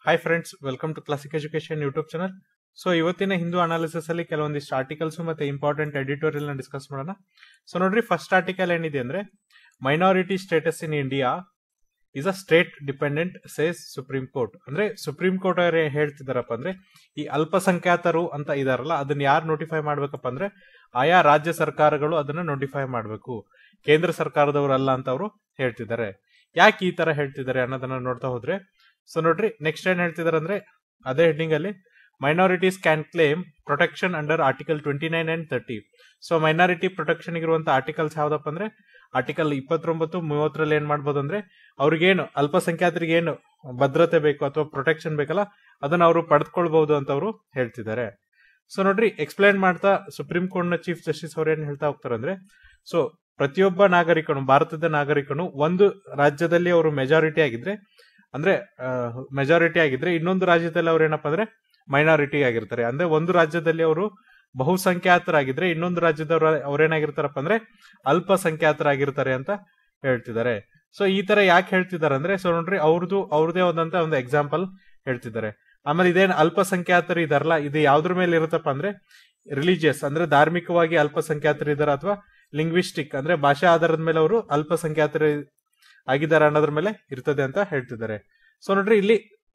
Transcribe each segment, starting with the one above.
hi friends welcome to classic education YouTube channel so ಇವತ್ತಿನ Hindu analysis ಅಲ್ಲಿ ಕೆಲವೊಂದಿಷ್ಟು articles ಮತ್ತೆ ಇಂಪಾರ್ಟೆಂಟ್ ಎಡಿಟೋರಿಯಲ್ ನ ಡಿಸ್ಕಸ್ ಮಾಡೋಣ ಸೊ ನೋಡ್ರಿ ಫಸ್ಟ್ ಆರ್ಟಿಕಲ್ ಏನಿದೆ ಅಂದ್ರೆ minority status in India is a state dependent says supreme court ಅಂದ್ರೆ ಸುಪ್ರೀಂ ಕೋರ್ಟ್ ಅವರೇ ಹೇಳ್ತಿದಾರಪ್ಪ ಅಂದ್ರೆ ಈ ಅಲ್ಪಸಂಖ್ಯಾತರು ಅಂತ ಇದಾರಲ್ಲ ಅದನ್ನ ಯಾರು ನೋಟಿಫೈ ಮಾಡ್ಬೇಕಪ್ಪ ಅಂದ್ರೆ ಆಯಾ ರಾಜ್ಯ ಸರ್ಕಾರಗಳು ಅದನ್ನ ನೋಟಿಫೈ ಮಾಡಬೇಕು ಕೇಂದ್ರ ಸರ್ಕಾರದವರಲ್ಲ ಅಂತ ಅವರು ಹೇಳ್ತಿದ್ದಾರೆ ಯಾಕೆ ಈ ತರ ಹೇಳ್ತಿದ್ದಾರೆ ಅನ್ನೋದನ್ನ ನೋಡ್ತಾ ಹೋದ್ರೆ ಸೊ ನೋಡ್ರಿ ನೆಕ್ಸ್ಟ್ ಏನ್ ಹೇಳ್ತಿದಾರೆ ಅಂದ್ರೆ ಅದೇ ಹೆಡ್ಡಿಂಗ್ ಅಲ್ಲಿ minorities can claim protection under article twenty nine and thirty so minority protection ಇರುವಂತ ಆರ್ಟಿಕಲ್ಸ್ ಯಾವ್ದಪ್ಪ ಅಂದ್ರೆ ಆರ್ಟಿಕಲ್ ಇಪ್ಪತ್ತೊಂಬತ್ತು ಮೂವತ್ತರಲ್ಲಿ ಏನ್ ಮಾಡ್ಬೋದು ಅಂದ್ರೆ ಅವ್ರಿಗೇನು ಅಲ್ಪಸಂಖ್ಯಾತರಿಗೆ ಏನು ಭದ್ರತೆ ಬೇಕು ಅಥವಾ ಪ್ರೊಟೆಕ್ಷನ್ ಬೇಕಲ್ಲ ಅದನ್ನ ಅವರು ಪಡೆದುಕೊಳ್ಬಹುದು ಅಂತ ಅವರು ಹೇಳ್ತಿದ್ದಾರೆ ಸೊ ನೋಡ್ರಿ ಎಕ್ಸ್ಪ್ಲೈನ್ ಮಾಡ್ತಾ ಸುಪ್ರೀಂ ಕೋರ್ಟ್ ನ ಚೀಫ್ ಜಸ್ಟಿಸ್ ಅವ್ರು ಏನ್ ಹೇಳ್ತಾ ಹೋಗ್ತಾರೆ ಅಂದ್ರೆ ಸೊ ಪ್ರತಿಯೊಬ್ಬ ನಾಗರಿಕನು ಭಾರತದ ನಾಗರಿಕನು ಒಂದು ರಾಜ್ಯದಲ್ಲಿ ಅವರು ಮೆಜಾರಿಟಿ ಆಗಿದ್ರೆ ಅಂದ್ರೆ ಮೆಜಾರಿಟಿ ಆಗಿದ್ರೆ ಇನ್ನೊಂದು ರಾಜ್ಯದಲ್ಲಿ ಅವ್ರು ಏನಪ್ಪಾ ಅಂದ್ರೆ ಮೈನಾರಿಟಿ ಆಗಿರ್ತಾರೆ ಅಂದ್ರೆ ಒಂದು ರಾಜ್ಯದಲ್ಲಿ ಅವರು ಬಹುಸಂಖ್ಯಾತರಾಗಿದ್ರೆ ಇನ್ನೊಂದು ರಾಜ್ಯದವ್ರು ಅವ್ರೇನಾಗಿರ್ತಾರಪ್ಪ ಅಂದ್ರೆ ಅಲ್ಪಸಂಖ್ಯಾತರಾಗಿರ್ತಾರೆ ಅಂತ ಹೇಳ್ತಿದ್ದಾರೆ ಸೊ ಈ ತರ ಯಾಕೆ ಹೇಳ್ತಿದ್ದಾರೆ ಅಂದ್ರೆ ಸೊ ನೋಡ್ರಿ ಅವ್ರದ್ದು ಅವ್ರದೇ ಆದಂತ ಒಂದು ಎಕ್ಸಾಂಪಲ್ ಹೇಳ್ತಿದ್ದಾರೆ ಆಮೇಲೆ ಇದೇನ್ ಅಲ್ಪಸಂಖ್ಯಾತರು ಇದಾರಲ್ಲ ಇದು ಯಾವ್ದ್ರ ಮೇಲೆ ಇರುತ್ತಪ್ಪ ಅಂದ್ರೆ ರಿಲಿಜಿಯಸ್ ಅಂದ್ರೆ ಧಾರ್ಮಿಕವಾಗಿ ಅಲ್ಪಸಂಖ್ಯಾತರು ಇದಾರ ಅಥವಾ ಲಿಂಗ್ವಿಸ್ಟಿಕ್ ಅಂದ್ರೆ ಭಾಷಾ ಆಧಾರದ ಮೇಲೆ ಅವರು ಅಲ್ಪಸಂಖ್ಯಾತರು ಆಗಿದ್ದಾರೆ ಅನ್ನೋದ್ರ ಮೇಲೆ ಇರ್ತದೆ ಅಂತ ಹೇಳ್ತಿದ್ದಾರೆ ಸೊ ನೋಡ್ರಿ ಇಲ್ಲಿ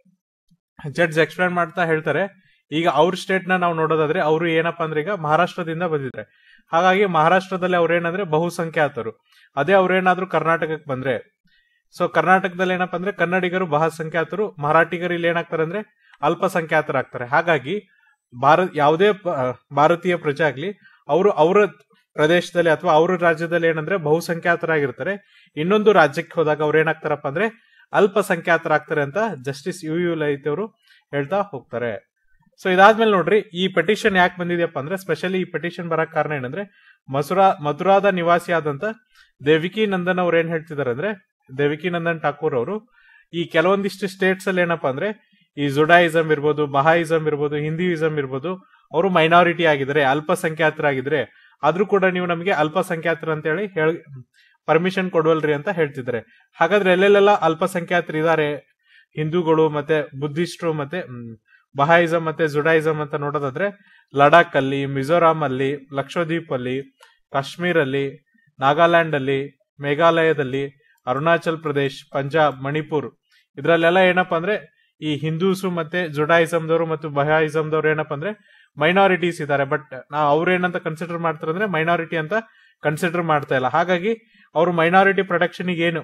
ಜಡ್ಜ್ ಎಕ್ಸ್ಪ್ಲೇನ್ ಮಾಡ್ತಾ ಹೇಳ್ತಾರೆ ಈಗ ಅವ್ರ ಸ್ಟೇಟ್ ನ ನಾವು ನೋಡೋದಾದ್ರೆ ಅವರು ಏನಪ್ಪಾ ಅಂದ್ರೆ ಈಗ ಮಹಾರಾಷ್ಟ್ರದಿಂದ ಬಂದಿದ್ದಾರೆ ಹಾಗಾಗಿ ಮಹಾರಾಷ್ಟ್ರದಲ್ಲಿ ಅವ್ರೇನಂದ್ರೆ ಬಹುಸಂಖ್ಯಾತರು ಅದೇ ಅವ್ರೇನಾದ್ರೂ ಕರ್ನಾಟಕಕ್ಕೆ ಬಂದ್ರೆ ಸೊ ಕರ್ನಾಟಕದಲ್ಲಿ ಏನಪ್ಪಾ ಅಂದ್ರೆ ಕನ್ನಡಿಗರು ಬಹುಸಂಖ್ಯಾತರು ಮರಾಠಿಗರು ಇಲ್ಲಿ ಏನಾಗ್ತಾರೆ ಅಂದ್ರೆ ಅಲ್ಪಸಂಖ್ಯಾತರಾಗ್ತಾರೆ ಹಾಗಾಗಿ ಭಾರತ ಯಾವುದೇ ಭಾರತೀಯ ಪ್ರಜೆ ಆಗ್ಲಿ ಅವರು ಅವರ ಪ್ರದೇಶದಲ್ಲಿ ಅಥವಾ ಅವ್ರ ರಾಜ್ಯದಲ್ಲಿ ಏನಂದ್ರೆ ಬಹುಸಂಖ್ಯಾತರಾಗಿರ್ತಾರೆ ಇನ್ನೊಂದು ರಾಜ್ಯಕ್ಕೆ ಹೋದಾಗ ಅವ್ರು ಏನಾಗ್ತಾರಪ್ಪ ಅಂದ್ರೆ ಅಲ್ಪಸಂಖ್ಯಾತರಾಗ್ತಾರೆ ಅಂತ ಜಸ್ಟಿಸ್ ಯು ಯು ಲೈತ್ ಅವರು ಹೇಳ್ತಾ ಹೋಗ್ತಾರೆ ಸೊ ಇದಾದ್ಮೇಲೆ ನೋಡ್ರಿ ಈ ಪೆಟಿಷನ್ ಯಾಕೆ ಬಂದಿದೆಯಪ್ಪ ಅಂದ್ರೆ ಸ್ಪೆಷಲಿ ಈ ಪೆಟಿಷನ್ ಬರಕ್ ಕಾರಣ ಏನಂದ್ರೆ ಮಸುರಾ ಮಥುರಾದ ನಿವಾಸಿ ಆದಂತ ದೇವಿಕಿ ನಂದನ್ ಅವ್ರು ಏನ್ ಹೇಳ್ತಿದಾರೆ ಅಂದ್ರೆ ದೇವಿಕಿ ನಂದನ್ ಠಾಕೂರ್ ಅವರು ಈ ಕೆಲವೊಂದಿಷ್ಟು ಸ್ಟೇಟ್ಸ್ ಅಲ್ಲಿ ಏನಪ್ಪಾ ಅಂದ್ರೆ ಈ ಜುಡಾಯಿಸಮ್ ಇರ್ಬೋದು ಬಹಾಯಿಸಮ್ ಇರ್ಬೋದು ಹಿಂದೂಯಿಸಮ್ ಇರ್ಬೋದು ಅವರು ಮೈನಾರಿಟಿ ಆಗಿದ್ರೆ ಅಲ್ಪಸಂಖ್ಯಾತರಾಗಿದ್ರೆ ಆದ್ರೂ ಕೂಡ ನೀವು ನಮಗೆ ಅಲ್ಪಸಂಖ್ಯಾತರ ಅಂತ ಹೇಳಿ ಹೇಳಿ ಪರ್ಮಿಷನ್ ಕೊಡವಲ್ರಿ ಅಂತ ಹೇಳ್ತಿದ್ದಾರೆ ಹಾಗಾದ್ರೆ ಎಲ್ಲೆಲ್ಲೆಲ್ಲ ಅಲ್ಪಸಂಖ್ಯಾತರು ಇದಾರೆ ಹಿಂದೂಗಳು ಮತ್ತೆ ಬುದ್ಧಿಸ್ಟ್ರು ಮತ್ತೆ ಬಹಾಯಿಸಮ್ ಮತ್ತೆ ಜುಡಾಯಿಸಮ್ ಅಂತ ನೋಡೋದಾದ್ರೆ ಲಡಾಖ್ ಅಲ್ಲಿ ಮಿಜೋರಾಂ ಅಲ್ಲಿ ಲಕ್ಷದ್ವೀಪ್ ಅಲ್ಲಿ ಕಾಶ್ಮೀರ್ ಅಲ್ಲಿ ನಾಗಾಲ್ಯಾಂಡ್ ಅಲ್ಲಿ ಮೇಘಾಲಯದಲ್ಲಿ ಅರುಣಾಚಲ್ ಪ್ರದೇಶ್ ಪಂಜಾಬ್ ಮಣಿಪುರ್ ಇದ್ರಲ್ಲೆಲ್ಲ ಏನಪ್ಪಾ ಅಂದ್ರೆ ಈ ಹಿಂದೂಸು ಮತ್ತೆ ಜುಡಾಯಿಸಮ್ದವರು ಮತ್ತು ಬಹಾಯಿಸಮ್ದವ್ರು ಏನಪ್ಪಾ ಅಂದ್ರೆ ಮೈನಾರಿಟೀಸ್ ಇದ್ದಾರೆ ಬಟ್ ನಾವು ಅವ್ರೇನಂತ ಕನ್ಸಿಡರ್ ಮಾಡ್ತಾರೆ ಅಂದ್ರೆ ಮೈನಾರಿಟಿ ಅಂತ ಕನ್ಸಿಡರ್ ಮಾಡ್ತಾ ಇಲ್ಲ ಹಾಗಾಗಿ ಅವರು ಮೈನಾರಿಟಿ ಪ್ರೊಟೆಕ್ಷನ್ ಏನು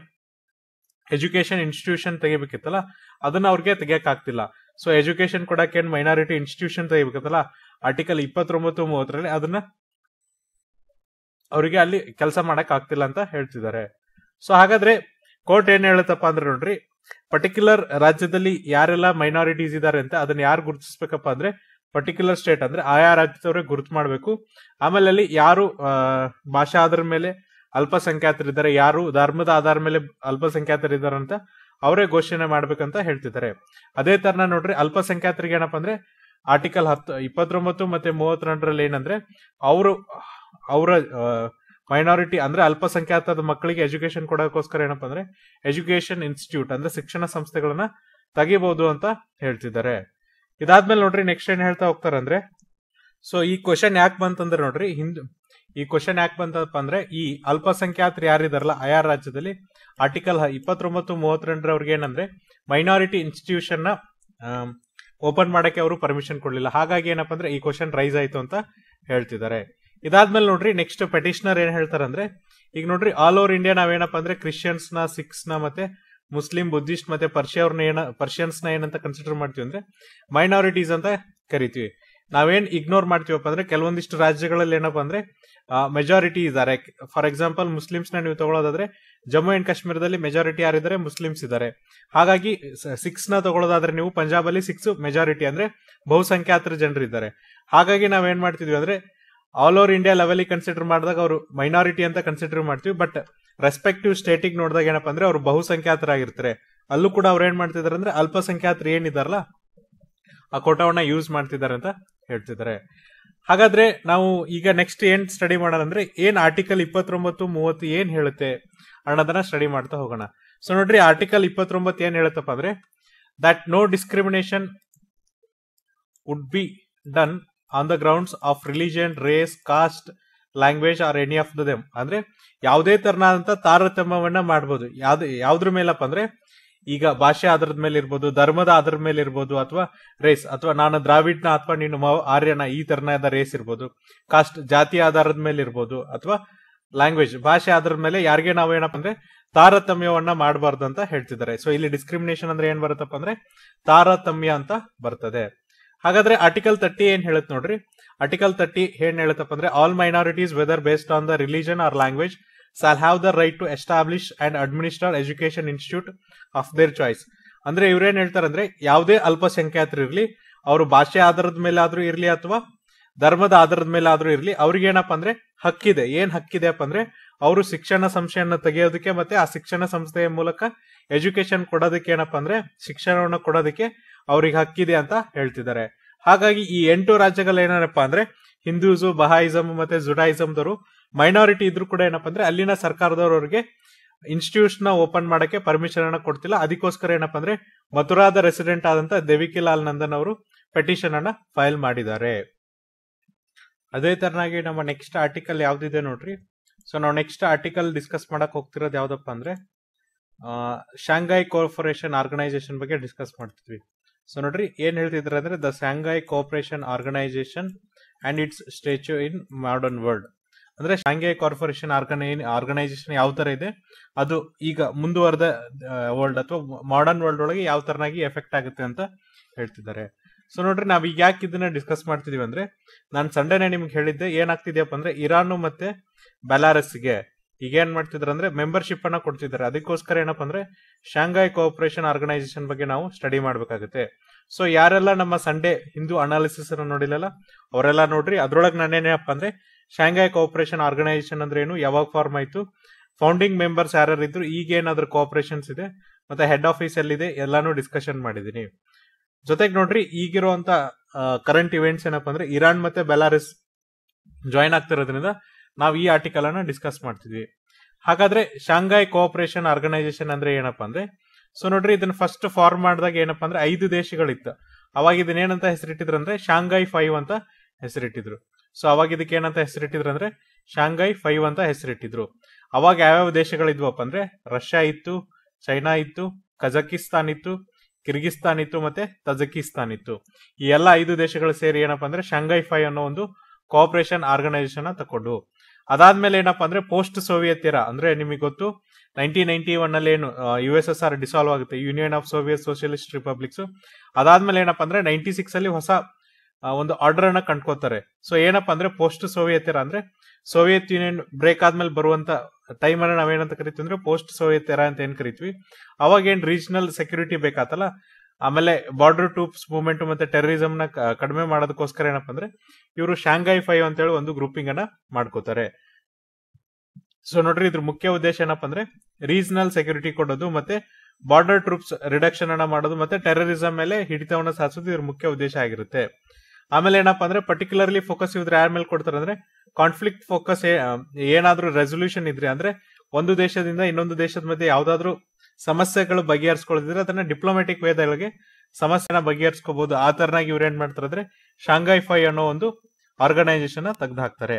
ಎಜುಕೇಶನ್ ಇನ್ಸ್ಟಿಟ್ಯೂಷನ್ ತೆಗಿಬೇಕಿತ್ತಲ್ಲ ಅದನ್ನ ಅವ್ರಿಗೆ ತೆಗಿಯಕ್ ಆಗ್ತಿಲ್ಲ ಸೊ ಎಜುಕೇಶನ್ ಕೊಡಕ್ಕೆ ಏನ್ ಮೈನಾರಿಟಿ ಇನ್ಸ್ಟಿಟ್ಯೂಷನ್ ತೆಗಿಬೇಕತ್ತಲ್ಲ ಆರ್ಟಿಕಲ್ ಇಪ್ಪತ್ತೊಂಬತ್ತು ಮೂವತ್ತರಲ್ಲಿ ಅದನ್ನ ಅವರಿಗೆ ಅಲ್ಲಿ ಕೆಲಸ ಮಾಡಕ್ ಆಗ್ತಿಲ್ಲ ಅಂತ ಹೇಳ್ತಿದ್ದಾರೆ ಸೊ ಹಾಗಾದ್ರೆ ಕೋರ್ಟ್ ಏನ್ ಹೇಳುತ್ತಪ್ಪ ಅಂದ್ರೆ ನೋಡ್ರಿ ಪರ್ಟಿಕ್ಯುಲರ್ ರಾಜ್ಯದಲ್ಲಿ ಯಾರೆಲ್ಲ ಮೈನಾರಿಟೀಸ್ ಇದಾರೆ ಅಂತ ಅದನ್ನ ಯಾರು ಗುರುತಿಸ್ಬೇಕಪ್ಪ ಅಂದ್ರೆ ಪರ್ಟಿಕ್ಯುಲರ್ ಸ್ಟೇಟ್ ಅಂದ್ರೆ ಆಯಾ ರಾಜ್ಯದವರೇ ಗುರುತು ಮಾಡಬೇಕು ಆಮೇಲೆ ಅಲ್ಲಿ ಯಾರು ಭಾಷಾ ಆಧಾರ ಮೇಲೆ ಅಲ್ಪಸಂಖ್ಯಾತರಿದ್ದಾರೆ ಯಾರು ಧರ್ಮದ ಆಧಾರ ಮೇಲೆ ಅಲ್ಪಸಂಖ್ಯಾತರಿದ್ದಾರೆ ಅಂತ ಅವರೇ ಘೋಷಣೆ ಮಾಡ್ಬೇಕಂತ ಹೇಳ್ತಿದ್ದಾರೆ ಅದೇ ತರನ ನೋಡ್ರಿ ಅಲ್ಪಸಂಖ್ಯಾತರಿಗೆ ಏನಪ್ಪಾ ಅಂದ್ರೆ ಆರ್ಟಿಕಲ್ ಹತ್ತು ಇಪ್ಪತ್ತೊಂಬತ್ತು ಮತ್ತೆ ಮೂವತ್ತೆರಡರಲ್ಲಿ ಏನಂದ್ರೆ ಅವರು ಅವರ ಮೈನಾರಿಟಿ ಅಂದ್ರೆ ಅಲ್ಪಸಂಖ್ಯಾತದ ಮಕ್ಕಳಿಗೆ ಎಜುಕೇಶನ್ ಕೊಡೋಕೋಸ್ಕರ ಏನಪ್ಪಾ ಅಂದ್ರೆ ಎಜುಕೇಶನ್ ಇನ್ಸ್ಟಿಟ್ಯೂಟ್ ಅಂದ್ರೆ ಶಿಕ್ಷಣ ಸಂಸ್ಥೆಗಳನ್ನ ತೆಗಿಬಹುದು ಅಂತ ಹೇಳ್ತಿದ್ದಾರೆ ಇದಾದ್ಮೇಲೆ ನೋಡ್ರಿ ನೆಕ್ಸ್ಟ್ ಏನ್ ಹೇಳ್ತಾ ಹೋಗ್ತಾರ ಅಂದ್ರೆ ಸೊ ಈ ಕ್ವಶನ್ ಯಾಕೆ ಬಂತಂದ್ರೆ ನೋಡ್ರಿ ಹಿಂದ್ ಈ ಕ್ವಶನ್ ಯಾಕೆ ಬಂತಪ್ಪ ಅಂದ್ರೆ ಈ ಅಲ್ಪಸಂಖ್ಯಾತರು ಯಾರಿದಾರಲ್ಲ ಆಯಾ ರಾಜ್ಯದಲ್ಲಿ ಆರ್ಟಿಕಲ್ ಇಪ್ಪತ್ತೊಂಬತ್ತು ಮೂವತ್ತೆರಡರವ್ರಿಗೆ ಏನಂದ್ರೆ ಮೈನಾರಿಟಿ ಇನ್ಸ್ಟಿಟ್ಯೂಷನ್ ನ ಓಪನ್ ಮಾಡಕ್ಕೆ ಅವರು ಪರ್ಮಿಷನ್ ಕೊಡ್ಲಿಲ್ಲ ಹಾಗಾಗಿ ಏನಪ್ಪಾ ಅಂದ್ರೆ ಈ ಕ್ವಶನ್ ರೈಸ್ ಆಯ್ತು ಅಂತ ಹೇಳ್ತಿದ್ದಾರೆ ಇದಾದ್ಮೇಲೆ ನೋಡ್ರಿ ನೆಕ್ಸ್ಟ್ ಪೆಟಿಷನರ್ ಏನ್ ಹೇಳ್ತಾರಂದ್ರೆ ಈಗ ನೋಡ್ರಿ ಆಲ್ ಓವರ್ ಇಂಡಿಯಾ ನಾವೇನಪ್ಪ ಅಂದ್ರೆ ಕ್ರಿಶ್ಚಿಯನ್ಸ್ ನ ಸಿಖ್ಸ್ ನ ಮತ್ತೆ ಮುಸ್ಲಿಂ ಬುದ್ಧಿಸ್ಟ್ ಮತ್ತೆ ಪರ್ಷಿಯವ್ರನ್ನ ಏನ ಪರ್ಷಿಯನ್ಸ್ ನ ಏನಂತ ಕನ್ಸಿಡರ್ ಮಾಡ್ತೀವಿ ಅಂದ್ರೆ ಮೈನಾರಿಟೀಸ್ ಅಂತ ಕರಿತೀವಿ ನಾವೇನ್ ಇಗ್ನೋರ್ ಮಾಡ್ತೀವಪ್ಪ ಅಂದ್ರೆ ಕೆಲವೊಂದಿಷ್ಟು ರಾಜ್ಯಗಳಲ್ಲಿ ಏನಪ್ಪಾ ಅಂದ್ರೆ ಮೆಜಾರಿಟಿ ಇದ್ದಾರೆ ಫಾರ್ ಎಕ್ಸಾಂಪಲ್ ಮುಸ್ಲಿಮ್ಸ್ ನ ನೀವು ತಗೊಳ್ಳೋದಾದ್ರೆ ಜಮ್ಮು ಅಂಡ್ ಕಾಶ್ಮೀರದಲ್ಲಿ ಮೆಜಾರಿಟಿ ಯಾರಿದ್ದಾರೆ ಮುಸ್ಲಿಮ್ಸ್ ಇದ್ದಾರೆ ಹಾಗಾಗಿ ಸಿಕ್ಸ್ ನ ತಗೊಳ್ಳೋದಾದ್ರೆ ನೀವು ಪಂಜಾಬ್ ಅಲ್ಲಿ ಸಿಕ್ಸ್ ಮೆಜಾರಿಟಿ ಅಂದ್ರೆ ಬಹುಸಂಖ್ಯಾತರ ಜನರು ಇದ್ದಾರೆ ಹಾಗಾಗಿ ನಾವೇನ್ ಮಾಡ್ತಿದ್ವಿ ಅಂದ್ರೆ all over India level consider ಮಾಡಿದಾಗ ಅವರು ಮೈನಾರಿಟಿ ಅಂತ ಕನ್ಸಿಡರ್ ಮಾಡ್ತೀವಿ ಬಟ್ ರೆಸ್ಪೆಕ್ಟಿವ್ ಸ್ಟೇಟಿಗೆ ನೋಡಿದಾಗ ಏನಪ್ಪಾ ಅಂದ್ರೆ ಅವ್ರು ಬಹುಸಂಖ್ಯಾತರಾಗಿರ್ತಾರೆ ಅಲ್ಲೂ ಕೂಡ ಅವ್ರು ಏನ್ ಮಾಡ್ತಿದಾರೆ ಅಂದ್ರೆ ಅಲ್ಪಸಂಖ್ಯಾತರು ಏನಿದಾರಲ್ಲ ಆ ಕೋಟವನ್ನ ಯೂಸ್ ಮಾಡ್ತಿದ್ದಾರೆ ಅಂತ ಹೇಳ್ತಿದ್ದಾರೆ ಹಾಗಾದ್ರೆ ನಾವು ಈಗ ನೆಕ್ಸ್ಟ್ ಏನ್ ಸ್ಟಡಿ ಮಾಡೋಣ ಅಂದ್ರೆ ಏನ್ ಆರ್ಟಿಕಲ್ ಇಪ್ಪತ್ತೊಂಬತ್ತು ಮೂವತ್ತು ಏನ್ ಹೇಳುತ್ತೆ ಅನ್ನೋದನ್ನ ಸ್ಟಡಿ ಮಾಡ್ತಾ ಹೋಗೋಣ ಸೊ ನೋಡ್ರಿ ಆರ್ಟಿಕಲ್ ಇಪ್ಪತ್ತೊಂಬತ್ತು ಏನ್ ಹೇಳುತ್ತಪ್ಪ ಅಂದ್ರೆ that no discrimination would be done on the grounds of religion race caste language or any of the them ಅಂದ್ರೆ ಯಾವುದೇ ತರನಾದಂತ ತಾರತಮ್ಯವನ್ನ ಮಾಡಬಹುದು ಯಾವ್ದು ಯಾವ್ದ್ರ ಮೇಲಪ್ಪ ಅಂದ್ರೆ ಈಗ ಭಾಷೆ ಆಧಾರದ ಮೇಲೆ ಇರ್ಬೋದು ಧರ್ಮದ ಆಧಾರದ ಮೇಲೆ ಇರ್ಬೋದು ಅಥವಾ ರೇಸ್ ಅಥವಾ ನಾನು ದ್ರಾವಿಡ್ನ ಅಥವಾ ನೀನು ಮ- ಆರ್ಯನ ಈ ತರನಾದ ರೇಸ್ ಇರ್ಬೋದು ಕಾಸ್ಟ್ ಜಾತಿ ಆಧಾರದ ಮೇಲೆ ಇರ್ಬೋದು ಅಥವಾ ಲ್ಯಾಂಗ್ವೇಜ್ ಭಾಷೆ ಆಧಾರದ ಮೇಲೆ ಯಾರಿಗೆ ನಾವು ಏನಪ್ಪ ಅಂದ್ರೆ ತಾರತಮ್ಯವನ್ನ ಮಾಡಬಾರ್ದು ಅಂತ ಹೇಳ್ತಿದ್ದಾರೆ ಸೊ ಇಲ್ಲಿ ಡಿಸ್ಕ್ರಿಮಿನೇಷನ್ ಅಂದ್ರೆ ಏನ್ ಬರುತ್ತಪ್ಪ ಅಂದ್ರೆ ತಾರತಮ್ಯ ಅಂತ ಬರ್ತದೆ ಹಾಗಾದ್ರೆ ಆರ್ಟಿಕಲ್ ತರ್ಟಿ ಏನ್ ಹೇಳುತ್ತೆ ನೋಡ್ರಿ ಆರ್ಟಿಕಲ್ ತರ್ಟಿ ಏನ್ ಹೇಳುತ್ತಪ್ಪ ಅಂದ್ರೆ all minorities whether based on the religion or language shall have the right to establish and administer education institute of their choice ಅಂದ್ರೆ ಇವ್ರೇನ್ ಹೇಳ್ತಾರೆ ಅಂದ್ರೆ ಯಾವುದೇ ಅಲ್ಪಸಂಖ್ಯಾತರು ಇರ್ಲಿ ಅವರು ಭಾಷೆ ಆಧಾರದ ಮೇಲೆ ಆದ್ರೂ ಇರ್ಲಿ ಅಥವಾ ಧರ್ಮದ ಆಧಾರದ ಮೇಲೆ ಆದ್ರೂ ಇರ್ಲಿ ಅವ್ರಿಗೆ ಏನಪ್ಪ ಅಂದ್ರೆ ಹಕ್ಕಿದೆ ಏನ್ ಹಕ್ಕಿದೆ ಅಪ್ಪ ಅಂದ್ರೆ ಅವರು ಶಿಕ್ಷಣ ಸಂಸ್ಥೆಯನ್ನ ತೆಗೆಯೋದಕ್ಕೆ ಮತ್ತೆ ಆ ಶಿಕ್ಷಣ ಸಂಸ್ಥೆಯ ಮೂಲಕ ಎಜುಕೇಶನ್ ಕೊಡೋದಕ್ಕೆ ಏನಪ್ಪ ಅಂದ್ರೆ ಶಿಕ್ಷಣವನ್ನು ಕೊಡೋದಕ್ಕೆ ಅವ್ರಿಗೆ ಹಕ್ಕಿದೆ ಅಂತ ಹೇಳ್ತಿದ್ದಾರೆ ಹಾಗಾಗಿ ಈ ಎಂಟು ರಾಜ್ಯಗಳು ಏನಪ್ಪ ಅಂದ್ರೆ ಹಿಂದೂಸು ಬಹಾಯಿಸಮ್ ಮತ್ತೆ ಜುಡಾಯಿಸಮ್ದವರು ಮೈನಾರಿಟಿ ಇದ್ರು ಕೂಡ ಏನಪ್ಪ ಅಂದ್ರೆ ಅಲ್ಲಿನ ಸರ್ಕಾರದವ್ರು ಅವ್ರಿಗೆ ಇನ್ಸ್ಟಿಟ್ಯೂಷನ್ ನ ಓಪನ್ ಮಾಡಕ್ಕೆ ಪರ್ಮಿಷನ್ ಅನ್ನ ಕೊಡ್ತಿಲ್ಲ ಅದಕ್ಕೋಸ್ಕರ ಏನಪ್ಪ ಅಂದ್ರೆ ಮಥುರಾದ ರೆಸಿಡೆಂಟ್ ಆದಂತ ದೇವಿಕಿ ಲಾಲ್ ನಂದನ್ ಅವರು ಪೆಟಿಷನ್ ಅನ್ನ ಫೈಲ್ ಮಾಡಿದ್ದಾರೆ ಅದೇ ತರನಾಗಿ ನಮ್ಮ ನೆಕ್ಸ್ಟ್ ಆರ್ಟಿಕಲ್ ಯಾವ್ದಿದೆ ನೋಡ್ರಿ ಸೊ ನಾವು ನೆಕ್ಸ್ಟ್ ಆರ್ಟಿಕಲ್ ಡಿಸ್ಕಸ್ ಮಾಡಕ್ ಹೋಗ್ತಿರೋದು ಯಾವ್ದಪ್ಪ ಅಂದ್ರೆ ಶಾಂಘೈ ಕೋಆಪರೇಷನ್ ಆರ್ಗನೈಸೇಷನ್ ಬಗ್ಗೆ ಡಿಸ್ಕಸ್ ಮಾಡ್ತಿದ್ವಿ ಸೊ ನೋಡ್ರಿ ಏನ್ ಹೇಳ್ತಿದ್ರೆ ಅಂದ್ರೆ the Shanghai cooperation organisation and its statue in modern world ಅಂದ್ರೆ ಶಾಂಘೈ ಕಾರ್ಪೊರೇಷನ್ ಆರ್ಗನೈ ಆರ್ಗನೈಸೇಷನ್ ಯಾವ ತರ ಇದೆ ಅದು ಈಗ ಮುಂದುವರೆದ ವರ್ಲ್ಡ್ ಅಥವಾ ಮಾಡರ್ನ್ ವರ್ಲ್ಡ್ ಒಳಗೆ ಯಾವ ತರನಾಗಿ ಎಫೆಕ್ಟ್ ಆಗುತ್ತೆ ಅಂತ ಹೇಳ್ತಿದ್ದಾರೆ ಸೊ ನೋಡ್ರಿ ನಾವ್ ಈಗ ಯಾಕೆ ಇದನ್ನ ಡಿಸ್ಕಸ್ ಮಾಡ್ತಿದೀವಿ ಅಂದ್ರೆ ನಾನು ಸಂಡೇನೆ ನಿಮ್ಗೆ ಹೇಳಿದ್ದೆ ಏನಾಗ್ತಿದ್ಯಪ್ಪ ಅಂದ್ರೆ ಇರಾನ್ ಮತ್ತೆ ಬೆಲಾರಸ್ಗೆ ಈಗ ಏನ್ ಮಾಡ್ತಿದ್ರು ಅಂದ್ರೆ ಮೆಂಬರ್ಶಿಪ್ ಅನ್ನ ಕೊಡ್ತಿದ್ದಾರೆ ಅದಕ್ಕೋಸ್ಕರ ಏನಪ್ಪ ಅಂದ್ರೆ ಶಾಂಘೈ ಕೋಆಪರೇಷನ್ ಆರ್ಗನೈಸೇಷನ್ ಬಗ್ಗೆ ನಾವು ಸ್ಟಡಿ ಮಾಡ್ಬೇಕಾಗುತ್ತೆ ಸೊ ಯಾರೆಲ್ಲ ನಮ್ಮ ಸಂಡೇ ಹಿಂದೂ ಅನಾಲಿಸಿಸ್ ಅನ್ನ ನೋಡಿಲ್ಲಲ್ಲ ಅವರೆಲ್ಲ ನೋಡ್ರಿ ಅದ್ರೊಳಗೆ ನಾನೇನಪ್ಪ ಅಂದ್ರೆ ಶಾಂಘೈ ಕೋಆಪರೇಷನ್ ಆರ್ಗನೈಸೇಷನ್ ಅಂದ್ರೆ ಏನು ಯಾವಾಗ ಫಾರ್ಮ್ ಆಯ್ತು ಫೌಂಡಿಂಗ್ ಮೆಂಬರ್ಸ್ ಯಾರ್ಯಾರು ಇದ್ರು ಈಗ ಏನಾದ್ರು ಕೋಆಪರೇಷನ್ಸ್ ಇದೆ ಮತ್ತೆ ಹೆಡ್ ಆಫೀಸ್ ಎಲ್ಲಿದೆ ಎಲ್ಲಾನು ಡಿಸ್ಕಷನ್ ಮಾಡಿದೀನಿ ಜೊತೆಗೆ ನೋಡ್ರಿ ಈಗಿರುವಂತ ಕರೆಂಟ್ ಇವೆಂಟ್ಸ್ ಏನಪ್ಪ ಅಂದ್ರೆ ಇರಾನ್ ಮತ್ತೆ ಬೆಲಾರಿಸ್ ಜಾಯಿನ್ ಆಗ್ತಿರೋದ್ರಿಂದ ನಾವು ಈ ಆರ್ಟಿಕಲ್ ಅನ್ನ ಡಿಸ್ಕಸ್ ಮಾಡ್ತಿದ್ವಿ ಹಾಗಾದ್ರೆ ಶಾಂಘೈ ಕೋಆಪರೇಷನ್ ಆರ್ಗನೈಸೇಷನ್ ಅಂದ್ರೆ ಏನಪ್ಪಾ ಅಂದ್ರೆ ಸೊ ನೋಡ್ರಿ ಇದನ್ನ ಫಸ್ಟ್ ಫಾರ್ಮ್ ಮಾಡಿದಾಗ ಏನಪ್ಪಾ ಅಂದ್ರೆ ಐದು ದೇಶಗಳಿತ್ತು ಅವಾಗ ಇದನ್ನ ಏನಂತ ಹೆಸರಿಟ್ಟಿದ್ರು ಅಂದ್ರೆ ಶಾಂಘೈ ಫೈವ್ ಅಂತ ಹೆಸರಿಟ್ಟಿದ್ರು ಸೊ ಅವಾಗ ಇದಕ್ಕೆ ಏನಂತ ಹೆಸರಿಟ್ಟಿದ್ರು ಅಂದ್ರೆ ಶಾಂಘೈ ಫೈವ್ ಅಂತ ಹೆಸರಿಟ್ಟಿದ್ರು ಅವಾಗ ಯಾವ್ಯಾವ ದೇಶಗಳಿದ್ವಪ್ಪ ಅಂದ್ರೆ ರಷ್ಯಾ ಇತ್ತು ಚೈನಾ ಇತ್ತು ಕಜಕಿಸ್ತಾನ್ ಇತ್ತು ಕಿರ್ಗಿಸ್ತಾನ್ ಇತ್ತು ಮತ್ತೆ ತಜಕಿಸ್ತಾನ್ ಇತ್ತು ಈ ಎಲ್ಲ ಐದು ದೇಶಗಳು ಸೇರಿ ಏನಪ್ಪಾ ಅಂದ್ರೆ ಶಾಂಘೈ ಫೈವ್ ಅನ್ನೋ ಒಂದು ಕೋಆಪರೇಷನ್ ಆರ್ಗನೈಸೇಷನ್ ತಕೊಂಡು ಅದಾದ್ಮೇಲೆ ಏನಪ್ಪಾ ಅಂದ್ರೆ ಪೋಸ್ಟ್ ಸೋವಿಯತ್ ಇರ ಅಂದ್ರೆ ನಿಮಗೆ ಗೊತ್ತು ನೈನ್ಟೀನ್ ನೈನ್ಟಿ ಒನ್ ಅಲ್ಲಿ ಏನು U S S R dissolve ಆಗುತ್ತೆ union of Soviet socialist republics ಅದಾದ್ಮೇಲೆ ಏನಪ್ಪಾ ಅಂದ್ರೆ ನೈನ್ಟಿ ಸಿಕ್ಸ್ ಅಲ್ಲಿ ಹೊಸ ಆ, ಒಂದು ಆರ್ಡರ್ ಅನ್ನ ಕಂಡ್ಕೋತಾರೆ ಸೊ ಏನಪ್ಪಾ ಅಂದ್ರೆ ಪೋಸ್ಟ್ ಸೋವಿಯತ್ ಇರ ಅಂದ್ರೆ ಸೋವಿಯತ್ ಯೂನಿಯನ್ ಬ್ರೇಕ್ ಆದ್ಮೇಲೆ ಬರುವಂತ ಟೈಮ್ ಅನ್ನ ನಾವೇನಂತ ಕರಿತೀವಿ ಅಂದ್ರೆ ಪೋಸ್ಟ್ ಸೋವಿಯತ್ ಎರ ಅಂತ ಏನ್ ಕರಿತೀವಿ ಅವಾಗ ಏನ್ ರೀಜನಲ್ ಸೆಕ್ಯೂರಿಟಿ ಬೇಕಾತಲ್ಲ ಆಮೇಲೆ ಬಾರ್ಡರ್ ಟ್ರೂಪ್ಸ್ ಮೂವ್ಮೆಂಟ್ ಮತ್ತೆ ಟೆರರಿಸಮ್ ನ ಕ- ಕಡಿಮೆ ಮಾಡೋದಕ್ಕೋಸ್ಕರ ಏನಪ್ಪಾ ಅಂದ್ರೆ ಇವರು ಶಾಂಘೈ ಫೈವ್ ಅಂತ ಹೇಳಿ ಒಂದು ಗ್ರೂಪಿಂಗ್ ಅನ್ನ ಮಾಡ್ಕೋತಾರೆ ಸೊ ನೋಡ್ರಿ ಇದ್ರ ಮುಖ್ಯ ಉದ್ದೇಶ ಏನಪ್ಪಾ ಅಂದ್ರೆ ರೀಜನಲ್ ಸೆಕ್ಯೂರಿಟಿ ಕೊಡೋದು ಮತ್ತೆ ಬಾರ್ಡರ್ ಟ್ರೂಪ್ಸ್ ರಿಡಕ್ಷನ್ ಅನ್ನ ಮಾಡೋದು ಮತ್ತೆ ಟೆರರಿಸಂ ಮೇಲೆ ಹಿಡಿತವನ್ನ ಸಾಧಿಸೋದು ಇದ್ರ ಮುಖ್ಯ ಉದ್ದೇಶ ಆಗಿರುತ್ತೆ ಆಮೇಲೆ ಏನಪ್ಪಾ ಅಂದ್ರೆ ಪರ್ಟಿಕ್ಯುಲರ್ಲಿ ಫೋಕಸ್ ಇವ್ರು ಯಾರ ಮೇಲೆ ಕೊಡ್ತಾರೆ ಅಂದ್ರೆ ಕಾನ್ಫ್ಲಿಕ್ಟ್ ಫೋಕಸ್ ಏನಾದ್ರೂ ರೆಸೊಲ್ಯೂಷನ್ ಇದ್ರೆ ಅಂದ್ರೆ ಒಂದು ದೇಶದಿಂದ ಇನ್ನೊಂದು ದೇಶದ ಮಧ್ಯೆ ಯಾವ್ದಾದ್ರು ಸಮಸ್ಯೆಗಳು ಬಗೆಹರಿಸ್ಕೊಳ್ಳೋದಿದ್ರೆ ಅದನ್ನ ಡಿಪ್ಲೊಮ್ಯಾಟಿಕ್ ವೇದಗಳಿಗೆ ಸಮಸ್ಯೆನ ಬಗೆಹರಿಸ್ಕೋಬಹುದು ಆ ತರನಾಗಿ ಇವ್ರು ಏನ್ ಮಾಡ್ತಾರೆ ಅಂದ್ರೆ ಶಾಂಘೈ ಫೈ ಅನ್ನೋ ಒಂದು ಆರ್ಗನೈಸೇಷನ್ ತೆಗೆದು ಹಾಕ್ತಾರೆ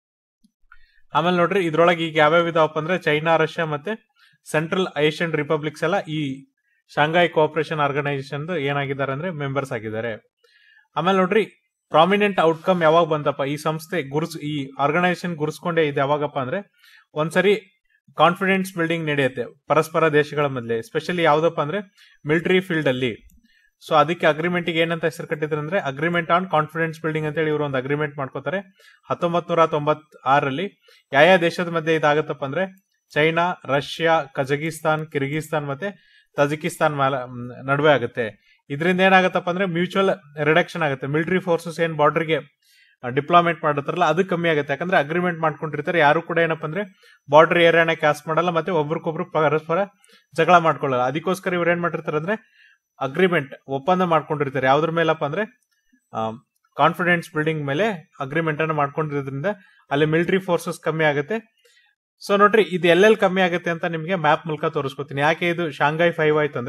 ಆಮೇಲೆ ನೋಡ್ರಿ ಇದ್ರೊಳಗೆ ಈಗ ಯಾವ್ಯಾವ ಇದಾವಪ್ಪ ಅಂದ್ರೆ ಚೈನಾ ರಷ್ಯಾ ಮತ್ತೆ ಸೆಂಟ್ರಲ್ ಏಷ್ಯನ್ ರಿಪಬ್ಲಿಕ್ಸ್ ಎಲ್ಲ ಈ ಶಾಂಘೈ ಕೋಆಪರೇಷನ್ ಆರ್ಗನೈಸೇಷನ್ ಏನಾಗಿದ್ದಾರೆ ಅಂದ್ರೆ ಮೆಂಬರ್ಸ್ ಆಗಿದ್ದಾರೆ ಆಮೇಲೆ ನೋಡ್ರಿ ಪ್ರಾಮಿನೆಂಟ್ ಔಟ್ಕಮ್ ಯಾವಾಗ ಬಂತಪ್ಪ ಈ ಸಂಸ್ಥೆ ಗುರುಸ್ ಈ ಆರ್ಗನೈಸೇಷನ್ ಗುರುಸ್ಕೊಂಡೇ ಇದೆ ಯಾವಾಗಪ್ಪ ಅಂದ್ರೆ ಒಂದ್ಸರಿ ಕಾನ್ಫಿಡೆನ್ಸ್ ಬಿಲ್ಡಿಂಗ್ ನಡೆಯುತ್ತೆ ಪರಸ್ಪರ ದೇಶಗಳ ಮಧ್ಯೆ ಎಸ್ಪೆಷಲಿ ಯಾವ್ದಪ್ಪ ಅಂದ್ರೆ ಮಿಲಿಟರಿ ಫೀಲ್ಡ್ ಅಲ್ಲಿ ಸೊ ಅದಕ್ಕೆ ಅಗ್ರಿಮೆಂಟ್ ಏನಂತ ಹೆಸರು ಕಟ್ಟಿದ್ರು ಅಂದ್ರೆ ಅಗ್ರಿಮೆಂಟ್ ಆನ್ ಕಾನ್ಫಿಡೆನ್ಸ್ ಬಿಲ್ಡಿಂಗ್ ಅಂತ ಹೇಳಿ ಇವರು ಒಂದು ಅಗ್ರಿಮೆಂಟ್ ಮಾಡ್ಕೋತಾರೆ ಹತ್ತೊಂಬತ್ ನೂರ ತೊಂಬತ್ ಆರಲ್ಲಿ ಯಾವ ಯಾವ ದೇಶದ ಮಧ್ಯೆ ಇದಾಗತ್ತಪ್ಪ ಅಂದ್ರೆ ಚೈನಾ ರಷ್ಯಾ ಕಜಕಿಸ್ತಾನ್ ಕಿರ್ಗಿಸ್ತಾನ್ ಮತ್ತೆ ತಜಿಕಿಸ್ತಾನ್ ಮೇಲೆ ಮ್, ನಡುವೆ ಆಗುತ್ತೆ ಇದರಿಂದ ಏನಾಗತ್ತಪ್ಪ ಅಂದ್ರೆ ಮ್ಯೂಚುವಲ್ ರಿಡಕ್ಷನ್ ಆಗುತ್ತೆ ಮಿಲಿಟರಿ ಫೋರ್ಸಸ್ ಏನ್ ಬಾರ್ಡರ್ಗೆ ಡಿಪ್ಲಾಯ್ಮೆಂಟ್ ಮಾಡಿರ್ತಾರಲ್ಲ ಅದು ಕಮ್ಮಿ ಆಗುತ್ತೆ ಯಾಕಂದ್ರೆ ಅಗ್ರಿಮೆಂಟ್ ಮಾಡ್ಕೊಂಡಿರ್ತಾರೆ ಯಾರು ಕೂಡ ಏನಪ್ಪ ಅಂದ್ರೆ ಬಾರ್ಡರ್ ಏರಿಯಾನ ಕ್ಯಾಸ್ ಮಾಡಲ್ಲ ಮತ್ತೆ ಒಬ್ರಿಗೊಬ್ರು ಪರಸ್ಪರ ಜಗಳ ಮಾಡ್ಕೊಳ್ಳಲ್ಲ ಅದಕ್ಕೋಸ್ಕರ ಇವ್ರು ಏನ್ ಮಾಡಿರ್ತಾರೆ ಅಂದ್ರೆ ಅಗ್ರಿಮೆಂಟ್ ಒಪ್ಪಂದ ಮಾಡ್ಕೊಂಡಿರ್ತಾರೆ ಯಾವ್ದ್ರ ಮೇಲಪ್ಪ ಅಂದ್ರೆ ಕಾನ್ಫಿಡೆನ್ಸ್ ಬಿಲ್ಡಿಂಗ್ ಮೇಲೆ ಅಗ್ರಿಮೆಂಟ್ ಅನ್ನ ಮಾಡ್ಕೊಂಡಿರೋದ್ರಿಂದ ಅಲ್ಲಿ ಮಿಲಿಟರಿ ಫೋರ್ಸಸ್ ಕಮ್ಮಿ ಆಗುತ್ತೆ ಸೊ ನೋಡ್ರಿ ಇದು ಎಲ್ಲೆಲ್ಲಿ ಕಮ್ಮಿ ಆಗುತ್ತೆ ಅಂತ ನಿಮಗೆ ಮ್ಯಾಪ್ ಮೂಲಕ ತೋರಿಸ್ಕೊತೀನಿ ಯಾಕೆ ಇದು ಶಾಂಘೈ ಫೈವ್ ಆಯ್ತು ಅಂದ್ರೆ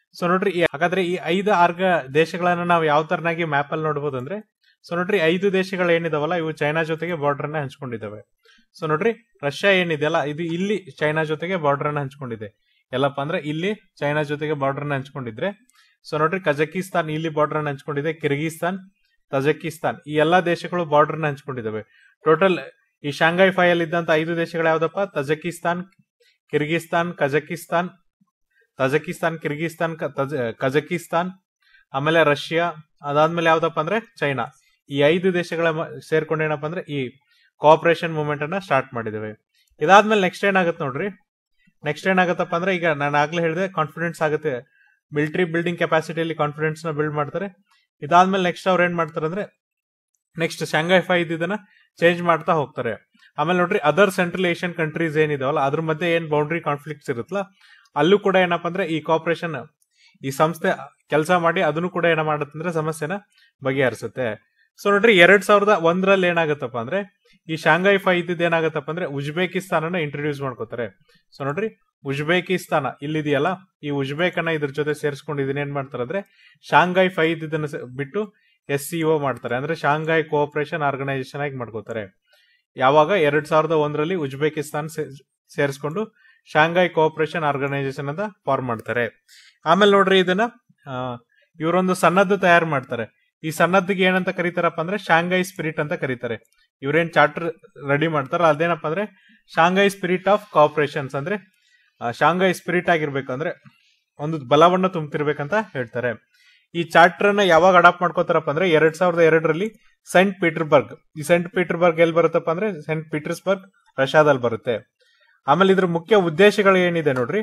ಸೊ ನೋಡ್ರಿ ಈ- ಹಾಗಾದ್ರೆ ಈ ಐದು ಆರ್ಗ ದೇಶಗಳನ್ನ ನಾವು ಯಾವ ತರನಾಗಿ ಮ್ಯಾಪ್ ಅಲ್ಲಿ ನೋಡಬಹುದು ಅಂದ್ರೆ ಸೊ ನೋಡ್ರಿ ಐದು ದೇಶಗಳು ಏನಿದಾವಲ್ಲ ಇವು ಚೈನಾ ಜೊತೆಗೆ ಬಾರ್ಡರ್ ನ ಹಂಚ್ಕೊಂಡಿದ್ದಾವೆ ಸೊ ನೋಡ್ರಿ ರಷ್ಯಾ ಏನಿದೆಯಲ್ಲ ಇದು ಇಲ್ಲಿ ಚೈನಾ ಜೊತೆಗೆ ಬಾರ್ಡರ್ ನ ಹಂಚ್ಕೊಂಡಿದೆ ಎಲ್ಲಪ್ಪ ಅಂದ್ರೆ ಇಲ್ಲಿ ಚೈನಾ ಜೊತೆಗೆ ಬಾರ್ಡರ್ ನ ಹಂಚ್ಕೊಂಡಿದ್ರೆ ಸೊ ನೋಡ್ರಿ ಕಜಕಿಸ್ತಾನ್ ಇಲ್ಲಿ ಬಾರ್ಡರ್ ನ ಹಂಚ್ಕೊಂಡಿದೆ ಕಿರ್ಗಿಸ್ತಾನ್ ತಜಕಿಸ್ತಾನ್ ಈ ಎಲ್ಲಾ ದೇಶಗಳು ಬಾರ್ಡರ್ ನ ಹಂಚ್ಕೊಂಡಿದ್ದಾವೆ ಟೋಟಲ್ ಈ ಶಾಂಘೈ ಫೈ ಅಲ್ಲಿ ಇದ್ದಂತ ಐದು ದೇಶಗಳು ಯಾವ್ದಪ್ಪ Tajikistan Kyrgyzstan Kazakhstan Tajikistan Kyrgyzstan ಕ- ತಜ- ಕಜಕಿಸ್ತಾನ್ ಆಮೇಲೆ ರಷ್ಯಾ ಅದಾದ್ಮೇಲೆ ಯಾವ್ದಪ್ಪ ಅಂದ್ರೆ ಚೈನಾ ಈ ಐದು ದೇಶಗಳ ಮ- ಸೇರ್ಕೊಂಡು ಏನಪ್ಪ ಅಂದ್ರೆ ಈ ಕೋಆಪರೇಷನ್ ಮೂವ್ಮೆಂಟ್ ಅನ್ನ ಸ್ಟಾರ್ಟ್ ಮಾಡಿದ್ದೇವೆ ಇದಾದ್ಮೇಲೆ ನೆಕ್ಸ್ಟ್ ಏನಾಗುತ್ತೆ ನೋಡ್ರಿ ನೆಕ್ಸ್ಟ್ ಏನಾಗತ್ತಪ್ಪ ಅಂದ್ರೆ ಈಗ ನಾನು ಆಗ್ಲೇ ಹೇಳಿದೆ ಕಾನ್ಫಿಡೆನ್ಸ್ ಆಗುತ್ತೆ ಮಿಲಿಟರಿ ಬಿಲ್ಡಿಂಗ್ ಕೆಪಾಸಿಟಿಯಲ್ಲಿ ಕಾನ್ಫಿಡೆನ್ಸ್ ನ ಬಿಲ್ಡ್ ಮಾಡ್ತಾರೆ ಇದಾದ್ಮೇಲೆ ನೆಕ್ಸ್ಟ್ ಅವ್ರು ಏನ್ ಮಾಡ್ತಾರೆ ಅಂದ್ರೆ ನೆಕ್ಸ್ಟ್ ಶಾಂಘೈ ಫೈ ಇದನ್ನ ಚೇಂಜ್ ಮಾಡ್ತಾ ಹೋಗ್ತಾರೆ ಆಮೇಲೆ ನೋಡ್ರಿ ಅದರ್ ಸೆಂಟ್ರಲ್ ಏಷ್ಯನ್ ಕಂಟ್ರೀಸ್ ಏನಿದಾವಲ್ಲ ಅದ್ರ ಮಧ್ಯೆ ಏನ್ ಬೌಂಡ್ರಿ ಕಾನ್ಫ್ಲಿಕ್ಟ್ಸ್ ಇರುತ್ತಲ್ಲ ಅಲ್ಲೂ ಕೂಡ ಏನಪ್ಪ ಅಂದ್ರೆ ಈ ಕೋಆಪರೇಷನ್ ಈ ಸಂಸ್ಥೆ ಕೆಲಸ ಮಾಡಿ ಅದನ್ನು ಕೂಡ ಏನ ಮಾಡುತ್ತೆ ಅಂದ್ರೆ ಸಮಸ್ಯೆನ ಬಗೆಹರಿಸುತ್ತೆ ಸೊ ನೋಡ್ರಿ ಎರಡ್ ಸಾವಿರದ ಒಂದರಲ್ಲಿ ಏನಾಗತ್ತಪ್ಪ ಅಂದ್ರೆ ಈ ಶಾಂಘೈ ಫೈ ಇದ್ದಿದ್ದು ಏನಾಗತ್ತಪ್ಪ ಅಂದ್ರೆ ಉಜ್ಬೇಕಿಸ್ತಾನನ ಇಂಟ್ರೊಡ್ಯೂಸ್ ಮಾಡ್ಕೋತಾರೆ ಸೊ ನೋಡ್ರಿ ಉಜ್ಬೇಕಿಸ್ತಾನ ಇಲ್ಲಿದೆಯಲ್ಲ ಈ ಉಜ್ಬೇಕ್ ಅನ್ನ ಇದ್ರ ಜೊತೆ ಸೇರಿಸ್ಕೊಂಡು ಇದನ್ನ ಏನ್ ಮಾಡ್ತಾರೆ ಅಂದ್ರೆ ಶಾಂಘೈ ಫೈ ಇದ್ದಿದ್ದನ್ನ ಸ- ಬಿಟ್ಟು ಎಸ್ ಸಿಒ ಮಾಡ್ತಾರೆ ಅಂದ್ರೆ ಶಾಂಘೈ ಕೋಆಪರೇಷನ್ ಆರ್ಗನೈಸೇಷನ್ ಆಗಿ ಮಾಡ್ಕೋತಾರೆ ಯಾವಾಗ ಎರಡ್ ಸಾವಿರದ ಒಂದರಲ್ಲಿ ಉಜ್ಬೇಕಿಸ್ತಾನ್ ಸೇ- ಸೇರಿಸ್ಕೊಂಡು ಶಾಂಘೈ ಕೋಆಪರೇಷನ್ ಆರ್ಗನೈಸೇಷನ್ ಅಂತ ಫಾರ್ಮ್ ಮಾಡ್ತಾರೆ ಆಮೇಲೆ ನೋಡ್ರಿ ಇದನ್ನ ಆ, ಇವರೊಂದು ಸನ್ನದ್ದು ತಯಾರು ಮಾಡ್ತಾರೆ ಈ ಸನ್ನದ್ದಿಗೆ ಏನಂತ ಕರೀತಾರಪ್ಪ ಅಂದ್ರೆ ಶಾಂಘೈ ಸ್ಪಿರಿಟ್ ಅಂತ ಕರೀತಾರೆ ಇವ್ರೇನ್ ಚಾರ್ಟರ್ ರೆಡಿ ಮಾಡ್ತಾರ ಅದೇನಪ್ಪ ಅಂದ್ರೆ ಶಾಂಘೈ ಸ್ಪಿರಿಟ್ ಆಫ್ ಕೋಆಪರೇಷನ್ಸ್ ಅಂದ್ರೆ ಆ, ಶಾಂಘೈ ಸ್ಪಿರಿಟ್ ಆಗಿರ್ಬೇಕು ಅಂದ್ರೆ ಒಂದು ಬಲವನ್ನು ತುಂಬ್ತಿರ್ಬೇಕಂತ ಹೇಳ್ತಾರೆ ಈ ಚಾರ್ಟರ್ ಅನ್ನ ಯಾವಾಗ ಅಡಾಪ್ಟ್ ಮಾಡ್ಕೋತಾರಪ್ಪ ಅಂದ್ರೆ ಎರಡ್ ಸಾವಿರದ ಎರಡರಲ್ಲಿ ಸೆಂಟ್ ಪೀಟರ್ಬರ್ಗ್ ಈ ಸೆಂಟ್ ಪೀಟರ್ಬರ್ಗ್ ಎಲ್ಲಿ ಬರುತ್ತಪ್ಪ ಅಂದ್ರೆ ಸೆಂಟ್ ಪೀಟರ್ಸ್ಬರ್ಗ್ ರಷ್ಯಾದಲ್ಲಿ ಬರುತ್ತೆ ಆಮೇಲೆ ಇದ್ರ ಮುಖ್ಯ ಉದ್ದೇಶಗಳು ಏನಿದೆ ನೋಡ್ರಿ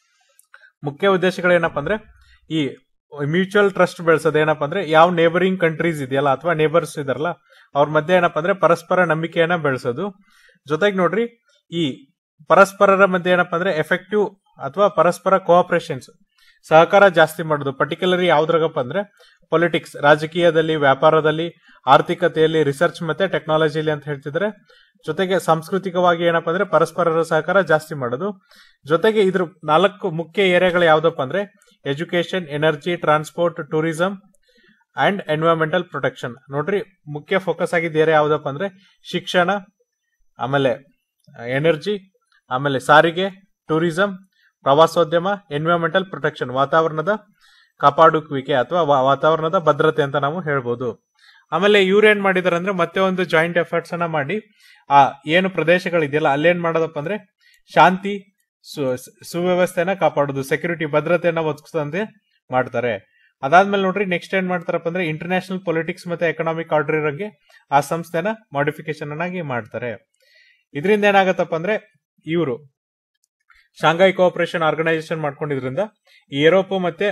ಮುಖ್ಯ ಉದ್ದೇಶಗಳು ಏನಪ್ಪ ಅಂದ್ರೆ ಈ ಮ್ಯೂಚುವಲ್ ಟ್ರಸ್ಟ್ ಬೆಳೆಸೋದು ಏನಪ್ಪ ಅಂದ್ರೆ ಯಾವ ನೇಬರಿಂಗ್ ಕಂಟ್ರೀಸ್ ಇದೆಯಲ್ಲ ಅಥವಾ ನೇಬರ್ಸ್ ಇದಾರಲ್ಲ ಅವ್ರ ಮಧ್ಯೆ ಏನಪ್ಪ ಅಂದ್ರೆ ಪರಸ್ಪರ ನಂಬಿಕೆಯನ್ನ ಬೆಳೆಸೋದು ಜೊತೆಗೆ ನೋಡ್ರಿ ಈ ಪರಸ್ಪರರ ಮಧ್ಯೆ ಏನಪ್ಪ ಅಂದ್ರೆ ಎಫೆಕ್ಟಿವ್ ಅಥವಾ ಪರಸ್ಪರ ಕೋಆಪರೇಷನ್ಸ್ ಸಹಕಾರ ಜಾಸ್ತಿ ಮಾಡೋದು ಪರ್ಟಿಕ್ಯುಲರಿ ಯಾವ್ದ್ರಾಗಪ್ಪ ಅಂದ್ರೆ ಪೊಲಿಟಿಕ್ಸ್ ರಾಜಕೀಯದಲ್ಲಿ ವ್ಯಾಪಾರದಲ್ಲಿ ಆರ್ಥಿಕತೆಯಲ್ಲಿ ರಿಸರ್ಚ್ ಮತ್ತೆ ಟೆಕ್ನಾಲಜಿಲಿ ಅಂತ ಹೇಳ್ತಿದ್ರೆ ಜೊತೆಗೆ ಸಾಂಸ್ಕೃತಿಕವಾಗಿ ಏನಪ್ಪ ಅಂದ್ರೆ ಪರಸ್ಪರರ ಸಹಕಾರ ಜಾಸ್ತಿ ಮಾಡೋದು ಜೊತೆಗೆ ಇದ್ರ ನಾಲ್ಕು ಮುಖ್ಯ ಏರಿಯಾಗಳು ಯಾವ್ದಪ್ಪ ಅಂದ್ರೆ education energy transport tourism and environmental protection ನೋಡ್ರಿ ಮುಖ್ಯ ಫೋಕಸ್ ಆಗಿದ್ದ ಏರಿಯಾ ಯಾವ್ದಪ್ಪ ಅಂದ್ರೆ ಶಿಕ್ಷಣ ಆಮೇಲೆ ಎನರ್ಜಿ ಆಮೇಲೆ ಸಾರಿಗೆ ಟೂರಿಸಂ ಪ್ರವಾಸೋದ್ಯಮ ಎನ್ವೈರನ್ಮೆಂಟಲ್ ಪ್ರೊಟೆಕ್ಷನ್ ವಾತಾವರಣದ ಕಾಪಾಡುವಿಕೆ ಅಥವಾ ವಾ- ವಾತಾವರಣದ ಭದ್ರತೆ ಅಂತ ನಾವು ಹೇಳ್ಬೋದು ಆಮೇಲೆ ಇವ್ರು ಏನ್ ಮಾಡಿದಾರೆ ಅಂದ್ರೆ ಮತ್ತೆ ಒಂದು ಜಾಯಿಂಟ್ ಎಫರ್ಟ್ಸ್ ಅನ್ನ ಮಾಡಿ ಆ ಏನು ಪ್ರದೇಶಗಳಿದೆಯಲ್ಲ ಅಲ್ಲೇನ್ ಮಾಡೋದಪ್ಪ ಅಂದ್ರೆ ಶಾಂತಿ ಸು- ಸುವ್ಯವಸ್ಥೆನ ಕಾಪಾಡೋದು ಸೆಕ್ಯೂರಿಟಿ ಭದ್ರತೆಯನ್ನ ಒದಗಿಸಂತೆ ಮಾಡ್ತಾರೆ ಅದಾದ್ಮೇಲೆ ನೋಡ್ರಿ ನೆಕ್ಸ್ಟ್ ಏನ್ ಮಾಡ್ತಾರಪ್ಪ ಅಂದ್ರೆ ಇಂಟರ್ನ್ಯಾಷನಲ್ ಪೊಲಿಟಿಕ್ಸ್ ಮತ್ತೆ ಎಕನಾಮಿಕ್ ಆರ್ಡರ್ ಇರೋಂಗೆ ಆ ಸಂಸ್ಥೆನ ಮಾಡಿಫಿಕೇಶನ್ ಆಗಿ ಮಾಡ್ತಾರೆ ಇದರಿಂದ ಏನಾಗತ್ತಪ್ಪ ಅಂದ್ರೆ ಇವರು ಶಾಂಘೈ ಕೋಆಪರೇಷನ್ ಆರ್ಗನೈಸೇಷನ್ ಮಾಡ್ಕೊಂಡಿದ್ರಿಂದ ಈ ಯುರೋಪ್ ಮತ್ತೆ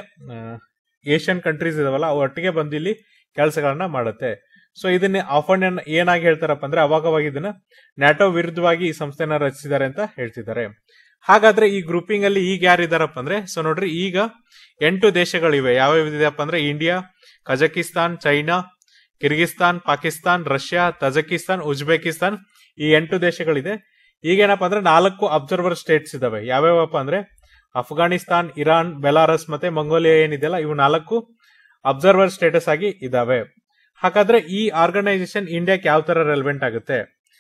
ಏಷ್ಯನ್ ಕಂಟ್ರೀಸ್ ಇದಾವಲ್ಲ ಅವು ಒಟ್ಟಿಗೆ ಬಂದು ಇಲ್ಲಿ ಕೆಲಸಗಳನ್ನ ಮಾಡುತ್ತೆ ಸೊ ಇದನ್ನ ಆಫನ್ ಏನಾಗಿ ಹೇಳ್ತಾರಪ್ಪ ಅಂದ್ರೆ ಅವಾಗವಾಗ ಇದನ್ನ ನ್ಯಾಟೋ ವಿರುದ್ಧವಾಗಿ ಈ ಸಂಸ್ಥೆನ ರಚಿಸಿದ್ದಾರೆ ಅಂತ ಹೇಳ್ತಿದ್ದಾರೆ ಹಾಗಾದ್ರೆ ಈ ಗ್ರೂಪಿಂಗ್ ಅಲ್ಲಿ ಈಗ ಯಾರಿದಾರಪ್ಪ ಅಂದ್ರೆ ಸೊ ನೋಡ್ರಿ ಈಗ ಎಂಟು ದೇಶಗಳಿವೆ ಯಾವ್ಯಾವ ಇದೆಯಪ್ಪ ಅಂದ್ರೆ India Kazakhstan China Kyrgyzstan Pakistan Russia Tajikistan Uzbekistan ಈ ಎಂಟು ದೇಶಗಳಿದೆ ಈಗೇನಪ್ಪ ಅಂದ್ರೆ ನಾಲ್ಕು ಅಬ್ಸರ್ವರ್ ಸ್ಟೇಟ್ಸ್ ಇದಾವೆ ಯಾವ್ಯಾವಪ್ಪ ಅಂದ್ರೆ ಅಫ್ಘಾನಿಸ್ತಾನ್ ಇರಾನ್ ಬೆಲಾರಸ್ ಮತ್ತೆ ಮಂಗೋಲಿಯಾ ಏನಿದೆಯಲ್ಲ ಇವು ನಾಲ್ಕು ಅಬ್ಸರ್ವರ್ ಸ್ಟೇಟಸ್ ಆಗಿ ಇದಾವೆ ಹಾಗಾದ್ರೆ ಈ ಆರ್ಗನೈಸೇಷನ್ ಇಂಡಿಯಾಕ್ಕೆ ಯಾವ ತರ ರೆಲೆವೆಂಟ್ ಆಗುತ್ತೆ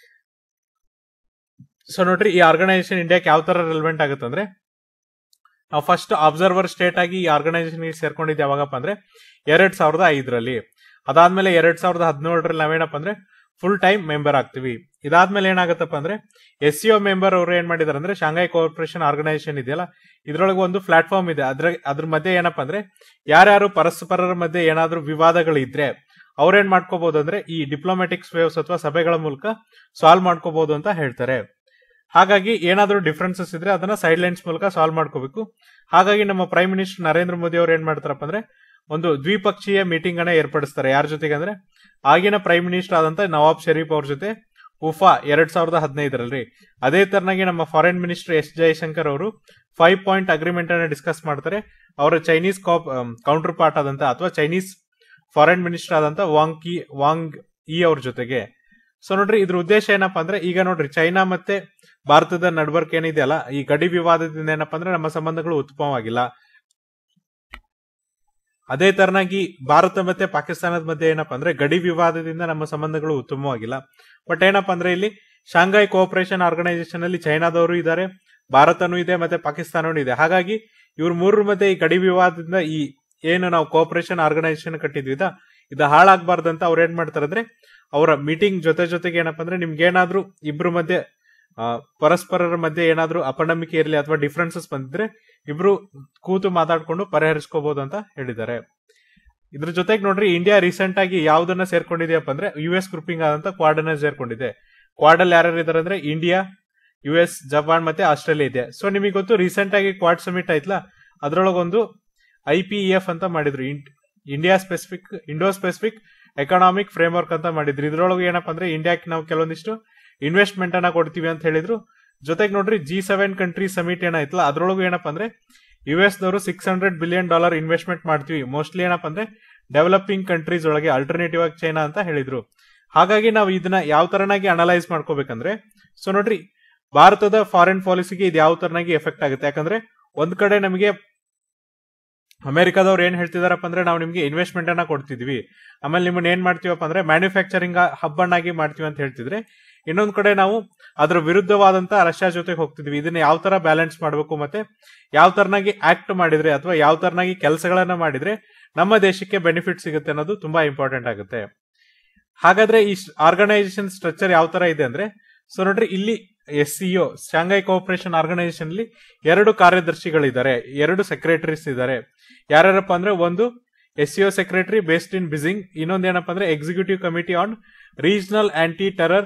ಸೊ ನೋಡ್ರಿ ಈ ಆರ್ಗನೈಸೇಷನ್ ಇಂಡಿಯಾಕ್ಕೆ ಯಾವ ತರ ರೆಲೆವೆಂಟ್ ಆಗುತ್ತೆ ಅಂದ್ರೆ ನಾವು ಫಸ್ಟ್ ಅಬ್ಸರ್ವರ್ ಸ್ಟೇಟ್ ಆಗಿ ಈ ಆರ್ಗನೈಸೇಷನ್ ಸೇರ್ಕೊಂಡಿದ್ದು ಯಾವಾಗಪ್ಪ ಅಂದ್ರೆ ಎರಡ್ ಸಾವಿರದ ಐದರಲ್ಲಿ ಅದಾದ್ಮೇಲೆ ಎರಡ್ ಸಾವಿರದ ಹದಿನೇಳರಲ್ಲಿ ನಾವೇನಪ್ಪ ಅಂದ್ರೆ ಫುಲ್ ಟೈಮ್ ಮೆಂಬರ್ ಆಗ್ತೀವಿ ಇದಾದ್ಮೇಲೆ ಏನಾಗತ್ತಪ್ಪ ಅಂದ್ರೆ ಎಸ್ ಸಿ ಮೆಂಬರ್ ಅವರು ಏನ್ ಮಾಡಿದಾರೆ ಅಂದ್ರೆ ಶಾಂಘೈ ಕೋಆಪರೇಷನ್ ಆರ್ಗನೈಸೇಷನ್ ಇದೆಯಲ್ಲ ಇದ್ರೊಳಗೆ ಒಂದು ಪ್ಲಾಟ್ಫಾರ್ಮ್ ಇದೆ ಅದ್ರ ಅದ್ರ ಮಧ್ಯೆ ಏನಪ್ಪ ಅಂದ್ರೆ ಯಾರ್ಯಾರು ಪರಸ್ಪರರ ಮಧ್ಯೆ ಏನಾದ್ರೂ ವಿವಾದಗಳಿದ್ರೆ ಅವ್ರೇನ್ ಮಾಡ್ಕೋಬಹುದು ಅಂದ್ರೆ ಈ ಡಿಪ್ಲೊಮ್ಯಾಟಿಕ್ಸ್ ವೇವ್ಸ್ ಅಥವಾ ಸಭೆಗಳ ಮೂಲಕ ಸಾಲ್ವ್ ಮಾಡ್ಕೋಬಹುದು ಅಂತ ಹೇಳ್ತಾರೆ ಹಾಗಾಗಿ ಏನಾದ್ರೂ ಡಿಫ್ರೆನ್ಸಸ್ ಇದ್ರೆ ಅದನ್ನ ಸೈಡ್ ಲೈನ್ಸ್ ಮೂಲಕ ಸಾಲ್ವ್ ಮಾಡ್ಕೋಬೇಕು ಹಾಗಾಗಿ ನಮ್ಮ ಪ್ರೈಮ್ ಮಿನಿಸ್ಟರ್ ನರೇಂದ್ರ ಮೋದಿ ಅವರು ಏನ್ ಮಾಡ್ತಾರಪ್ಪ ಅಂದ್ರೆ ಒಂದು ದ್ವಿಪಕ್ಷೀಯ ಮೀಟಿಂಗ್ ಅನ್ನ ಏರ್ಪಡಿಸ್ತಾರೆ ಯಾರ ಜೊತೆಗೆ ಅಂದ್ರೆ ಆಗಿನ ಪ್ರೈಮ್ ಮಿನಿಸ್ಟರ್ ಆದಂತ ನವಾಬ್ ಶರೀಫ್ ಅವ್ರ ಜೊತೆ ಉಫಾ ಎರಡ್ ಸಾವಿರದ ಹದಿನೈದರಲ್ಲಿ ಅದೇ ತರನಾಗಿ ನಮ್ಮ ಫಾರಿನ್ ಮಿನಿಸ್ಟರ್ ಎಸ್ ಜಯಶಂಕರ್ ಅವರು ಫೈವ್ ಪಾಯಿಂಟ್ ಅಗ್ರಿಮೆಂಟ್ ಅನ್ನ ಡಿಸ್ಕಸ್ ಮಾಡ್ತಾರೆ ಅವರ ಚೈನೀಸ್ ಕೌಂಟರ್ ಪಾರ್ಟ್ ಆದಂತ ಅಥವಾ ಚೈನೀಸ್ ಫಾರಿನ್ ಮಿನಿಸ್ಟರ್ ಆದಂತ ವಾಂಗ್ ಕಿ ವಾಂಗ್ ಇ ಅವ್ರ ಜೊತೆಗೆ ಸೊ ನೋಡ್ರಿ ಇದ್ರ ಉದ್ದೇಶ ಏನಪ್ಪಾ ಅಂದ್ರೆ ಈಗ ನೋಡ್ರಿ ಚೈನಾ ಮತ್ತೆ ಭಾರತದ ನಡ್ವರ್ಕ್ ಏನಿದೆಯಲ್ಲ ಈ ಗಡಿ ವಿವಾದದಿಂದ ಏನಪ್ಪಾ ಅಂದ್ರೆ ನಮ್ಮ ಸಂಬಂಧಗಳು ಉತ್ತಮವಾಗಿಲ್ಲ ಅದೇ ತರನಾಗಿ ಭಾರತ ಮತ್ತೆ ಪಾಕಿಸ್ತಾನದ ಮಧ್ಯೆ ಏನಪ್ಪಾ ಅಂದ್ರೆ ಗಡಿ ವಿವಾದದಿಂದ ನಮ್ಮ ಸಂಬಂಧಗಳು ಉತ್ತಮವಾಗಿಲ್ಲ ಬಟ್ ಏನಪ್ಪಾ ಅಂದ್ರೆ ಇಲ್ಲಿ ಶಾಂಘೈ ಕೋಆಪರೇಷನ್ ಆರ್ಗನೈಸೇಷನ್ ಅಲ್ಲಿ ಚೈನಾದವರು ಇದ್ದಾರೆ ಭಾರತನೂ ಇದೆ ಮತ್ತೆ ಪಾಕಿಸ್ತಾನನೂ ಇದೆ ಹಾಗಾಗಿ ಇವ್ರ ಮೂರರ ಮಧ್ಯೆ ಈ ಗಡಿ ವಿವಾದದಿಂದ ಈ ಏನು ನಾವು ಕೋಆಪರೇಷನ್ ಆರ್ಗನೈಸೇಷನ್ ಕಟ್ಟಿದ್ವಿ ಇದ ಇದು ಹಾಳಾಗಬಾರ್ದಂತ ಅವ್ರು ಏನ್ ಮಾಡ್ತಾರೆ ಅಂದ್ರೆ ಅವರ ಮೀಟಿಂಗ್ ಜೊತೆ ಜೊತೆಗೆ ಏನಪ್ಪಾ ಅಂದ್ರೆ ನಿಮ್ಗೆ ಏನಾದ್ರೂ ಇಬ್ರ ಮಧ್ಯೆ ಆ, ಪರಸ್ಪರರ ಮಧ್ಯೆ ಏನಾದ್ರೂ ಅಪನಂಬಿಕೆ ಇರಲಿ ಅಥವಾ ಡಿಫ್ರೆನ್ಸಸ್ ಬಂದಿದ್ರೆ ಇಬ್ರು ಕೂತು ಮಾತಾಡ್ಕೊಂಡು ಪರಿಹರಿಸ್ಕೋಬಹುದು ಅಂತ ಹೇಳಿದ್ದಾರೆ ಇದ್ರ ಜೊತೆಗೆ ನೋಡ್ರಿ ಇಂಡಿಯಾ ರೀಸೆಂಟ್ ಆಗಿ ಯಾವ್ದನ್ನ ಸೇರ್ಕೊಂಡಿದೆಯಪ್ಪ ಅಂದ್ರೆ ಯು ಎಸ್ ಗ್ರೂಪಿಂಗ್ ಆದಂತ ಕ್ವಾಡ್ ಅನ್ನ ಸೇರ್ಕೊಂಡಿದೆ ಕ್ವಾಡ್ ಅಲ್ಲಿ ಯಾರ್ಯಾರು ಇದಾರೆ ಅಂದ್ರೆ ಇಂಡಿಯಾ ಯು ಎಸ್ ಜಪಾನ್ ಮತ್ತೆ ಆಸ್ಟ್ರೇಲಿಯಾ ಇದೆ ಸೊ ನಿಮಗೆ ಗೊತ್ತು ರೀಸೆಂಟ್ ಆಗಿ ಕ್ವಾಡ್ ಸಮಿಟ್ ಆಯ್ತಲ್ಲ ಅದ್ರೊಳಗೊಂದು ಐ ಪಿ ಎಫ್ ಅಂತ ಮಾಡಿದ್ರು India pacific Indo pacific economic framework ಅಂತ ಮಾಡಿದ್ರು ಇದ್ರೊಳಗೆ ಏನಪ್ಪಾ ಅಂದ್ರೆ ಇಂಡಿಯಾಕ್ಕೆ ನಾವು ಕೆಲವೊಂದಿಷ್ಟು ಇನ್ವೆಸ್ಟ್ಮೆಂಟ್ ಅನ್ನ ಕೊಡ್ತೀವಿ ಅಂತ ಹೇಳಿದ್ರು ಜೊತೆಗೆ ನೋಡ್ರಿ ಜಿ ಸೆವೆನ್ ಕಂಟ್ರಿ ಸಮಿಟ್ ಏನಾಯ್ತಲ್ಲ ಅದ್ರೊಳಗೂ ಏನಪ್ಪಾ ಅಂದ್ರೆ ಯು ಎಸ್ ದವರು six hundred billion dollar investment ಮಾಡ್ತೀವಿ ಮೋಸ್ಟ್ಲಿ ಏನಪ್ಪಾ ಅಂದ್ರೆ ಡೆವಲಪಿಂಗ್ ಕಂಟ್ರೀಸ್ ಒಳಗೆ ಆಲ್ಟರ್ನೇಟಿವ್ ಆಗಿ ಚೈನಾ ಅಂತ ಹೇಳಿದ್ರು ಹಾಗಾಗಿ ನಾವು ಇದನ್ನ ಯಾವ ತರನಾಗಿ ಅನಲೈಸ್ ಮಾಡ್ಕೋಬೇಕಂದ್ರೆ ಸೊ ನೋಡ್ರಿ ಭಾರತದ ಫಾರಿನ್ ಪಾಲಿಸಿಗೆ ಇದು ಯಾವ ತರನಾಗಿ ಎಫೆಕ್ಟ್ ಆಗುತ್ತೆ ಯಾಕಂದ್ರೆ ಒಂದ್ ಕಡೆ ನಮಗೆ ಅಮೆರಿಕದವ್ರು ಏನ್ ಹೇಳ್ತಿದಾರಪ್ಪ ಅಂದ್ರೆ ನಾವು ನಿಮ್ಗೆ ಇನ್ವೆಸ್ಟ್ಮೆಂಟ್ ಅನ್ನ ಕೊಡ್ತಿದ್ವಿ ಆಮೇಲೆ ನಿಮ್ಮನ್ನ ಏನ್ ಮಾಡ್ತೀವಪ್ಪ ಅಂದ್ರೆ ಮ್ಯಾನುಫ್ಯಾಕ್ಚರಿಂಗ್ ಹಬ್ಬನ್ನಾಗಿ ಮಾಡ್ತೀವಿ ಅಂತ ಹೇಳ್ತಿದ್ರೆ ಇನ್ನೊಂದ್ ಕಡೆ ನಾವು ಅದ್ರ ವಿರುದ್ಧವಾದಂತ ರಷ್ಯಾ ಜೊತೆಗೆ ಹೋಗ್ತಿದ್ವಿ ಇದನ್ನ ಯಾವ ತರ ಬ್ಯಾಲೆನ್ಸ್ ಮಾಡಬೇಕು ಮತ್ತೆ ಯಾವ ತರನಾಗಿ ಆಕ್ಟ್ ಮಾಡಿದ್ರೆ ಅಥವಾ ಯಾವ ತರನಾಗಿ ಕೆಲಸಗಳನ್ನ ಮಾಡಿದ್ರೆ ನಮ್ಮ ದೇಶಕ್ಕೆ ಬೆನಿಫಿಟ್ ಸಿಗುತ್ತೆ ಅನ್ನೋದು ತುಂಬಾ ಇಂಪಾರ್ಟೆಂಟ್ ಆಗುತ್ತೆ ಹಾಗಾದ್ರೆ ಈ ಆರ್ಗನೈಸೇಷನ್ ಸ್ಟ್ರಕ್ಚರ್ ಯಾವ ತರ ಇದೆ ಅಂದ್ರೆ ಸೊ ನೋಡ್ರಿ ಇಲ್ಲಿ S C O Shanghai cooperation organisation ಅಲ್ಲಿ ಎರಡು ಕಾರ್ಯದರ್ಶಿಗಳಿದ್ದಾರೆ ಎರಡು ಸೆಕ್ರೆಟರೀಸ್ ಇದ್ದಾರೆ ಯಾರ್ಯಾರಪ್ಪ ಅಂದ್ರೆ ಒಂದು S C O secretary based in Beijing ಇನ್ನೊಂದು ಏನಪ್ಪಾ ಅಂದ್ರೆ executive committee on regional anti terror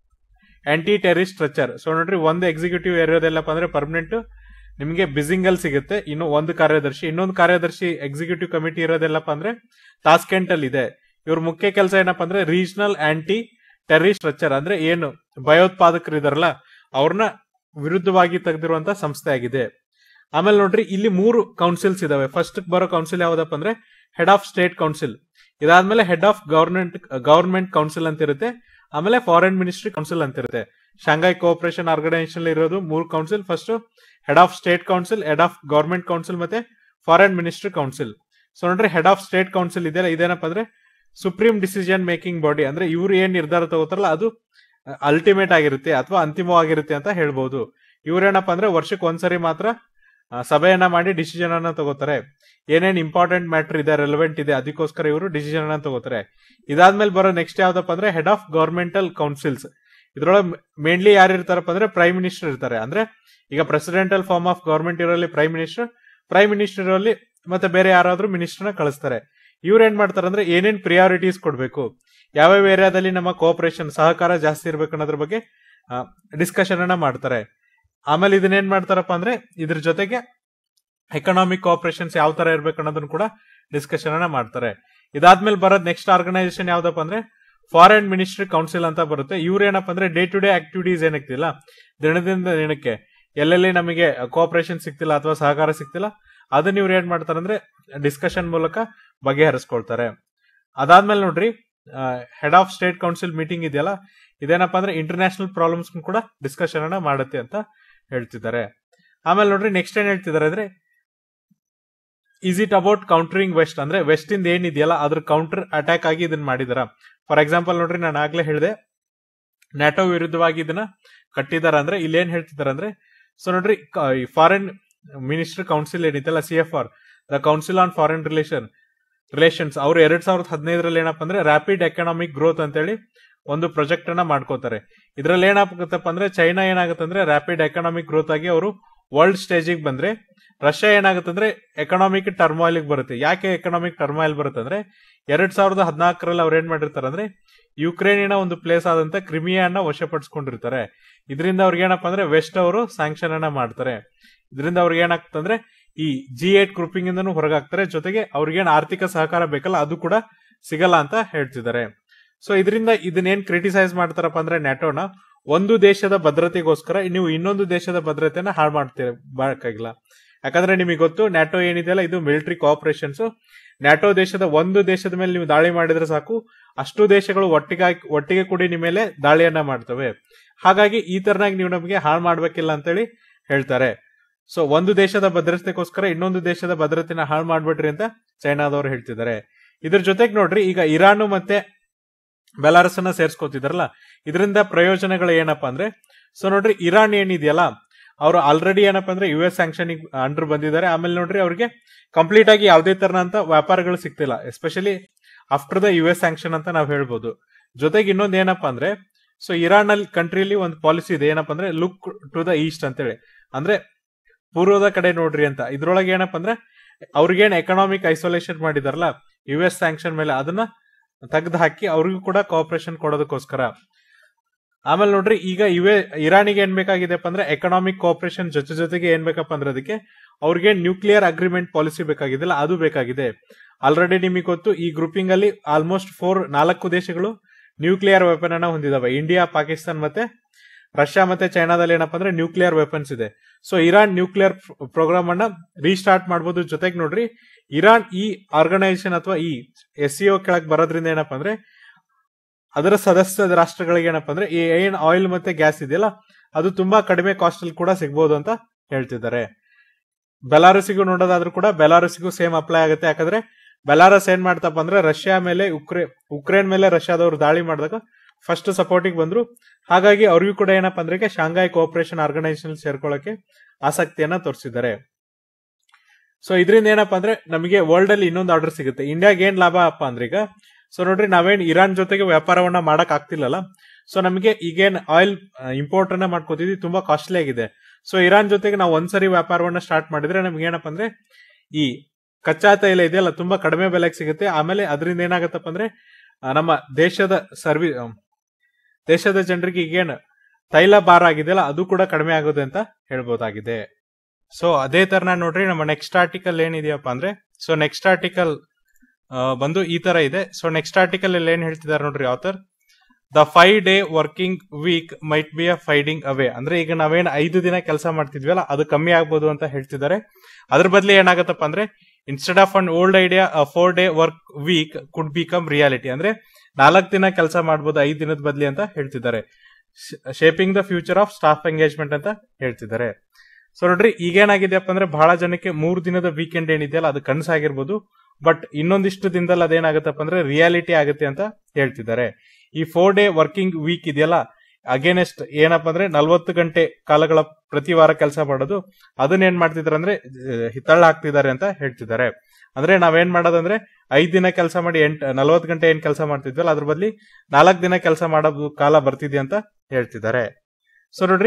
anti terrorist structure so ನೋಡ್ರಿ ಒಂದು ಎಕ್ಸಿಕ್ಯೂಟಿವ್ ಇರೋದೆಲ್ಲಪ್ಪ ಅಂದ್ರೆ ಪರ್ಮನೆಂಟ್ ನಿಮಗೆ ಬಿಸಿಂಗ್ ಅಲ್ಲಿ ಸಿಗುತ್ತೆ ಇನ್ನು ಒಂದು ಕಾರ್ಯದರ್ಶಿ ಇನ್ನೊಂದು ಕಾರ್ಯದರ್ಶಿ ಎಕ್ಸಿಕ್ಯೂಟಿವ್ ಕಮಿಟಿ ಇರೋದೆಲ್ಲಪ್ಪ ಅಂದ್ರೆ ತಾಸ್ಕೆಂಟ್ ಅಲ್ಲಿ ಇದೆ ಇವ್ರ ಮುಖ್ಯ ಕೆಲಸ ಏನಪ್ಪಾ ಅಂದ್ರೆ ರೀಜನಲ್ ಆಂಟಿ ಟೆರರಿಸ್ಟ್ ಸ್ಟ್ರಕ್ಚರ್ ಅಂದ್ರೆ ಏನು ಭಯೋತ್ಪಾದಕರು ಇದಾರಲ್ಲ ಅವ್ರನ್ನ ವಿರುದ್ಧವಾಗಿ ತೆಗೆದಿರುವಂತ ಸಂಸ್ಥೆ ಆಗಿದೆ ಆಮೇಲೆ ನೋಡ್ರಿ ಇಲ್ಲಿ ಮೂರು ಕೌನ್ಸಿಲ್ಸ್ ಇದಾವೆ ಫಸ್ಟ್ ಬರೋ ಕೌನ್ಸಿಲ್ ಯಾವ್ದಪ್ಪ ಅಂದ್ರೆ ಹೆಡ್ ಆಫ್ ಸ್ಟೇಟ್ ಕೌನ್ಸಿಲ್ ಇದಾದ್ಮೇಲೆ head of government government council ಅಂತ ಇರುತ್ತೆ ಆಮೇಲೆ ಫಾರಿನ್ ಮಿನಿಸ್ಟ್ರಿ ಕೌನ್ಸಿಲ್ ಅಂತ ಇರುತ್ತೆ ಶಾಂಘೈ ಕೋಆಪರೇಷನ್ ಆರ್ಗನೈಸೇಷನ್ ಇರೋದು ಮೂರು council first head of state council head of government council ಮತ್ತೆ ಫಾರಿನ್ ಮಿನಿಸ್ಟ್ರಿ ಕೌನ್ಸಿಲ್ ಸೊ ನೋಡ್ರಿ ಹೆಡ್ ಆಫ್ ಸ್ಟೇಟ್ ಕೌನ್ಸಿಲ್ ಇದೆಯಲ್ಲ ಇದೇನಪ್ಪ ಅಂದ್ರೆ ಸುಪ್ರೀಂ ಡಿಸಿಷನ್ ಮೇಕಿಂಗ್ ಬಾಡಿ ಅಂದ್ರೆ ಇವ್ರು ಏನ್ ನಿರ್ಧಾರ ತಗೋತಾರಲ್ಲ ಅದು ಅಲ್ಟಿಮೇಟ್ ಆಗಿರುತ್ತೆ ಅಥವಾ ಅಂತಿಮವಾಗಿರುತ್ತೆ ಅಂತ ಹೇಳ್ಬಹುದು ಇವ್ರೇನಪ್ಪ ಅಂದ್ರೆ ವರ್ಷಕ್ಕೆ ಒಂದ್ಸರಿ ಮಾತ್ರ ಆ, ಸಭೆಯನ್ನ ಮಾಡಿ ಡಿಸಿಷನ್ ಅನ್ನ ತಗೋತಾರೆ ಏನೇನ್ ಇಂಪಾರ್ಟೆಂಟ್ ಮ್ಯಾಟರ್ ಇದೆ ರೆಲೆವೆಂಟ್ ಇದೆ ಅದಕ್ಕೋಸ್ಕರ ಇವರು ಡಿಸಿಷನ್ ಅನ್ನ ತಗೋತಾರೆ ಇದಾದ್ಮೇಲೆ ಬರೋ ನೆಕ್ಸ್ಟ್ ಯಾವ್ದಪ್ಪ ಅಂದ್ರೆ ಹೆಡ್ ಆಫ್ ಗವರ್ಮೆಂಟಲ್ ಕೌನ್ಸಿಲ್ಸ್ ಇದ್ರೊಳಗೆ ಮೇನ್ಲಿ ಯಾರು ಇರ್ತಾರಪ್ಪ ಅಂದ್ರೆ ಪ್ರೈಮ್ ಮಿನಿಸ್ಟರ್ ಇರ್ತಾರೆ ಅಂದ್ರೆ ಈಗ ಪ್ರೆಸಿಡೆಂಟಲ್ ಫಾರ್ಮ್ ಆಫ್ ಗವರ್ಮೆಂಟ್ ಇರೋಲ್ಲಿ ಪ್ರೈಮ್ ಮಿನಿಸ್ಟರ್ ಪ್ರೈಮ್ ಮಿನಿಸ್ಟರ್ ಇರೋಲ್ಲಿ ಮತ್ತೆ ಬೇರೆ ಯಾರಾದ್ರೂ ಮಿನಿಸ್ಟರ್ನ ಕಳಿಸ್ತಾರೆ ಇವ್ರು ಏನ್ ಮಾಡ್ತಾರೆ ಅಂದ್ರೆ ಏನೇನ್ ಪ್ರಿಯಾರಿಟೀಸ್ ಕೊಡ್ಬೇಕು ಯಾವ್ಯಾವ ಏರಿಯಾದಲ್ಲಿ ನಮ್ಮ ಕೋಆಪರೇಷನ್ ಸಹಕಾರ ಜಾಸ್ತಿ ಇರ್ಬೇಕು ಅನ್ನೋದ್ರ ಬಗ್ಗೆ ಡಿಸ್ಕಷನ್ ಅನ್ನ ಮಾಡ್ತಾರೆ ಆಮೇಲೆ ಇದನ್ನೇನ್ ಮಾಡ್ತಾರಪ್ಪ ಅಂದ್ರೆ ಇದ್ರ ಜೊತೆಗೆ ಎಕನಾಮಿಕ್ ಕೋಆಪರೇಷನ್ಸ್ ಯಾವ ತರ ಇರ್ಬೇಕು ಅನ್ನೋದನ್ನ ಕೂಡ ಡಿಸ್ಕಷನ್ ಅನ್ನ ಮಾಡ್ತಾರೆ ಇದಾದ್ಮೇಲೆ ಬರೋದ್ ನೆಕ್ಸ್ಟ್ ಆರ್ಗನೈಸೇಷನ್ ಯಾವ್ದಪ್ಪ ಅಂದ್ರೆ ಫಾರಿನ್ ಮಿನಿಸ್ಟ್ರಿ ಕೌನ್ಸಿಲ್ ಅಂತ ಬರುತ್ತೆ ಇವ್ರು ಏನಪ್ಪ ಅಂದ್ರೆ ಡೇ ಟು ಡೇ ಆಕ್ಟಿವಿಟೀಸ್ ಏನಾಗ್ತಿಲ್ಲ ದಿನದಿಂದ ದಿನಕ್ಕೆ ಎಲ್ಲೆಲ್ಲಿ ನಮಗೆ ಕೋಆಪರೇಷನ್ ಸಿಗ್ತಿಲ್ಲ ಅಥವಾ ಸಹಕಾರ ಸಿಗ್ತಿಲ್ಲ ಅದನ್ನ ಇವ್ರು ಏನ್ ಮಾಡ್ತಾರೆ ಅಂದ್ರೆ ಡಿಸ್ಕಷನ್ ಮೂಲಕ ಬಗೆಹರಿಸ್ಕೊಳ್ತಾರೆ ಅದಾದ್ಮೇಲೆ ನೋಡ್ರಿ head of state council meeting ಇದೆಯಲ್ಲ ಇದೇನಪ್ಪ ಅಂದ್ರೆ ಇಂಟರ್ನ್ಯಾಷನಲ್ ಪ್ರಾಬ್ಲಮ್ಸ್ ಕೂಡ ಡಿಸ್ಕಷನ್ ಅನ್ನ ಮಾಡುತ್ತೆ ಅಂತ ಹೇಳ್ತಿದ್ದಾರೆ ಆಮೇಲೆ ನೋಡ್ರಿ ನೆಕ್ಸ್ಟ್ ಏನ್ ಹೇಳ್ತಿದ್ದಾರೆ ಅಂದ್ರೆ is it about countering west ಅಂದ್ರೆ ವೆಸ್ಟ್ ಇಂದ ಏನಿದೆಯಲ್ಲ ಅದ್ರ ಕೌಂಟರ್ ಅಟ್ಯಾಕ್ ಆಗಿ ಇದನ್ನ ಮಾಡಿದಾರ ಫಾರ್ ಎಕ್ಸಾಂಪಲ್ ನೋಡ್ರಿ ನಾನು ಆಗ್ಲೇ ಹೇಳಿದೆ ನ್ಯಾಟೋ ವಿರುದ್ಧವಾಗಿ ಇದನ್ನ ಕಟ್ಟಿದಾರ ಅಂದ್ರೆ ಇಲ್ಲಿ ಏನ್ ಹೇಳ್ತಿದಾರೆ ಅಂದ್ರೆ ಸೊ ನೋಡ್ರಿ ಫಾರಿನ್ ಮಿನಿಸ್ಟರ್ ಕೌನ್ಸಿಲ್ ಏನಿತ್ತಲ್ಲ C F R the council on foreign relation relations ಅವ್ರು ಎರಡ್ ಸಾವಿರದ ಹದಿನೈದರಲ್ಲಿ ಏನಪ್ಪ ಅಂದ್ರೆ ರ್ಯಾಪಿಡ್ ಎಕನಾಮಿಕ್ ಗ್ರೋತ್ ಅಂತೇಳಿ ಒಂದು ಪ್ರಾಜೆಕ್ಟ್ ಅನ್ನ ಮಾಡ್ಕೋತಾರೆ ಇದ್ರಲ್ಲಿ ಏನಾಗುತ್ತಪ್ಪ ಅಂದ್ರೆ ಚೈನಾ ಏನಾಗುತ್ತೆ ಅಂದ್ರೆ ರ್ಯಾಪಿಡ್ ಎಕನಾಮಿಕ್ ಗ್ರೋತ್ ಆಗಿ ಅವರು ವರ್ಲ್ಡ್ ಸ್ಟೇಜಿಗೆ ಬಂದ್ರೆ ರಷ್ಯಾ ಏನಾಗುತ್ತೆ ಅಂದ್ರೆ ಎಕನಾಮಿಕ್ ಟರ್ಮಾಯಿಲ್ ಬರುತ್ತೆ ಯಾಕೆ ಎಕನಾಮಿಕ್ ಟರ್ಮಾಯಿಲ್ ಬರುತ್ತೆ ಅಂದ್ರೆ ಎರಡ್ ಸಾವಿರದ ಹದಿನಾಲ್ಕರಲ್ಲಿ ಅವ್ರು ಏನ್ ಮಾಡಿರ್ತಾರೆ ಅಂದ್ರೆ ಯುಕ್ರೇನಿನ ಒಂದು ಪ್ಲೇಸ್ ಆದಂತ ಕ್ರಿಮಿಯಾನ ವಶಪಡಿಸ್ಕೊಂಡಿರ್ತಾರೆ ಇದರಿಂದ ಅವ್ರಿಗೆ ಏನಪ್ಪಾ ಅಂದ್ರೆ ವೆಸ್ಟ್ ಅವರು ಸ್ಯಾಂಕ್ಷನ್ ಅನ್ನ ಮಾಡ್ತಾರೆ ಇದರಿಂದ ಅವ್ರಿಗೆ ಏನಾಗ್ತದೆ ಅಂದ್ರೆ ಈ ಜಿ ಏಟ್ ಗ್ರೂಪಿಂಗ್ ಇಂದನೂ ಹೊರಗಾಗ್ತಾರೆ ಜೊತೆಗೆ ಅವ್ರಿಗೇನ್ ಆರ್ಥಿಕ ಸಹಕಾರ ಬೇಕಲ್ಲ ಅದು ಕೂಡ ಸಿಗಲ್ಲ ಅಂತ ಹೇಳ್ತಿದ್ದಾರೆ ಸೊ ಇದರಿಂದ ಇದನ್ನೇನ್ ಕ್ರಿಟಿಸೈಸ್ ಮಾಡ್ತಾರಪ್ಪ ಅಂದ್ರೆ ನ್ಯಾಟೋನ ಒಂದು ದೇಶದ ಭದ್ರತೆಗೋಸ್ಕರ ನೀವು ಇನ್ನೊಂದು ದೇಶದ ಭದ್ರತೆನ ಹಾಳು ಮಾಡ್ತೀರ ಮಾಡಕ್ಕಾಗಿಲ್ಲ ಯಾಕಂದ್ರೆ ನಿಮಗೆ ಗೊತ್ತು ನ್ಯಾಟೋ ಏನಿದೆಯಲ್ಲ ಇದು ಮಿಲಿಟರಿ ಕೋಆಪರೇಷನ್ಸ್ ನ್ಯಾಟೋ ದೇಶದ ಒಂದು ದೇಶದ ಮೇಲೆ ನೀವು ದಾಳಿ ಮಾಡಿದ್ರೆ ಸಾಕು ಅಷ್ಟು ದೇಶಗಳು ಒಟ್ಟಿಗೆ ಒಟ್ಟಿಗೆ ಕೂಡಿ ನಿಮ್ಮ ಮೇಲೆ ದಾಳಿಯನ್ನ ಮಾಡ್ತವೆ ಹಾಗಾಗಿ ಈ ತರನಾಗಿ ನೀವು ನಮಗೆ ಹಾಳು ಮಾಡ್ಬೇಕಿಲ್ಲ ಅಂತೇಳಿ ಹೇಳ್ತಾರೆ ಸೊ ಒಂದು ದೇಶದ ಭದ್ರತೆಗೋಸ್ಕರ ಇನ್ನೊಂದು ದೇಶದ ಭದ್ರತೆನ ಹಾಳು ಮಾಡ್ಬಿಟ್ರಿ ಅಂತ ಚೈನಾದವ್ರು ಹೇಳ್ತಿದ್ದಾರೆ ಇದ್ರ ಜೊತೆಗೆ ನೋಡ್ರಿ ಈಗ ಇರಾನ್ ಮತ್ತೆ ಬೆಲಾರಸ್ ಅನ್ನ ಸೇರ್ಸ್ಕೊತಿದಾರಲ್ಲ ಇದರಿಂದ ಪ್ರಯೋಜನಗಳು ಏನಪ್ಪಾ ಅಂದ್ರೆ ಸೊ ನೋಡ್ರಿ ಇರಾನ್ ಏನಿದೆಯಲ್ಲ ಅವರು ಆಲ್ರೆಡಿ ಏನಪ್ಪಾ ಅಂದ್ರೆ ಯು ಎಸ್ ಸ್ಯಾಂಕ್ಷನ್ ಅಂಡರ್ ಬಂದಿದ್ದಾರೆ ಆಮೇಲೆ ನೋಡ್ರಿ ಅವ್ರಿಗೆ ಕಂಪ್ಲೀಟ್ ಆಗಿ ಯಾವುದೇ ತರನಂತ ವ್ಯಾಪಾರಗಳು ಸಿಗ್ತಿಲ್ಲ especially after the U S sanction ಅಂತ ನಾವು ಹೇಳ್ಬೋದು ಜೊತೆಗೆ ಇನ್ನೊಂದು ಏನಪ್ಪಾ ಅಂದ್ರೆ ಸೊ ಇರಾನ್ ಅಲ್ಲಿ ಕಂಟ್ರಿಲಿ ಒಂದು ಪಾಲಿಸಿ ಇದೆ ಏನಪ್ಪಾ ಅಂದ್ರೆ ಲುಕ್ ಟು ದ ಈಸ್ಟ್ ಅಂತೇಳಿ ಅಂದ್ರೆ ಪೂರ್ವದ ಕಡೆ ನೋಡ್ರಿ ಅಂತ ಇದ್ರೊಳಗೆ ಏನಪ್ಪಾ ಅಂದ್ರೆ ಅವ್ರಿಗೇನ್ ಎಕನಾಮಿಕ್ ಐಸೋಲೇಷನ್ ಮಾಡಿದಾರಲ್ಲ ಯು ಎಸ್ ಸ್ಯಾಂಕ್ಷನ್ ಮೇಲೆ ಅದನ್ನ ತೆಗೆದು ಹಾಕಿ ಅವ್ರಿಗೂ ಕೂಡ ಕೋಆಪರೇಷನ್ ಕೊಡೋದಕ್ಕೋಸ್ಕರ ಆಮೇಲೆ ನೋಡ್ರಿ ಈಗ ಇವೇ ಇರಾನಿಗೆ ಏನ್ ಬೇಕಾಗಿದೆಪ್ಪ ಅಂದ್ರೆ ಎಕನಾಮಿಕ್ ಕೋಆಪರೇಷನ್ ಜೊತೆ ಜೊತೆಗೆ ಏನ್ ಬೇಕಪ್ಪ ಅಂದ್ರೆ ಅದಕ್ಕೆ ಅವ್ರಿಗೆ ನ್ಯೂಕ್ಲಿಯರ್ ಅಗ್ರಿಮೆಂಟ್ ಪಾಲಿಸಿ ಬೇಕಾಗಿದೆಲ್ಲ ಅದು ಬೇಕಾಗಿದೆ ಆಲ್ರೆಡಿ ನಿಮಗೆ ಗೊತ್ತು ಈ ಗ್ರೂಪಿಂಗ್ ಅಲ್ಲಿ ಆಲ್ಮೋಸ್ಟ್ ಫೋರ್ ನಾಲ್ಕು ದೇಶಗಳು ನ್ಯೂಕ್ಲಿಯರ್ ವೆಪನ್ ಅನ್ನ ಹೊಂದಿದಾವೆ ಇಂಡಿಯಾ ಪಾಕಿಸ್ತಾನ್ ಮತ್ತೆ ರಷ್ಯಾ ಮತ್ತೆ ಚೈನಾದಲ್ಲಿ ಏನಪ್ಪಾ ಅಂದ್ರೆ ನ್ಯೂಕ್ಲಿಯರ್ ವೆಪನ್ಸ್ ಇದೆ ಸೊ ಇರಾನ್ ನ್ಯೂಕ್ಲಿಯರ್ ಪ್ರೋಗ್ರಾಮ್ ಅನ್ನ ರೀಸ್ಟಾರ್ಟ್ ಮಾಡಬಹುದು ಜೊತೆಗೆ ನೋಡ್ರಿ ಇರಾನ್ ಈ ಆರ್ಗನೈಸೇಷನ್ ಅಥವಾ ಈ ಎಸ್ ಸಿ ಕೆಳಗೆ ಬರೋದ್ರಿಂದ ಏನಪ್ಪಾ ಅಂದ್ರೆ ಅದರ ಸದಸ್ಯ ರಾಷ್ಟ್ರಗಳಿಗೆ ಏನಪ್ಪಾ ಅಂದ್ರೆ ಈ ಏನ್ ಆಯಿಲ್ ಮತ್ತೆ ಗ್ಯಾಸ್ ಇದೆಯಲ್ಲ ಅದು ತುಂಬಾ ಕಡಿಮೆ ಕಾಸ್ಟ್ ಅಲ್ಲಿ ಕೂಡ ಸಿಗ್ಬೋದು ಅಂತ ಹೇಳ್ತಿದ್ದಾರೆ ಬೆಲಾರಸಿಗೂ ನೋಡೋದಾದ್ರೂ ಕೂಡ ಬೆಲಾರಸಿಗೂ ಸೇಮ್ ಅಪ್ಲೈ ಆಗುತ್ತೆ ಯಾಕಂದ್ರೆ ಬೆಲಾರಸ್ ಏನ್ ಮಾಡ್ತಪ್ಪ ಅಂದ್ರೆ ರಷ್ಯಾ ಮೇಲೆ ಉಕ್ರೇ ಉಕ್ರೇನ್ ಮೇಲೆ ರಷ್ಯಾದವರು ದಾಳಿ ಮಾಡಿದಾಗ ಫಸ್ಟ್ ಸಪೋರ್ಟಿಗೆ ಬಂದ್ರು ಹಾಗಾಗಿ ಅವ್ರಿಗೂ ಕೂಡ ಏನಪ್ಪಾ ಅಂದ್ರೆ ಶಾಂಘಾಯ್ ಕೋಆಪರೇಷನ್ ಆರ್ಗನೈಸೇಷನ್ ಸೇರ್ಕೊಳ್ಳೋಕೆ ಆಸಕ್ತಿಯನ್ನ ತೋರಿಸಿದ್ದಾರೆ ಸೊ ಇದರಿಂದ ಏನಪ್ಪಾ ಅಂದ್ರೆ ನಮಗೆ ವರ್ಲ್ಡ್ ಅಲ್ಲಿ ಇನ್ನೊಂದು ಆರ್ಡರ್ ಸಿಗುತ್ತೆ ಇಂಡಿಯಾಗೆ ಏನ್ ಲಾಭ ಅಪ್ಪ ಅಂದ್ರೆ ಈಗ ಸೊ ನೋಡ್ರಿ ನಾವೇನ್ ಇರಾನ್ ಜೊತೆಗೆ ವ್ಯಾಪಾರವನ್ನ ಮಾಡಕ್ ಆಗ್ತಿಲ್ಲಲ್ಲ ಸೊ ನಮಗೆ ಈಗೇನ್ ಆಯಿಲ್ ಇಂಪೋರ್ಟ್ ಅನ್ನ ಮಾಡ್ಕೋತಿದ್ವಿ ತುಂಬಾ ಕಾಸ್ಟ್ಲಿ ಆಗಿದೆ ಸೊ ಇರಾನ್ ಜೊತೆಗೆ ನಾವು ಒಂದ್ಸರಿ ವ್ಯಾಪಾರವನ್ನ ಸ್ಟಾರ್ಟ್ ಮಾಡಿದ್ರೆ ನಮ್ಗೆ ಏನಪ್ಪಾ ಅಂದ್ರೆ ಈ ಕಚ್ಚಾ ತೈಲ ಇದೆಯಲ್ಲ ತುಂಬಾ ಕಡಿಮೆ ಬೆಲೆಗೆ ಸಿಗುತ್ತೆ ಆಮೇಲೆ ಅದರಿಂದ ಏನಾಗತ್ತಪ್ಪ ಅಂದ್ರೆ ಆ, ನಮ್ಮ ದೇಶದ ಸರ್ವಿ ಆ, ದೇಶದ ಜನರಿಗೆ ಈಗೇನು ತೈಲ ಭಾರ ಆಗಿದೆಯಲ್ಲ ಅದು ಕೂಡ ಕಡಿಮೆ ಆಗುತ್ತೆ ಅಂತ ಹೇಳ್ಬೋದಾಗಿದೆ ಸೊ ಅದೇ ತರನ ನೋಡ್ರಿ ನಮ್ಮ ನೆಕ್ಸ್ಟ್ ಆರ್ಟಿಕಲ್ ಏನಿದೆಯಪ್ಪ ಅಂದ್ರೆ ಸೊ ನೆಕ್ಸ್ಟ್ ಆರ್ಟಿಕಲ್ ಬಂದು ಈ ತರ ಇದೆ ಸೊ ನೆಕ್ಸ್ಟ್ ಆರ್ಟಿಕಲ್ ಅಲ್ಲಿ ಏನ್ ಹೇಳ್ತಿದ್ದಾರೆ ನೋಡ್ರಿ author the five day working week might be a fading away ಅಂದ್ರೆ ಈಗ ನಾವೇನ್ ಐದು ದಿನ ಕೆಲಸ ಮಾಡ್ತಿದ್ವಲ್ಲ ಅದು ಕಮ್ಮಿ ಆಗ್ಬೋದು ಅಂತ ಹೇಳ್ತಿದ್ದಾರೆ ಅದ್ರ ಬದಲು ಏನಾಗತ್ತಪ್ಪ ಅಂದ್ರೆ instead of an old idea four day work week could become reality ಅಂದ್ರೆ ನಾಲ್ಕು ದಿನ ಕೆಲಸ ಮಾಡ್ಬೋದು ಐದು ದಿನದ ಬದಲಿ ಅಂತ ಹೇಳ್ತಿದ್ದಾರೆ shaping the future of staff engagement ಅಂತ ಹೇಳ್ತಿದ್ದಾರೆ ಸೊ ನೋಡ್ರಿ ಈಗೇನಾಗಿದೆಯಪ್ಪ ಅಂದ್ರೆ ಬಹಳ ಜನಕ್ಕೆ ಮೂರು ದಿನದ ವೀಕೆಂಡ್ ಏನಿದೆಯಲ್ಲ ಅದು ಕನಸಾಗಿರ್ಬೋದು ಬಟ್ ಇನ್ನೊಂದಿಷ್ಟು ದಿನದಲ್ಲಿ ಅದೇನಾಗತ್ತಪ್ಪ ಅಂದ್ರೆ ರಿಯಾಲಿಟಿ ಆಗುತ್ತೆ ಅಂತ ಹೇಳ್ತಿದ್ದಾರೆ ಈ ಫೋರ್ ಡೇ ವರ್ಕಿಂಗ್ ವೀಕ್ ಇದೆಯಲ್ಲ ಅಗೇನೆಸ್ಟ್ ಏನಪ್ಪಾ ಅಂದ್ರೆ ನಲ್ವತ್ತು ಗಂಟೆ ಕಾಲಗಳ ಪ್ರತಿ ವಾರ ಕೆಲಸ ಮಾಡೋದು ಅದನ್ನ ಏನ್ ಮಾಡ್ತಿದಾರೆ ಅಂದ್ರೆ ಹಿತಳ್ಳ ಹಾಕ್ತಿದ್ದಾರೆ ಅಂತ ಹೇಳ್ತಿದ್ದಾರೆ ಅಂದ್ರೆ ನಾವೇನ್ ಮಾಡೋದಂದ್ರೆ ಐದ್ ದಿನ ಕೆಲಸ ಮಾಡಿ ಎಂಟ್ ನಲ್ವತ್ತು ಗಂಟೆ ಏನ್ ಕೆಲಸ ಮಾಡ್ತಿದ್ವಲ್ಲ ಅದ್ರ ಬದ್ಲಿ ನಾಲ್ಕು ದಿನ ಕೆಲಸ ಮಾಡೋ ಕಾಲ ಬರ್ತಿದೆ ಅಂತ ಹೇಳ್ತಿದ್ದಾರೆ ಸೊ ನೋಡ್ರಿ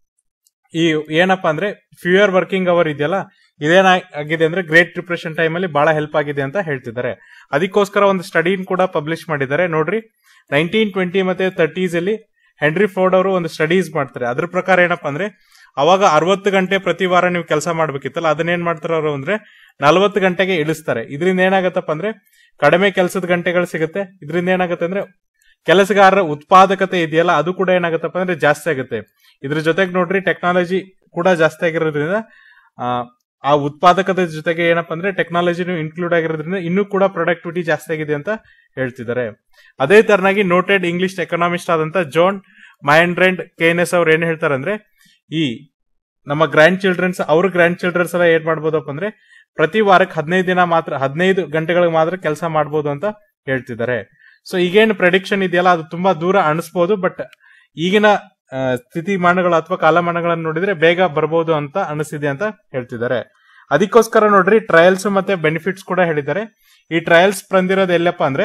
ಈ ಏನಪ್ಪಾ ಅಂದ್ರೆ ಫ್ಯೂಯರ್ ವರ್ಕಿಂಗ್ ಅವರ್ ಇದೆಯಲ್ಲ ಇದೇನಾಗಿದೆ ಅಂದ್ರೆ ಗ್ರೇಟ್ ಡಿಪ್ರೆಷನ್ ಟೈಮ್ ಅಲ್ಲಿ ಬಹಳ ಹೆಲ್ಪ್ ಆಗಿದೆ ಅಂತ ಹೇಳ್ತಿದ್ದಾರೆ ಅದಕ್ಕೋಸ್ಕರ ಒಂದು ಸ್ಟಡಿನ್ ಕೂಡ ಪಬ್ಲಿಷ್ ಮಾಡಿದ್ದಾರೆ ನೋಡ್ರಿ ನೈನ್ಟೀನ್ ಟ್ವೆಂಟಿ ಮತ್ತೆ ತರ್ಟೀಸ್ ಅಲ್ಲಿ ಹೆನ್ರಿ ಫೋರ್ಡ್ ಅವರು ಒಂದು ಸ್ಟಡೀಸ್ ಮಾಡ್ತಾರೆ ಅದ್ರ ಪ್ರಕಾರ ಏನಪ್ಪಾ ಅಂದ್ರೆ ಅವಾಗ ಅರವತ್ತು ಗಂಟೆ ಪ್ರತಿ ವಾರ ನೀವು ಕೆಲಸ ಮಾಡ್ಬೇಕಿತ್ತಲ್ಲ ಅದನ್ನೇನ್ ಮಾಡ್ತಾರೆ ಅವರು ಅಂದ್ರೆ ನಲವತ್ತು ಗಂಟೆಗೆ ಇಳಿಸ್ತಾರೆ ಇದರಿಂದ ಏನಾಗತ್ತಪ್ಪ ಅಂದ್ರೆ ಕಡಿಮೆ ಕೆಲಸದ ಗಂಟೆಗಳು ಸಿಗುತ್ತೆ ಇದರಿಂದ ಏನಾಗುತ್ತೆ ಅಂದ್ರೆ ಕೆಲಸಗಾರರ ಉತ್ಪಾದಕತೆ ಇದೆಯಲ್ಲ ಅದು ಕೂಡ ಏನಾಗತ್ತಪ್ಪ ಅಂದ್ರೆ ಜಾಸ್ತಿ ಆಗುತ್ತೆ ಇದ್ರ ಜೊತೆಗೆ ನೋಡ್ರಿ ಟೆಕ್ನಾಲಜಿ ಕೂಡ ಜಾಸ್ತಿ ಆಗಿರೋದ್ರಿಂದ ಆ, ಆ ಉತ್ಪಾದಕತೆ ಜೊತೆಗೆ ಏನಪ್ಪಾ ಅಂದ್ರೆ ಟೆಕ್ನಾಲಜಿನೂ ಇನ್ಕ್ಲೂಡ್ ಆಗಿರೋದ್ರಿಂದ ಇನ್ನೂ ಕೂಡ ಪ್ರೊಡಕ್ಟಿವಿಟಿ ಜಾಸ್ತಿ ಆಗಿದೆ ಅಂತ ಹೇಳ್ತಿದ್ದಾರೆ ಅದೇ ತರನಾಗಿ ನೋಟೆಡ್ ಇಂಗ್ಲಿಷ್ ಎಕನಾಮಿಸ್ಟ್ ಆದಂತ ಜಾನ್ ಮೈಂಡ್ರೆಂಡ್ ಕೇನೆಸ್ ಅವ್ರು ಏನ್ ಹೇಳ್ತಾರೆ ಅಂದ್ರೆ ಈ ನಮ್ಮ ಗ್ರ್ಯಾಂಡ್ ಚಿಲ್ಡ್ರನ್ಸ್ ಅವ್ರ ಗ್ರ್ಯಾಂಡ್ ಚಿಲ್ಡ್ರನ್ಸ್ ಎಲ್ಲ ಏನ್ ಮಾಡ್ಬೋದಪ್ಪ ಅಂದ್ರೆ ಪ್ರತಿ ವಾರಕ್ಕೆ ಹದಿನೈದು ದಿನ ಮಾತ್ರ ಹದಿನೈದು ಗಂಟೆಗಳಿಗೆ ಮಾತ್ರ ಕೆಲಸ ಮಾಡ್ಬೋದು ಅಂತ ಹೇಳ್ತಿದ್ದಾರೆ ಸೊ ಈಗೇನು ಪ್ರೆಡಿಕ್ಷನ್ ಇದೆಯಲ್ಲ ಅದು ತುಂಬಾ ದೂರ ಅನಿಸ್ಬೋದು ಬಟ್ ಈಗಿನ ಆ, ಸ್ಥಿತಿಮಾನಗಳು ಅಥವಾ ಕಾಲಮಾನಗಳನ್ನು ನೋಡಿದ್ರೆ ಬೇಗ ಬರ್ಬೋದು ಅಂತ ಅನಿಸಿದೆ ಅಂತ ಹೇಳ್ತಿದ್ದಾರೆ ಅದಕ್ಕೋಸ್ಕರ ನೋಡ್ರಿ ಟ್ರಯಲ್ಸ್ ಮತ್ತೆ ಬೆನಿಫಿಟ್ಸ್ ಕೂಡ ಹೇಳಿದ್ದಾರೆ ಈ ಟ್ರಯಲ್ಸ್ ಬಂದಿರೋದು ಎಲ್ಲಪ್ಪ ಅಂದ್ರೆ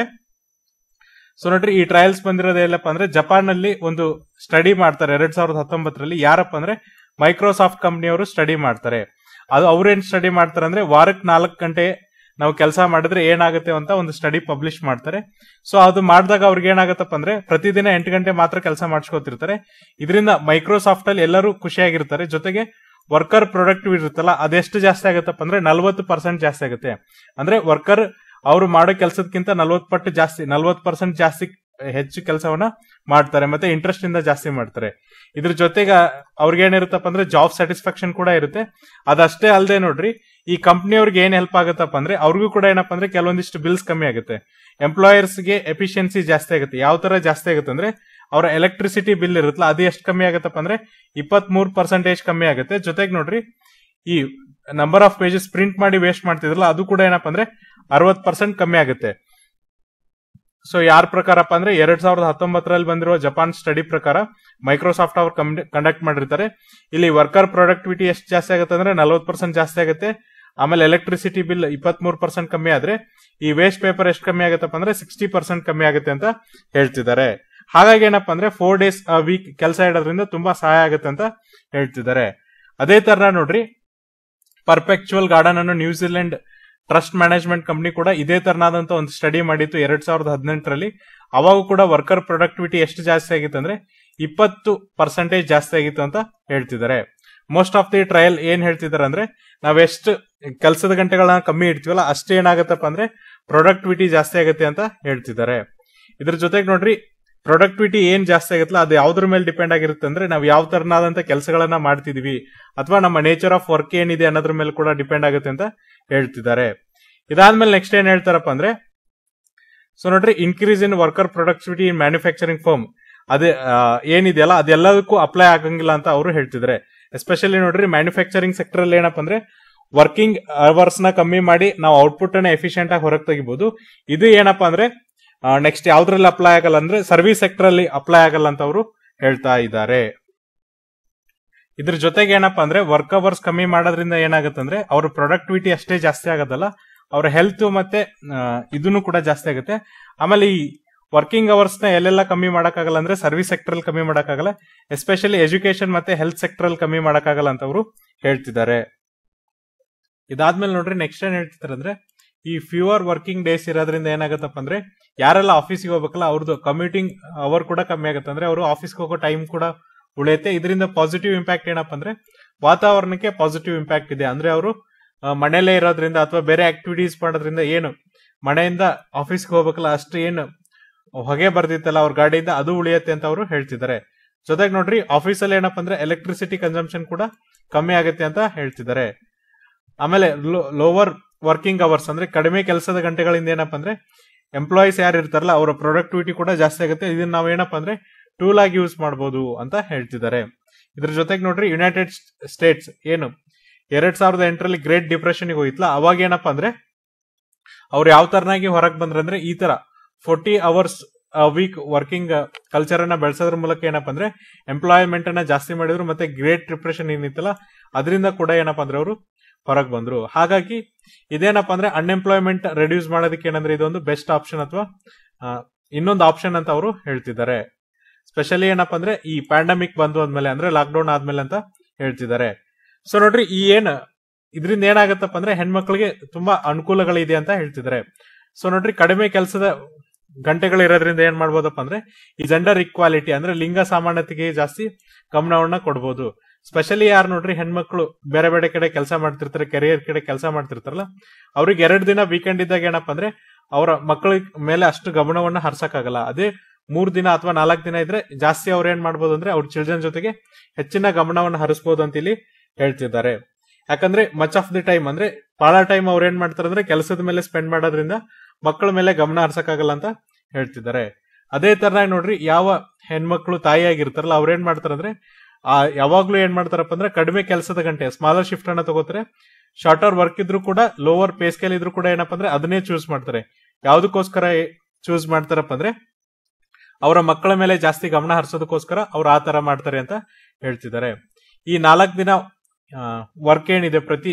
ಸೊ ನೋಡ್ರಿ ಈ ಟ್ರಯಲ್ಸ್ ಬಂದಿರೋದು ಎಲ್ಲಪ್ಪ ಅಂದ್ರೆ ಜಪಾನ್ ನಲ್ಲಿ ಒಂದು ಸ್ಟಡಿ ಮಾಡ್ತಾರೆ ಎರಡ್ ಸಾವಿರದ ಹತ್ತೊಂಬತ್ತರಲ್ಲಿ ಯಾರಪ್ಪ ಅಂದ್ರೆ ಮೈಕ್ರೋಸಾಫ್ಟ್ ಕಂಪ್ನಿಯವರು ಸ್ಟಡಿ ಮಾಡ್ತಾರೆ ಅದು ಅವ್ರೇನ್ ಸ್ಟಡಿ ಮಾಡ್ತಾರೆ ಅಂದ್ರೆ ವಾರಕ್ಕೆ ನಾಲ್ಕು ಗಂಟೆ ನಾವು ಕೆಲಸ ಮಾಡಿದ್ರೆ ಏನಾಗುತ್ತೆ ಅಂತ ಒಂದು ಸ್ಟಡಿ ಪಬ್ಲಿಷ್ ಮಾಡ್ತಾರೆ ಸೊ ಅದು ಮಾಡಿದಾಗ ಅವ್ರಿಗೆ ಏನಾಗತ್ತಪ್ಪ ಅಂದ್ರೆ ಪ್ರತಿದಿನ ಎಂಟು ಗಂಟೆ ಮಾತ್ರ ಕೆಲಸ ಮಾಡಿಸ್ಕೊತಿರ್ತಾರೆ ಇದರಿಂದ ಮೈಕ್ರೋಸಾಫ್ಟ್ ಅಲ್ಲಿ ಎಲ್ಲರೂ ಖುಷಿಯಾಗಿರ್ತಾರೆ ಜೊತೆಗೆ ವರ್ಕರ್ ಪ್ರೊಡಕ್ಟಿವ್ ಇರುತ್ತಲ್ಲ ಅದೆಷ್ಟು ಜಾಸ್ತಿ ಆಗುತ್ತಪ್ಪ ಅಂದ್ರೆ ನಲ್ವತ್ತು ಪರ್ಸೆಂಟ್ ಜಾಸ್ತಿ ಆಗುತ್ತೆ ಅಂದ್ರೆ ವರ್ಕರ್ ಅವರು ಮಾಡೋ ಕೆಲಸದಕ್ಕಿಂತ ನಲ್ವತ್ತು ಪಟ್ಟು ಜಾಸ್ತಿ ನಲ್ವತ್ತು ಪರ್ಸೆಂಟ್ ಜಾಸ್ತಿ ಹೆಚ್ಚು ಕೆಲಸವನ್ನ ಮಾಡ್ತಾರೆ ಮತ್ತೆ ಇಂಟ್ರೆಸ್ಟ್ ಇಂದ ಜಾಸ್ತಿ ಮಾಡ್ತಾರೆ ಇದ್ರ ಜೊತೆಗೆ ಅವ್ರಿಗೆ ಏನಿರುತ್ತಪ್ಪ ಅಂದ್ರೆ ಜಾಬ್ ಸ್ಯಾಟಿಸ್ಫ್ಯಾಕ್ಷನ್ ಕೂಡ ಇರುತ್ತೆ ಅದಷ್ಟೇ ಅಲ್ಲದೆ ನೋಡ್ರಿ ಈ ಕಂಪ್ನಿಯವ್ರಿಗೆ ಏನ್ ಹೆಲ್ಪ್ ಆಗುತ್ತಪ್ಪ ಅಂದ್ರೆ ಅವ್ರಿಗೂ ಕೂಡ ಏನಪ್ಪ ಅಂದ್ರೆ ಕೆಲವೊಂದಿಷ್ಟು ಬಿಲ್ಸ್ ಕಮ್ಮಿ ಆಗುತ್ತೆ ಎಂಪ್ಲಾಯರ್ಸ್ ಗೆ ಎಫಿಷಿಯನ್ಸಿ ಜಾಸ್ತಿ ಆಗುತ್ತೆ ಯಾವ ತರ ಜಾಸ್ತಿ ಆಗುತ್ತೆ ಅಂದ್ರೆ ಅವರ ಎಲೆಕ್ಟ್ರಿಸಿಟಿ ಬಿಲ್ ಇರುತ್ತಲ್ಲ ಅದು ಎಷ್ಟು ಕಮ್ಮಿ ಆಗುತ್ತಪ್ಪ ಅಂದ್ರೆ ಇಪ್ಪತ್ತ್ ಮೂರು ಪರ್ಸೆಂಟೇಜ್ ಕಮ್ಮಿ ಆಗುತ್ತೆ ಜೊತೆಗೆ ನೋಡ್ರಿ ಈ ನಂಬರ್ ಆಫ್ ಪೇಜಸ್ ಪ್ರಿಂಟ್ ಮಾಡಿ ವೇಸ್ಟ್ ಮಾಡ್ತಿದ್ರಲ್ಲ ಅದು ಕೂಡ ಏನಪ್ಪಾ ಅಂದ್ರೆ ಅರವತ್ ಪರ್ಸೆಂಟ್ ಕಮ್ಮಿ ಆಗುತ್ತೆ ಸೊ ಯಾರ ಪ್ರಕಾರಪ್ಪ ಅಂದ್ರೆ ಎರಡ್ ಸಾವಿರದ ಹತ್ತೊಂಬತ್ತರಲ್ಲಿ ಬಂದಿರುವ ಜಪಾನ್ ಸ್ಟಡಿ ಪ್ರಕಾರ ಮೈಕ್ರೋಸಾಫ್ಟ್ ಅವರು ಕಂಡಕ್ಟ್ ಮಾಡಿರ್ತಾರೆ ಇಲ್ಲಿ ವರ್ಕರ್ ಪ್ರೊಡಕ್ಟಿವಿಟಿ ಎಷ್ಟು ಜಾಸ್ತಿ ಆಗುತ್ತೆ ಅಂದ್ರೆ ನಲ್ವತ್ ಪರ್ಸೆಂಟ್ ಜಾಸ್ತಿ ಆಗುತ್ತೆ ಆಮೇಲೆ ಎಲೆಕ್ಟ್ರಿಸಿಟಿ ಬಿಲ್ ಇಪ್ಪತ್ತ್ ಮೂರು ಪರ್ಸೆಂಟ್ ಕಮ್ಮಿ ಆದ್ರೆ ಈ ವೇಸ್ಟ್ ಪೇಪರ್ ಎಷ್ಟು ಕಮ್ಮಿ ಆಗುತ್ತಪ್ಪ ಅಂದ್ರೆ ಸಿಕ್ಸ್ಟಿ ಪರ್ಸೆಂಟ್ ಕಮ್ಮಿ ಆಗುತ್ತೆ ಅಂತ ಹೇಳ್ತಿದ್ದಾರೆ ಹಾಗಾಗಿ ಏನಪ್ಪಾ ಅಂದ್ರೆ ಫೋರ್ ಡೇಸ್ ವೀಕ್ ಕೆಲಸ ಇಡೋದ್ರಿಂದ ತುಂಬಾ ಸಹಾಯ ಆಗುತ್ತೆ ಅಂತ ಹೇಳ್ತಿದ್ದಾರೆ ಅದೇ ತರ ನೋಡ್ರಿ ಪರ್ಫೆಕ್ಚುವಲ್ ಗಾರ್ಡನ್ ಅನ್ನು ನ್ಯೂಜಿಲೆಂಡ್ ಟ್ರಸ್ಟ್ ಮ್ಯಾನೇಜ್ಮೆಂಟ್ ಕಂಪನಿ ಕೂಡ ಇದೇ ತರನಾದಂತ ಒಂದು ಸ್ಟಡಿ ಮಾಡಿತ್ತು ಎರಡ್ ಸಾವಿರದ ಹದಿನೆಂಟರಲ್ಲಿ ಅವಾಗ ಕೂಡ ವರ್ಕರ್ ಪ್ರೊಡಕ್ಟಿವಿಟಿ ಎಷ್ಟು ಜಾಸ್ತಿ ಆಗಿತ್ತು ಅಂದ್ರೆ ಇಪ್ಪತ್ತು ಪರ್ಸೆಂಟೇಜ್ ಜಾಸ್ತಿ ಆಗಿತ್ತು ಅಂತ ಹೇಳ್ತಿದ್ದಾರೆ ಮೋಸ್ಟ್ ಆಫ್ ದಿ ಟ್ರಯಲ್ ಏನ್ ಹೇಳ್ತಿದ್ದಾರೆ ಅಂದ್ರೆ ನಾವ್ ಎಷ್ಟು ಕೆಲಸದ ಗಂಟೆಗಳನ್ನ ಕಮ್ಮಿ ಇಡ್ತೀವಲ್ಲ ಅಷ್ಟೇ ಏನಾಗತ್ತಪ್ಪ ಅಂದ್ರೆ ಪ್ರೊಡಕ್ಟಿವಿಟಿ ಜಾಸ್ತಿ ಆಗುತ್ತೆ ಅಂತ ಹೇಳ್ತಿದ್ದಾರೆ ಇದ್ರ ಜೊತೆಗೆ ನೋಡ್ರಿ ಪ್ರೊಡಕ್ಟಿವಿಟಿ ಏನ್ ಜಾಸ್ತಿ ಆಗುತ್ತಲ್ಲ ಅದು ಯಾವ್ದ್ರ ಮೇಲೆ ಡಿಪೆಂಡ್ ಆಗಿರುತ್ತೆ ಅಂದ್ರೆ ನಾವು ಯಾವ ತರನಾದಂತ ಕೆಲಸಗಳನ್ನ ಮಾಡ್ತಿದೀವಿ ಅಥವಾ ನಮ್ಮ ನೇಚರ್ ಆಫ್ ವರ್ಕ್ ಏನಿದೆ ಅನ್ನೋದ್ರ ಮೇಲೆ ಕೂಡ ಡಿಪೆಂಡ್ ಆಗುತ್ತೆ ಅಂತ ಹೇಳ್ತಿದ್ದಾರೆ ಇದಾದ್ಮೇಲೆ ನೆಕ್ಸ್ಟ್ ಏನ್ ಹೇಳ್ತಾರಪ್ಪ ಅಂದ್ರೆ ಸೊ ನೋಡ್ರಿ increase in worker productivity in manufacturing firm ಅದೇ ಆ, ಏನಿದೆಯಲ್ಲ ಅದೆಲ್ಲದಕ್ಕೂ ಅಪ್ಲೈ ಆಗಂಗಿಲ್ಲ ಅಂತ ಅವರು ಹೇಳ್ತಿದ್ದಾರೆ ಎಸ್ಪೆಷಲಿ ನೋಡ್ರಿ ಮ್ಯಾನುಫ್ಯಾಕ್ಚರಿಂಗ್ ಸೆಕ್ಟರ್ ಅಲ್ಲಿ ಏನಪ್ಪ ಅಂದ್ರೆ ವರ್ಕಿಂಗ್ ಅವರ್ಸ್ ನ ಕಮ್ಮಿ ಮಾಡಿ ನಾವು ಔಟ್ಪುಟ್ ಅನ್ನ ಎಫಿಷಿಯಂಟ್ ಆಗಿ ಹೊರಗೆ ತೆಗಿಬಹುದು ಇದು ಏನಪ್ಪಾ ಅಂದ್ರೆ ನೆಕ್ಸ್ಟ್ ಯಾವ್ದ್ರಲ್ಲಿ ಅಪ್ಲೈ ಆಗಲ್ಲ ಅಂದ್ರೆ ಸರ್ವಿಸ್ ಸೆಕ್ಟರ್ ಅಲ್ಲಿ ಅಪ್ಲೈ ಆಗಲ್ಲ ಅಂತ ಅವರು ಹೇಳ್ತಾ ಇದ್ದಾರೆ ಇದ್ರ ಜೊತೆಗೆ ಏನಪ್ಪಾ ಅಂದ್ರೆ ವರ್ಕ್ ಅವರ್ಸ್ ಕಮ್ಮಿ ಮಾಡೋದ್ರಿಂದ ಏನಾಗುತ್ತೆ ಅಂದ್ರೆ ಅವ್ರ ಪ್ರೊಡಕ್ಟಿವಿಟಿ ಅಷ್ಟೇ ಜಾಸ್ತಿ ಆಗೋದಲ್ಲ ಅವ್ರ ಹೆಲ್ತ್ ಮತ್ತೆ ಆ, ಇದನ್ನು ಕೂಡ ಜಾಸ್ತಿ ಆಗುತ್ತೆ ಆಮೇಲೆ ಈ ವರ್ಕಿಂಗ್ ಅವರ್ಸ್ ನ ಎಲ್ಲೆಲ್ಲ ಕಮ್ಮಿ ಮಾಡಕ್ಕಾಗಲ್ಲ ಅಂದ್ರೆ ಸರ್ವಿಸ್ ಸೆಕ್ಟರ್ ಅಲ್ಲಿ ಕಮ್ಮಿ ಮಾಡಕ್ಕಾಗಲ್ಲ ಎಸ್ಪೆಷಲಿ ಎಜುಕೇಶನ್ ಮತ್ತೆ ಹೆಲ್ತ್ ಸೆಕ್ಟರ್ ಅಲ್ಲಿ ಕಮ್ಮಿ ಮಾಡಕ್ಕಾಗಲ್ಲ ಅಂತ ಅವರು ಹೇಳ್ತಿದ್ದಾರೆ ಇದಾದ್ಮೇಲೆ ನೋಡ್ರಿ ನೆಕ್ಸ್ಟ್ ಏನ್ ಹೇಳ್ತಿದ್ದಾರೆ ಅಂದ್ರೆ ಈ ಫ್ಯೂವರ್ ವರ್ಕಿಂಗ್ ಡೇಸ್ ಇರೋದ್ರಿಂದ ಏನಾಗತ್ತಪ್ಪ ಅಂದ್ರೆ ಯಾರೆಲ್ಲ ಆಫೀಸಿಗೆ ಹೋಗ್ಬೇಕಲ್ಲ ಅವ್ರದ್ದು ಕಮ್ಯೂಟಿಂಗ್ ಅವರ್ ಕೂಡ ಕಮ್ಮಿ ಆಗುತ್ತೆ ಅಂದ್ರೆ ಅವರು ಆಫೀಸ್ಗೆ ಹೋಗೋ ಟೈಮ್ ಕೂಡ ಉಳಿಯುತ್ತೆ ಇದರಿಂದ ಪಾಸಿಟಿವ್ ಇಂಪ್ಯಾಕ್ಟ್ ಏನಪ್ಪ ಅಂದ್ರೆ ವಾತಾವರಣಕ್ಕೆ ಪಾಸಿಟಿವ್ ಇಂಪ್ಯಾಕ್ಟ್ ಇದೆ ಅಂದ್ರೆ ಅವರು ಮನೆಯಲ್ಲೇ ಇರೋದ್ರಿಂದ ಅಥವಾ ಬೇರೆ ಆಕ್ಟಿವಿಟೀಸ್ ಮಾಡೋದ್ರಿಂದ ಏನು ಮನೆಯಿಂದ ಆಫೀಸ್ಗೆ ಹೋಗ್ಬೇಕಲ್ಲ ಅಷ್ಟು ಏನು ಹೊಗೆ ಬರ್ದಿತ್ತಲ್ಲ ಅವ್ರ ಗಾಡಿಯಿಂದ ಅದು ಉಳಿಯುತ್ತೆ ಅಂತ ಅವರು ಹೇಳ್ತಿದ್ದಾರೆ ಜೊತೆಗೆ ನೋಡ್ರಿ ಆಫೀಸಲ್ಲಿ ಏನಪ್ಪ ಅಂದ್ರೆ ಎಲೆಕ್ಟ್ರಿಸಿಟಿ ಕನ್ಸಂಪ್ಷನ್ ಕೂಡ ಕಮ್ಮಿ ಆಗುತ್ತೆ ಅಂತ ಹೇಳ್ತಿದ್ದಾರೆ ಆಮೇಲೆ ಲೋವರ್ ವರ್ಕಿಂಗ್ ಅವರ್ಸ್ ಅಂದ್ರೆ ಕಡಿಮೆ ಕೆಲಸದ ಗಂಟೆಗಳಿಂದ ಏನಪ್ಪ ಅಂದ್ರೆ ಎಂಪ್ಲಾಯೀಸ್ ಯಾರು ಇರ್ತಾರಲ್ಲ ಅವರ ಪ್ರೊಡಕ್ಟಿವಿಟಿ ಕೂಡ ಜಾಸ್ತಿ ಆಗುತ್ತೆ ಇದನ್ನ ನಾವು ಏನಪ್ಪ ಅಂದ್ರೆ ಟೂಲ್ ಆಗಿ ಯೂಸ್ ಮಾಡಬಹುದು ಅಂತ ಹೇಳ್ತಿದ್ದಾರೆ ಇದ್ರ ಜೊತೆಗೆ ನೋಡ್ರಿ ಯುನೈಟೆಡ್ ಸ್ಟೇಟ್ಸ್ ಏನು ಎರಡ್ ಸಾವಿರದ ಎಂಟರಲ್ಲಿ ಗ್ರೇಟ್ ಡಿಪ್ರೆಷನ್ ಹೋಗಿತ್ಲ ಅವಾಗ ಏನಪ್ಪಾ ಅಂದ್ರೆ ಅವ್ರು ಯಾವ ತರನಾಗಿ ಹೊರಗೆ ಬಂದ್ರೆ ಅಂದ್ರೆ ಈ ತರ forty hours week working culture ಅನ್ನ ಬೆಳೆಸೋದ್ರ ಮೂಲಕ ಏನಪ್ಪಾ ಅಂದ್ರೆ ಎಂಪ್ಲಾಯ್ಮೆಂಟ್ ಅನ್ನ ಜಾಸ್ತಿ ಮಾಡಿದ್ರು ಮತ್ತೆ ಗ್ರೇಟ್ ಡಿಪ್ರೆಷನ್ ಏನಿತ್ತಲ್ಲ ಅದರಿಂದ ಕೂಡ ಏನಪ್ಪಾ ಅಂದ್ರೆ ಅವರು ಹೊರಗೆ ಬಂದ್ರು ಹಾಗಾಗಿ ಇದೇನಪ್ಪ ಅಂದ್ರೆ ಅನ್ಎಂಪ್ಲಾಯ್ಮೆಂಟ್ ರೆಡ್ಯೂಸ್ ಮಾಡೋದಕ್ಕೆ ಏನಂದ್ರೆ ಇದೊಂದು ಬೆಸ್ಟ್ ಆಪ್ಷನ್ ಅಥವಾ ಇನ್ನೊಂದು ಆಪ್ಷನ್ ಅಂತ ಅವರು ಹೇಳ್ತಿದ್ದಾರೆ ಸ್ಪೆಷಲಿ ಏನಪ್ಪಾ ಅಂದ್ರೆ ಈ ಪ್ಯಾಂಡಮಿಕ್ ಬಂದು ಆದ್ಮೇಲೆ ಅಂದ್ರೆ ಲಾಕ್ಡೌನ್ ಆದ್ಮೇಲೆ ಅಂತ ಹೇಳ್ತಿದ್ದಾರೆ ಸೊ ನೋಡ್ರಿ ಈ ಏನ್ ಇದರಿಂದ ಏನಾಗತ್ತಪ್ಪ ಅಂದ್ರೆ ಹೆಣ್ಮಕ್ಳಿಗೆ ತುಂಬಾ ಅನುಕೂಲಗಳಿದೆ ಅಂತ ಹೇಳ್ತಿದ್ದಾರೆ ಸೊ ನೋಡ್ರಿ ಕಡಿಮೆ ಕೆಲಸದ ಗಂಟೆಗಳು ಇರೋದ್ರಿಂದ ಏನ್ ಮಾಡ್ಬೋದಪ್ಪ ಅಂದ್ರೆ ಈ ಜೆಂಡರ್ ಇಕ್ವಾಲಿಟಿ ಅಂದ್ರೆ ಲಿಂಗ ಸಮಾನತೆಗೆ ಜಾಸ್ತಿ ಗಮನವನ್ನ ಕೊಡ್ಬೋದು ಸ್ಪೆಷಲಿ ಯಾರು ನೋಡ್ರಿ ಹೆಣ್ಮಕ್ಳು ಬೇರೆ ಬೇರೆ ಕಡೆ ಕೆಲಸ ಮಾಡ್ತಿರ್ತಾರೆ ಕೆರಿಯರ್ ಕಡೆ ಕೆಲಸ ಮಾಡ್ತಿರ್ತಾರಲ್ಲ ಅವ್ರಿಗೆ ಎರಡು ದಿನ ವೀಕೆಂಡ್ ಇದ್ದಾಗ ಏನಪ್ಪಾ ಅಂದ್ರೆ ಅವರ ಮಕ್ಕಳ ಮೇಲೆ ಅಷ್ಟು ಗಮನವನ್ನ ಹರ್ಸಕ್ಕಾಗಲ್ಲ ಅದೇ ಮೂರ್ ದಿನ ಅಥವಾ ನಾಲ್ಕು ದಿನ ಇದ್ರೆ ಜಾಸ್ತಿ ಅವ್ರು ಏನ್ ಮಾಡ್ಬೋದು ಅಂದ್ರೆ ಅವ್ರ ಚಿಲ್ಡ್ರನ್ ಜೊತೆಗೆ ಹೆಚ್ಚಿನ ಗಮನವನ್ನು ಹರಿಸಬಹುದು ಅಂತ ಇಲ್ಲಿ ಹೇಳ್ತಿದ್ದಾರೆ ಯಾಕಂದ್ರೆ ಮಚ್ ಆಫ್ ದಿ ಟೈಮ್ ಅಂದ್ರೆ ಬಹಳ ಟೈಮ್ ಅವ್ರು ಏನ್ ಮಾಡ್ತಾರೆ ಅಂದ್ರೆ ಕೆಲಸದ ಮೇಲೆ ಸ್ಪೆಂಡ್ ಮಾಡೋದ್ರಿಂದ ಮಕ್ಕಳ ಮೇಲೆ ಗಮನ ಹರ್ಸಕ್ಕಾಗಲ್ಲ ಅಂತ ಹೇಳ್ತಿದ್ದಾರೆ ಅದೇ ತರನಾಗಿ ನೋಡ್ರಿ ಯಾವ ಹೆಣ್ಮಕ್ಳು ತಾಯಿಯಾಗಿರ್ತಾರಲ್ಲ ಅವ್ರ ಏನ್ ಮಾಡ್ತಾರೆ ಅಂದ್ರೆ ಆ ಯಾವಾಗ್ಲೂ ಏನ್ ಮಾಡ್ತಾರಪ್ಪ ಅಂದ್ರೆ ಕಡಿಮೆ ಕೆಲಸದ ಗಂಟೆ ಸ್ಮಾಲರ್ ಶಿಫ್ಟ್ ಅನ್ನ ತಗೋತಾರೆ ಶಾರ್ಟರ್ ವರ್ಕ್ ಇದ್ರು ಕೂಡ ಲೋವರ್ ಪೇ ಸ್ಕೇಲ್ ಇದ್ರು ಕೂಡ ಏನಪ್ಪಾ ಅಂದ್ರೆ ಅದನ್ನೇ ಚೂಸ್ ಮಾಡ್ತಾರೆ ಯಾವ್ದಕ್ಕೋಸ್ಕರ ಚೂಸ್ ಮಾಡ್ತಾರಪ್ಪ ಅಂದ್ರೆ ಅವರ ಮಕ್ಕಳ ಮೇಲೆ ಜಾಸ್ತಿ ಗಮನ ಹರಿಸೋದಕ್ಕೋಸ್ಕರ ಅವ್ರು ಆ ತರ ಮಾಡ್ತಾರೆ ಅಂತ ಹೇಳ್ತಿದ್ದಾರೆ ಈ ನಾಲ್ಕು ದಿನ ವರ್ಕ್ ಏನಿದೆ ಪ್ರತಿ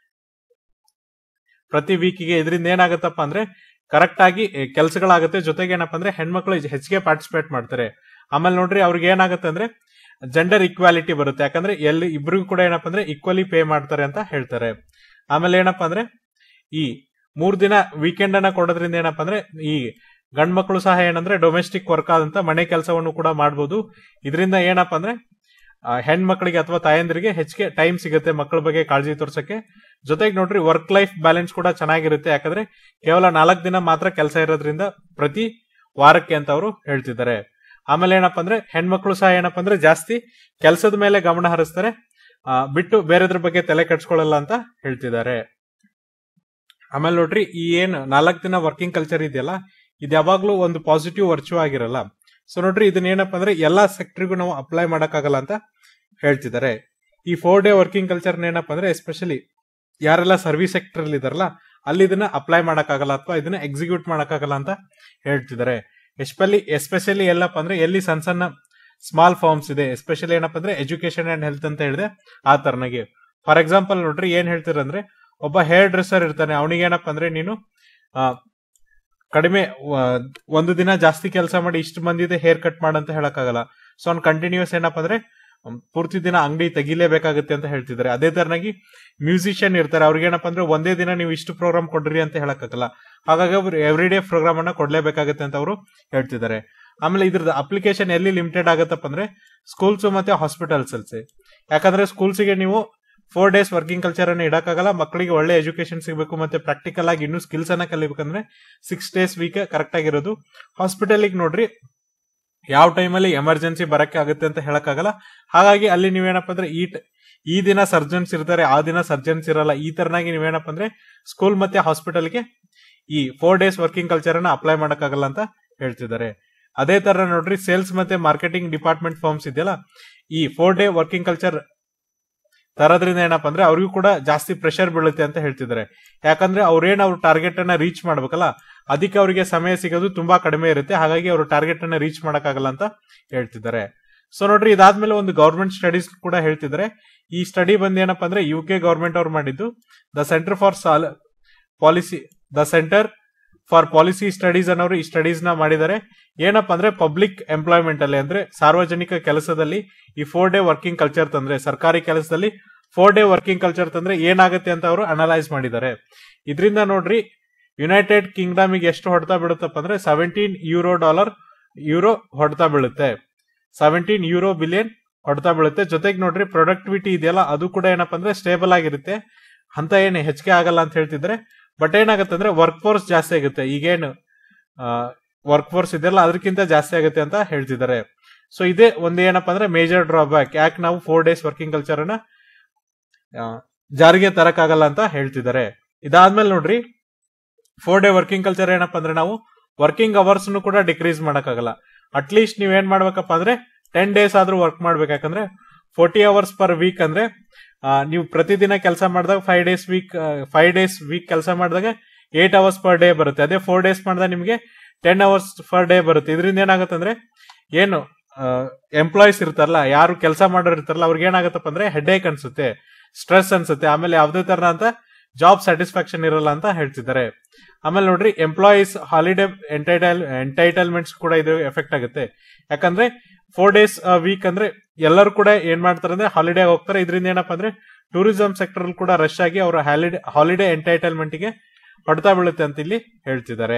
ಪ್ರತಿ ವೀಕಿಗೆ ಇದರಿಂದ ಏನಾಗತ್ತಪ್ಪ ಅಂದ್ರೆ ಕರೆಕ್ಟ್ ಆಗಿ ಕೆಲಸಗಳಾಗುತ್ತೆ ಜೊತೆಗೆ ಏನಪ್ಪಾ ಅಂದ್ರೆ ಹೆಣ್ಮಕ್ಳು ಹೆಚ್ಚಿಗೆ ಪಾರ್ಟಿಸಿಪೇಟ್ ಮಾಡ್ತಾರೆ ಆಮೇಲೆ ನೋಡ್ರಿ ಅವ್ರಿಗೆ ಏನಾಗುತ್ತೆ ಅಂದ್ರೆ ಜೆಂಡರ್ ಇಕ್ವಾಲಿಟಿ ಬರುತ್ತೆ ಯಾಕಂದ್ರೆ ಎಲ್ಲಿ ಇಬ್ರಿಗೂ ಕೂಡ ಏನಪ್ಪಾ ಅಂದ್ರೆ ಈಕ್ವಲಿ ಪೇ ಮಾಡ್ತಾರೆ ಅಂತ ಹೇಳ್ತಾರೆ ಆಮೇಲೆ ಏನಪ್ಪಾ ಅಂದ್ರೆ ಈ ಮೂರ್ ದಿನ ವೀಕೆಂಡ್ ಅನ್ನ ಕೊಡೋದ್ರಿಂದ ಏನಪ್ಪಾ ಅಂದ್ರೆ ಈ ಗಂಡ್ ಮಕ್ಕಳು ಸಹ ಏನಂದ್ರೆ ಡೊಮೆಸ್ಟಿಕ್ ವರ್ಕ್ ಆದಂತ ಮನೆ ಕೆಲಸವನ್ನು ಕೂಡ ಮಾಡಬಹುದು ಇದರಿಂದ ಏನಪ್ಪಾ ಅಂದ್ರೆ ಹೆಣ್ಮಕ್ಳಿಗೆ ಅಥವಾ ತಾಯಂದಿರಿಗೆ ಹೆಚ್ಚಿಗೆ ಟೈಮ್ ಸಿಗುತ್ತೆ ಮಕ್ಕಳ ಬಗ್ಗೆ ಕಾಳಜಿ ತೋರ್ಸಕ್ಕೆ ಜೊತೆಗೆ ನೋಡ್ರಿ ವರ್ಕ್ ಲೈಫ್ ಬ್ಯಾಲೆನ್ಸ್ ಕೂಡ ಚೆನ್ನಾಗಿರುತ್ತೆ ಯಾಕಂದ್ರೆ ಕೇವಲ ನಾಲ್ಕು ದಿನ ಮಾತ್ರ ಕೆಲಸ ಇರೋದ್ರಿಂದ ಪ್ರತಿ ವಾರಕ್ಕೆ ಅಂತ ಅವರು ಹೇಳ್ತಿದ್ದಾರೆ ಆಮೇಲೆ ಏನಪ್ಪಾ ಅಂದ್ರೆ ಹೆಣ್ಮಕ್ಳು ಸಹ ಏನಪ್ಪಾ ಅಂದ್ರೆ ಜಾಸ್ತಿ ಕೆಲಸದ ಮೇಲೆ ಗಮನ ಹರಿಸ್ತಾರೆ ಬಿಟ್ಟು ಬೇರೆದ್ರ ಬಗ್ಗೆ ತಲೆ ಕೆಡ್ಸ್ಕೊಳ್ಳಲ್ಲ ಅಂತ ಹೇಳ್ತಿದ್ದಾರೆ ಆಮೇಲೆ ನೋಡ್ರಿ ಈ ಏನ್ ನಾಲ್ಕು ದಿನ ವರ್ಕಿಂಗ್ ಕಲ್ಚರ್ ಇದೆಯಲ್ಲ ಇದು ಯಾವಾಗ್ಲೂ ಒಂದು ಪಾಸಿಟಿವ್ ವರ್ಚು ಆಗಿರಲ್ಲ ಸೊ ನೋಡ್ರಿ ಇದನ್ನ ಏನಪ್ಪಾ ಅಂದ್ರೆ ಎಲ್ಲಾ ಸೆಕ್ಟರ್ಗೂ ನಾವು ಅಪ್ಲೈ ಮಾಡಕ್ಕಾಗಲ್ಲ ಅಂತ ಹೇಳ್ತಿದ್ದಾರೆ ಈ ಫೋರ್ ಡೇ ವರ್ಕಿಂಗ್ ಕಲ್ಚರ್ ಏನಪ್ಪ ಅಂದ್ರೆ ಎಸ್ಪೆಷಲಿ ಯಾರೆಲ್ಲ ಸರ್ವಿಸ್ ಸೆಕ್ಟರ್ ಅಲ್ಲಿ ಇದಾರಲ್ಲ ಅಲ್ಲಿ ಇದನ್ನ ಅಪ್ಲೈ ಮಾಡಕ್ಕಾಗಲ್ಲ ಅಥವಾ ಇದನ್ನ ಎಕ್ಸಿಕ್ಯೂಟ್ ಮಾಡಕ್ಕಾಗಲ್ಲ ಅಂತ ಹೇಳ್ತಿದ್ದಾರೆ ಎಸ್ಪೆಷಲಿ ಎಸ್ಪೆಷಲಿ ಎಲ್ಲಪ್ಪ ಅಂದ್ರೆ ಎಲ್ಲಿ ಸಣ್ಣ ಸಣ್ಣ ಸ್ಮಾಲ್ ಫಾರ್ಮ್ಸ್ ಇದೆ ಎಸ್ಪೆಷಲಿ ಏನಪ್ಪ ಅಂದ್ರೆ ಎಜುಕೇಶನ್ ಅಂಡ್ ಹೆಲ್ತ್ ಅಂತ ಹೇಳಿದೆ ಆ ತರನಾಗಿ ಫಾರ್ ಎಕ್ಸಾಂಪಲ್ ನೋಡ್ರಿ ಏನ್ ಹೇಳ್ತೀರಂದ್ರೆ ಒಬ್ಬ ಹೇರ್ ಡ್ರೆಸ್ಸರ್ ಇರ್ತಾನೆ ಅವನಿಗೆ ಏನಪ್ಪ ಅಂದ್ರೆ ನೀನು ಆ, ಕಡಿಮೆ ಆ, ಒಂದು ದಿನ ಜಾಸ್ತಿ ಕೆಲಸ ಮಾಡಿ ಇಷ್ಟು ಮಂದಿದೆ ಹೇರ್ ಕಟ್ ಮಾಡಂತ ಹೇಳಕ್ಕಾಗಲ್ಲ ಸೊ ಅವ್ನು ಕಂಟಿನ್ಯೂಸ್ ಏನಪ್ಪ ಅಂದ್ರೆ ಹ್ಮ್, ಪೂರ್ತಿ ದಿನ ಅಂಗಡಿ ತೆಗಿಲೇಬೇಕಾಗುತ್ತೆ ಅಂತ ಹೇಳ್ತಿದ್ದಾರೆ ಅದೇ ತರನಾಗಿ ಮ್ಯೂಸಿಷಿಯನ್ ಇರ್ತಾರೆ ಅವ್ರಿಗೆ ಏನಪ್ಪ ಅಂದ್ರೆ ಒಂದೇ ದಿನ ನೀವು ಇಷ್ಟು ಪ್ರೋಗ್ರಾಮ್ ಕೊಡ್ರಿ ಅಂತ ಹೇಳಕ್ಕಾಗಲ್ಲ ಹಾಗಾಗಿ ಅವರು ಎವ್ರಿ ಡೇ ಪ್ರೋಗ್ರಾಮ್ ಅನ್ನ ಕೊಡ್ಲೇಬೇಕಾಗುತ್ತೆ ಅಂತ ಅವರು ಹೇಳ್ತಿದ್ದಾರೆ ಆಮೇಲೆ ಇದ್ರದ್ದು ಅಪ್ಲಿಕೇಶನ್ ಎಲ್ಲಿ ಲಿಮಿಟೆಡ್ ಆಗತ್ತಪ್ಪ ಅಂದ್ರೆ ಸ್ಕೂಲ್ಸ್ ಮತ್ತೆ ಹಾಸ್ಪಿಟಲ್ಸ್ ಅಲ್ಲಿ ಯಾಕಂದ್ರೆ ಸ್ಕೂಲ್ಸ್ಗೆ ನೀವು ಫೋರ್ ಡೇಸ್ ವರ್ಕಿಂಗ್ ಕಲ್ಚರ್ ಅನ್ನ ಇಡಕ್ಕಾಗಲ್ಲ ಮಕ್ಕಳಿಗೆ ಒಳ್ಳೆ ಎಜುಕೇಶನ್ ಸಿಗಬೇಕು ಮತ್ತೆ ಪ್ರಾಕ್ಟಿಕಲ್ ಆಗಿ ಇನ್ನೂ ಸ್ಕಿಲ್ಸ್ ಅನ್ನ ಕಲಿಬೇಕಂದ್ರೆ ಸಿಕ್ಸ್ ಡೇಸ್ ವೀಕ್ ಕರೆಕ್ಟ್ ಆಗಿರೋದು ಹಾಸ್ಪಿಟಲ್ಗೆ ನೋಡ್ರಿ ಯಾವ ಟೈಮಲ್ಲಿ ಎಮರ್ಜೆನ್ಸಿ ಬರಕ್ಕೆ ಆಗುತ್ತೆ ಅಂತ ಹೇಳಕ್ಕಾಗಲ್ಲ ಹಾಗಾಗಿ ಅಲ್ಲಿ ನೀವೇನಪ್ಪ ಅಂದ್ರೆ ಈ ಟ- ಈ ದಿನ ಸರ್ಜನ್ಸ್ ಇರ್ತಾರೆ ಆ ದಿನ ಸರ್ಜನ್ಸ್ ಇರಲ್ಲ ಈ ತರನಾಗಿ ನೀವೇನಪ್ಪ ಅಂದ್ರೆ ಸ್ಕೂಲ್ ಮತ್ತೆ ಹಾಸ್ಪಿಟಲ್ಗೆ ಈ ಫೋರ್ ಡೇಸ್ ವರ್ಕಿಂಗ್ ಕಲ್ಚರ್ ಅನ್ನ ಅಪ್ಲೈ ಮಾಡಕ್ಕಾಗಲ್ಲ ಅಂತ ಹೇಳ್ತಿದ್ದಾರೆ ಅದೇ ತರ ನೋಡ್ರಿ ಸೇಲ್ಸ್ ಮತ್ತೆ ಮಾರ್ಕೆಟಿಂಗ್ ಡಿಪಾರ್ಟ್ಮೆಂಟ್ ಫಾರ್ಮ್ಸ್ ಇದೆಯಲ್ಲ ಈ ಫೋರ್ ಡೇ ವರ್ಕಿಂಗ್ ಕಲ್ಚರ್ ತರೋದ್ರಿಂದ ಏನಪ್ಪ ಅಂದ್ರೆ ಅವ್ರಿಗೂ ಕೂಡ ಜಾಸ್ತಿ ಪ್ರೆಷರ್ ಬೀಳುತ್ತೆ ಅಂತ ಹೇಳ್ತಿದ್ದಾರೆ ಯಾಕಂದ್ರೆ ಅವ್ರೇನ್ ಅವ್ರ ಟಾರ್ಗೆಟ್ ಅನ್ನ ರೀಚ್ ಮಾಡ್ಬೇಕಲ್ಲ ಅದಕ್ಕೆ ಅವರಿಗೆ ಸಮಯ ಸಿಗೋದು ತುಂಬಾ ಕಡಿಮೆ ಇರುತ್ತೆ ಹಾಗಾಗಿ ಅವರು ಟಾರ್ಗೆಟ್ ಅನ್ನ ರೀಚ್ ಮಾಡಕ್ಕಾಗಲ್ಲ ಅಂತ ಹೇಳ್ತಿದ್ದಾರೆ ಸೊ ನೋಡ್ರಿ ಇದಾದ್ಮೇಲೆ ಒಂದು ಗೌರ್ಮೆಂಟ್ ಸ್ಟಡೀಸ್ ಕೂಡ ಹೇಳ್ತಿದ್ದಾರೆ ಈ ಸ್ಟಡಿ ಬಂದ್ ಏನಪ್ಪಾ ಅಂದ್ರೆ ಯು ಕೆ ಗೌರ್ಮೆಂಟ್ ಅವ್ರು ಮಾಡಿದ್ದು ದ ಸೆಂಟರ್ ಫಾರ್ ಸಾಲ್ policy the centre for policy studies ಅನ್ನೋರು ಈ ಸ್ಟಡೀಸ್ ನ ಮಾಡಿದ್ದಾರೆ ಏನಪ್ಪಾ ಅಂದ್ರೆ ಪಬ್ಲಿಕ್ ಎಂಪ್ಲಾಯ್ಮೆಂಟ್ ಅಲ್ಲಿ ಅಂದ್ರೆ ಸಾರ್ವಜನಿಕ ಕೆಲಸದಲ್ಲಿ ಈ ಫೋರ್ ಡೇ ವರ್ಕಿಂಗ್ ಕಲ್ಚರ್ ತಂದ್ರೆ ಸರ್ಕಾರಿ ಕೆಲಸದಲ್ಲಿ ಫೋರ್ ಡೇ ವರ್ಕಿಂಗ್ ಕಲ್ಚರ್ ತಂದ್ರೆ ಏನಾಗುತ್ತೆ ಅಂತ ಅವರು ಅನಲೈಸ್ ಮಾಡಿದ್ದಾರೆ ಇದರಿಂದ ನೋಡ್ರಿ ಯುನೈಟೆಡ್ ಕಿಂಗ್ಡಮ್ ಗೆ ಎಷ್ಟು ಹೊಡೆತ ಬೀಳುತ್ತಪ್ಪ ಅಂದ್ರೆ ಸೆವೆಂಟೀನ್ ಯೂರೋ ಡಾಲರ್ ಯೂರೋ ಹೊಡೆತ ಬೀಳುತ್ತೆ ಸೆವೆಂಟೀನ್ ಯೂರೋ ಬಿಲಿಯನ್ ಹೊಡೆತ ಬೀಳುತ್ತೆ ಜೊತೆಗೆ ನೋಡ್ರಿ ಪ್ರೊಡಕ್ಟಿವಿಟಿ ಇದೆಯಲ್ಲ ಅದು ಕೂಡ ಏನಪ್ಪಾ ಅಂದ್ರೆ ಸ್ಟೇಬಲ್ ಆಗಿರುತ್ತೆ ಅಂತ ಏನು ಹೆಚ್ಚಿಗೆ ಆಗಲ್ಲ ಅಂತ ಹೇಳ್ತಿದ್ರೆ ಬಟ್ ಏನಾಗುತ್ತೆ ಅಂದ್ರೆ ವರ್ಕ್ ಫೋರ್ಸ್ ಜಾಸ್ತಿ ಆಗುತ್ತೆ ಈಗೇನು ವರ್ಕ್ ಫೋರ್ಸ್ ಇದೆಯಲ್ಲ ಅದಕ್ಕಿಂತ ಜಾಸ್ತಿ ಆಗುತ್ತೆ ಅಂತ ಹೇಳ್ತಿದ್ದಾರೆ ಸೊ ಇದೇ ಒಂದು ಏನಪ್ಪಾ ಅಂದ್ರೆ ಮೇಜರ್ ಡ್ರಾಬ್ಯಾಕ್ ಯಾಕೆ ನಾವು ಫೋರ್ ಡೇಸ್ ವರ್ಕಿಂಗ್ ಕಲ್ಚರ್ ಅನ್ನ ಆ, ಜಾರಿಗೆ ತರಕ್ಕಾಗಲ್ಲ ಅಂತ ಹೇಳ್ತಿದ್ದಾರೆ ಇದಾದ್ಮೇಲೆ ನೋಡ್ರಿ ಫೋರ್ ಡೇ ವರ್ಕಿಂಗ್ ಕಲ್ಚರ್ ಏನಪ್ಪಾ ಅಂದ್ರೆ ನಾವು ವರ್ಕಿಂಗ್ ಅವರ್ಸ್ ಕೂಡ ಡಿಕ್ರೀಸ್ ಮಾಡಕ್ಕಾಗಲ್ಲ ಅಟ್ಲೀಸ್ಟ್ ನೀವ್ ಏನ್ ಮಾಡ್ಬೇಕಪ್ಪ ಅಂದ್ರೆ ಟೆನ್ ಡೇಸ್ ಆದ್ರೂ ವರ್ಕ್ ಮಾಡ್ಬೇಕು ಯಾಕಂದ್ರೆ ಫೋರ್ಟಿ ಅವರ್ಸ್ ಪರ್ ವೀಕ್ ಅಂದ್ರೆ ಆ, ನೀವು ಪ್ರತಿದಿನ ಕೆಲಸ ಮಾಡಿದಾಗ five days week five days week ಕೆಲಸ ಮಾಡಿದಾಗ ಏಟ್ ಅವರ್ಸ್ ಪರ್ ಡೇ ಬರುತ್ತೆ ಅದೇ ಫೋರ್ ಡೇಸ್ ಮಾಡಿದಾಗ ನಿಮಗೆ ಟೆನ್ ಅವರ್ಸ್ ಪರ್ ಡೇ ಬರುತ್ತೆ ಇದರಿಂದ ಏನಾಗುತ್ತೆ ಅಂದ್ರೆ ಏನು ಎಂಪ್ಲಾಯೀಸ್ ಇರ್ತಾರಲ್ಲ ಯಾರು ಕೆಲಸ ಮಾಡೋರು ಇರ್ತಾರಲ್ಲ ಅವ್ರಿಗೆ ಏನಾಗತ್ತಪ್ಪ ಅಂದ್ರೆ ಹೆಡ್ಏಕ್ ಅನ್ಸುತ್ತೆ ಸ್ಟ್ರೆಸ್ ಅನ್ಸುತ್ತೆ ಆಮೇಲೆ ಯಾವುದೇ ತರ ಅಂತ ಜಾಬ್ ಸ್ಯಾಟಿಸ್ಫ್ಯಾಕ್ಷನ್ ಇರಲ್ಲ ಅಂತ ಹೇಳ್ತಿದ್ದಾರೆ ಆಮೇಲೆ ನೋಡ್ರಿ ಎಂಪ್ಲಾಯೀಸ್ ಹಾಲಿಡೇ ಎಂಟೈಟೈಲ್ ಎಂಟೈಟಲ್ಮೆಂಟ್ಸ್ ಕೂಡ ಇದು ಎಫೆಕ್ಟ್ ಆಗುತ್ತೆ ಯಾಕಂದ್ರೆ ಫೋರ್ ಡೇಸ್ ವೀಕ್ ಅಂದ್ರೆ ಎಲ್ಲರೂ ಕೂಡ ಏನ್ ಮಾಡ್ತಾರೆ ಅಂದ್ರೆ ಹಾಲಿಡೇ ಹೋಗ್ತಾರೆ ಇದರಿಂದ ಏನಪ್ಪಾ ಅಂದ್ರೆ ಟೂರಿಸಂ ಸೆಕ್ಟರ್ ಕೂಡ ರಶ್ ಆಗಿ ಅವರ ಹಾಲಿಡೇ ಹಾಲಿಡೇ ಎಂಟೈಟಲ್ಮೆಂಟ್ ಗೆ ಹೊಡೆತ ಬೀಳುತ್ತೆ ಅಂತ ಇಲ್ಲಿ ಹೇಳ್ತಿದ್ದಾರೆ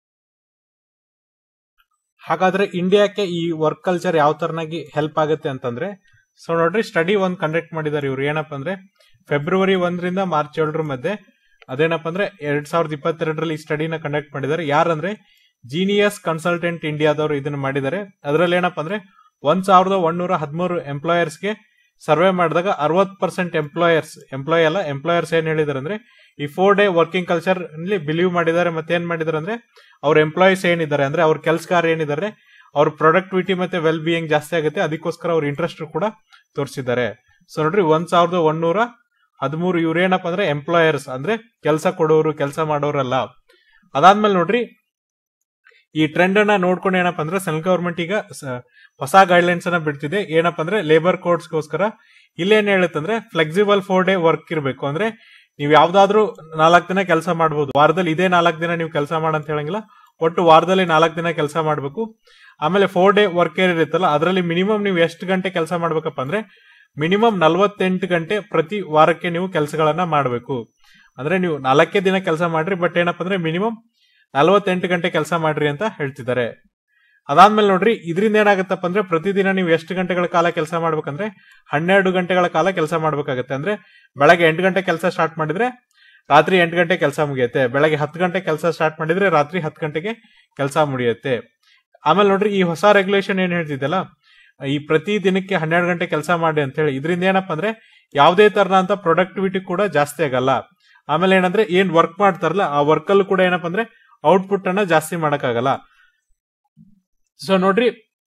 ಹಾಗಾದ್ರೆ ಇಂಡಿಯಾಕ್ಕೆ ಈ ವರ್ಕ್ ಕಲ್ಚರ್ ಯಾವ ತರನಾಗಿ ಹೆಲ್ಪ್ ಆಗುತ್ತೆ ಅಂತಂದ್ರೆ ಸೊ ನೋಡ್ರಿ ಸ್ಟಡಿ ಒಂದ್ ಕಂಡಕ್ಟ್ ಮಾಡಿದ್ದಾರೆ ಇವ್ರು ಏನಪ್ಪಾ ಅಂದ್ರೆ ಫೆಬ್ರವರಿ ಒಂದರಿಂದ ಮಾರ್ಚ್ ಏಳರ ಮಧ್ಯೆ ಅದೇನಪ್ಪ ಅಂದ್ರೆ ಎರಡ್ ಸಾವಿರದ ಇಪ್ಪತ್ತೆರಡರಲ್ಲಿ ಈ ಸ್ಟಡಿನ ಕಂಡಕ್ಟ್ ಮಾಡಿದ್ದಾರೆ ಯಾರಂದ್ರೆ ಜೀನಿಯಸ್ ಕನ್ಸಲ್ಟೆಂಟ್ ಇಂಡಿಯಾದವರು ಇದನ್ನ ಮಾಡಿದ್ದಾರೆ ಅದರಲ್ಲಿ ಏನಪ್ಪಾ ಅಂದ್ರೆ ಒಂದ್ ಸಾವಿರದ ಒಂದೂರ ಹದಿಮೂರು ಎಂಪ್ಲಾಯರ್ಸ್ಗೆ ಸರ್ವೆ ಮಾಡಿದಾಗ ಅರವತ್ ಪರ್ಸೆಂಟ್ ಎಂಪ್ಲಾಯರ್ಸ್ ಎಂಪ್ಲಾಯ್ ಅಲ್ಲ ಎಂಪ್ಲಾಯರ್ಸ್ ಏನ್ ಹೇಳಿದಾರೆ ಅಂದ್ರೆ ಈ ಫೋರ್ ಡೇ ವರ್ಕಿಂಗ್ ಕಲ್ಚರ್ ಅಲ್ಲಿ ಬಿಲೀವ್ ಮಾಡಿದ್ದಾರೆ ಮತ್ತೆ ಏನ್ ಮಾಡಿದಾರೆ ಅಂದ್ರೆ ಅವ್ರ ಎಂಪ್ಲಾಯೀಸ್ ಏನಿದ್ದಾರೆ ಅಂದ್ರೆ ಅವ್ರ ಕೆಲಸಗಾರ ಏನಿದ್ದಾರೆ ಅವ್ರ ಪ್ರೊಡಕ್ಟಿವಿಟಿ ಮತ್ತೆ ವೆಲ್ ಬೀಯಿಂಗ್ ಜಾಸ್ತಿ ಆಗುತ್ತೆ ಅದಕ್ಕೋಸ್ಕರ ಅವ್ರ ಇಂಟ್ರೆಸ್ಟ್ ಕೂಡ ತೋರಿಸಿದ್ದಾರೆ ಸೊ ನೋಡ್ರಿ ಒಂದ್ ಸಾವಿರದ ಒಂದೂರ ಹದಿಮೂರು ಇವ್ರೇನಪ್ಪ ಅಂದ್ರೆ ಎಂಪ್ಲಾಯರ್ಸ್ ಅಂದ್ರೆ ಕೆಲಸ ಕೊಡೋರು ಕೆಲಸ ಮಾಡೋರಲ್ಲ ಅದಾದ್ಮೇಲೆ ನೋಡ್ರಿ ಈ ಟ್ರೆಂಡ್ ಅನ್ನ ನೋಡ್ಕೊಂಡು ಏನಪ್ಪಾ ಅಂದ್ರೆ ಸೆಂಟ್ರಲ್ ಗವರ್ಮೆಂಟ್ ಈಗ ಸ- ಹೊಸ ಗೈಡ್ಲೈನ್ಸ್ ಅನ್ನ ಬಿಡ್ತಿದೆ ಏನಪ್ಪಾ ಅಂದ್ರೆ ಲೇಬರ್ ಕೋಡ್ಸ್ಗೋಸ್ಕರ ಇಲ್ಲೇನ್ ಹೇಳುತ್ತಂದ್ರೆ ಫ್ಲೆಕ್ಸಿಬಲ್ ಫೋರ್ ಡೇ ವರ್ಕ್ ಇರಬೇಕು ಅಂದ್ರೆ ನೀವು ಯಾವ್ದಾದ್ರು ನಾಲ್ಕು ದಿನ ಕೆಲಸ ಮಾಡಬಹುದು ವಾರದಲ್ಲಿ ಇದೇ ನಾಲ್ಕು ದಿನ ನೀವು ಕೆಲಸ ಮಾಡಂತ ಹೇಳಂಗಿಲ್ಲ ಒಟ್ಟು ವಾರದಲ್ಲಿ ನಾಲ್ಕು ದಿನ ಕೆಲಸ ಮಾಡಬೇಕು ಆಮೇಲೆ ಫೋರ್ ಡೇ ವರ್ಕ್ ಇರುತ್ತಲ್ಲ ಅದರಲ್ಲಿ ಮಿನಿಮಮ್ ನೀವು ಎಷ್ಟು ಗಂಟೆ ಕೆಲಸ ಮಾಡ್ಬೇಕಪ್ಪ ಅಂದ್ರೆ ಮಿನಿಮಮ್ ನಲ್ವತ್ತೆಂಟು ಗಂಟೆ ಪ್ರತಿ ವಾರಕ್ಕೆ ನೀವು ಕೆಲಸಗಳನ್ನ ಮಾಡಬೇಕು ಅಂದ್ರೆ ನೀವು ನಾಲ್ಕೇ ದಿನ ಕೆಲಸ ಮಾಡ್ರಿ ಬಟ್ ಏನಪ್ಪ ಅಂದ್ರೆ ಮಿನಿಮಮ್ ನಲ್ವತ್ತೆಂಟು ಗಂಟೆ ಕೆಲಸ ಮಾಡ್ರಿ ಅಂತ ಹೇಳ್ತಿದ್ದಾರೆ ಅದಾದ್ಮೇಲೆ ನೋಡ್ರಿ ಇದರಿಂದ ಏನಾಗುತ್ತಪ್ಪ ಅಂದ್ರೆ ಪ್ರತಿದಿನ ನೀವು ಎಷ್ಟು ಗಂಟೆಗಳ ಕಾಲ ಕೆಲಸ ಮಾಡ್ಬೇಕಂದ್ರೆ ಹನ್ನೆರಡು ಗಂಟೆಗಳ ಕಾಲ ಕೆಲಸ ಮಾಡ್ಬೇಕಾಗತ್ತೆ ಅಂದ್ರೆ ಬೆಳಗ್ಗೆ ಎಂಟು ಗಂಟೆ ಕೆಲಸ ಸ್ಟಾರ್ಟ್ ಮಾಡಿದ್ರೆ ರಾತ್ರಿ ಎಂಟು ಗಂಟೆ ಕೆಲಸ ಮುಗಿಯುತ್ತೆ ಬೆಳಗ್ಗೆ ಹತ್ತು ಗಂಟೆ ಕೆಲಸ ಸ್ಟಾರ್ಟ್ ಮಾಡಿದ್ರೆ ರಾತ್ರಿ ಹತ್ತು ಗಂಟೆಗೆ ಕೆಲಸ ಮುಗಿಯುತ್ತೆ ಆಮೇಲೆ ನೋಡ್ರಿ ಈ ಹೊಸ ರೆಗ್ಯುಲೇಷನ್ ಏನ್ ಹೇಳ್ತಿದ್ದಲ್ಲ ಈ ಪ್ರತಿ ದಿನಕ್ಕೆ ಹನ್ನೆರಡು ಗಂಟೆ ಕೆಲಸ ಮಾಡಿ ಅಂತ ಹೇಳಿ ಇದರಿಂದ ಏನಪ್ಪಾ ಅಂದ್ರೆ ಯಾವುದೇ ತರನಂತ ಪ್ರೊಡಕ್ಟಿವಿಟಿ ಕೂಡ ಜಾಸ್ತಿ ಆಗಲ್ಲ ಆಮೇಲೆ ಏನಂದ್ರೆ ಏನ್ ವರ್ಕ್ ಮಾಡ್ತಾರಲ್ಲ ಆ ವರ್ಕ್ ಅಲ್ಲೂ ಕೂಡ ಏನಪ್ಪಾ ಅಂದ್ರೆ ಔಟ್ಪುಟ್ ಅನ್ನ ಜಾಸ್ತಿ ಮಾಡಕ್ಕಾಗಲ್ಲ ಸೊ ನೋಡ್ರಿ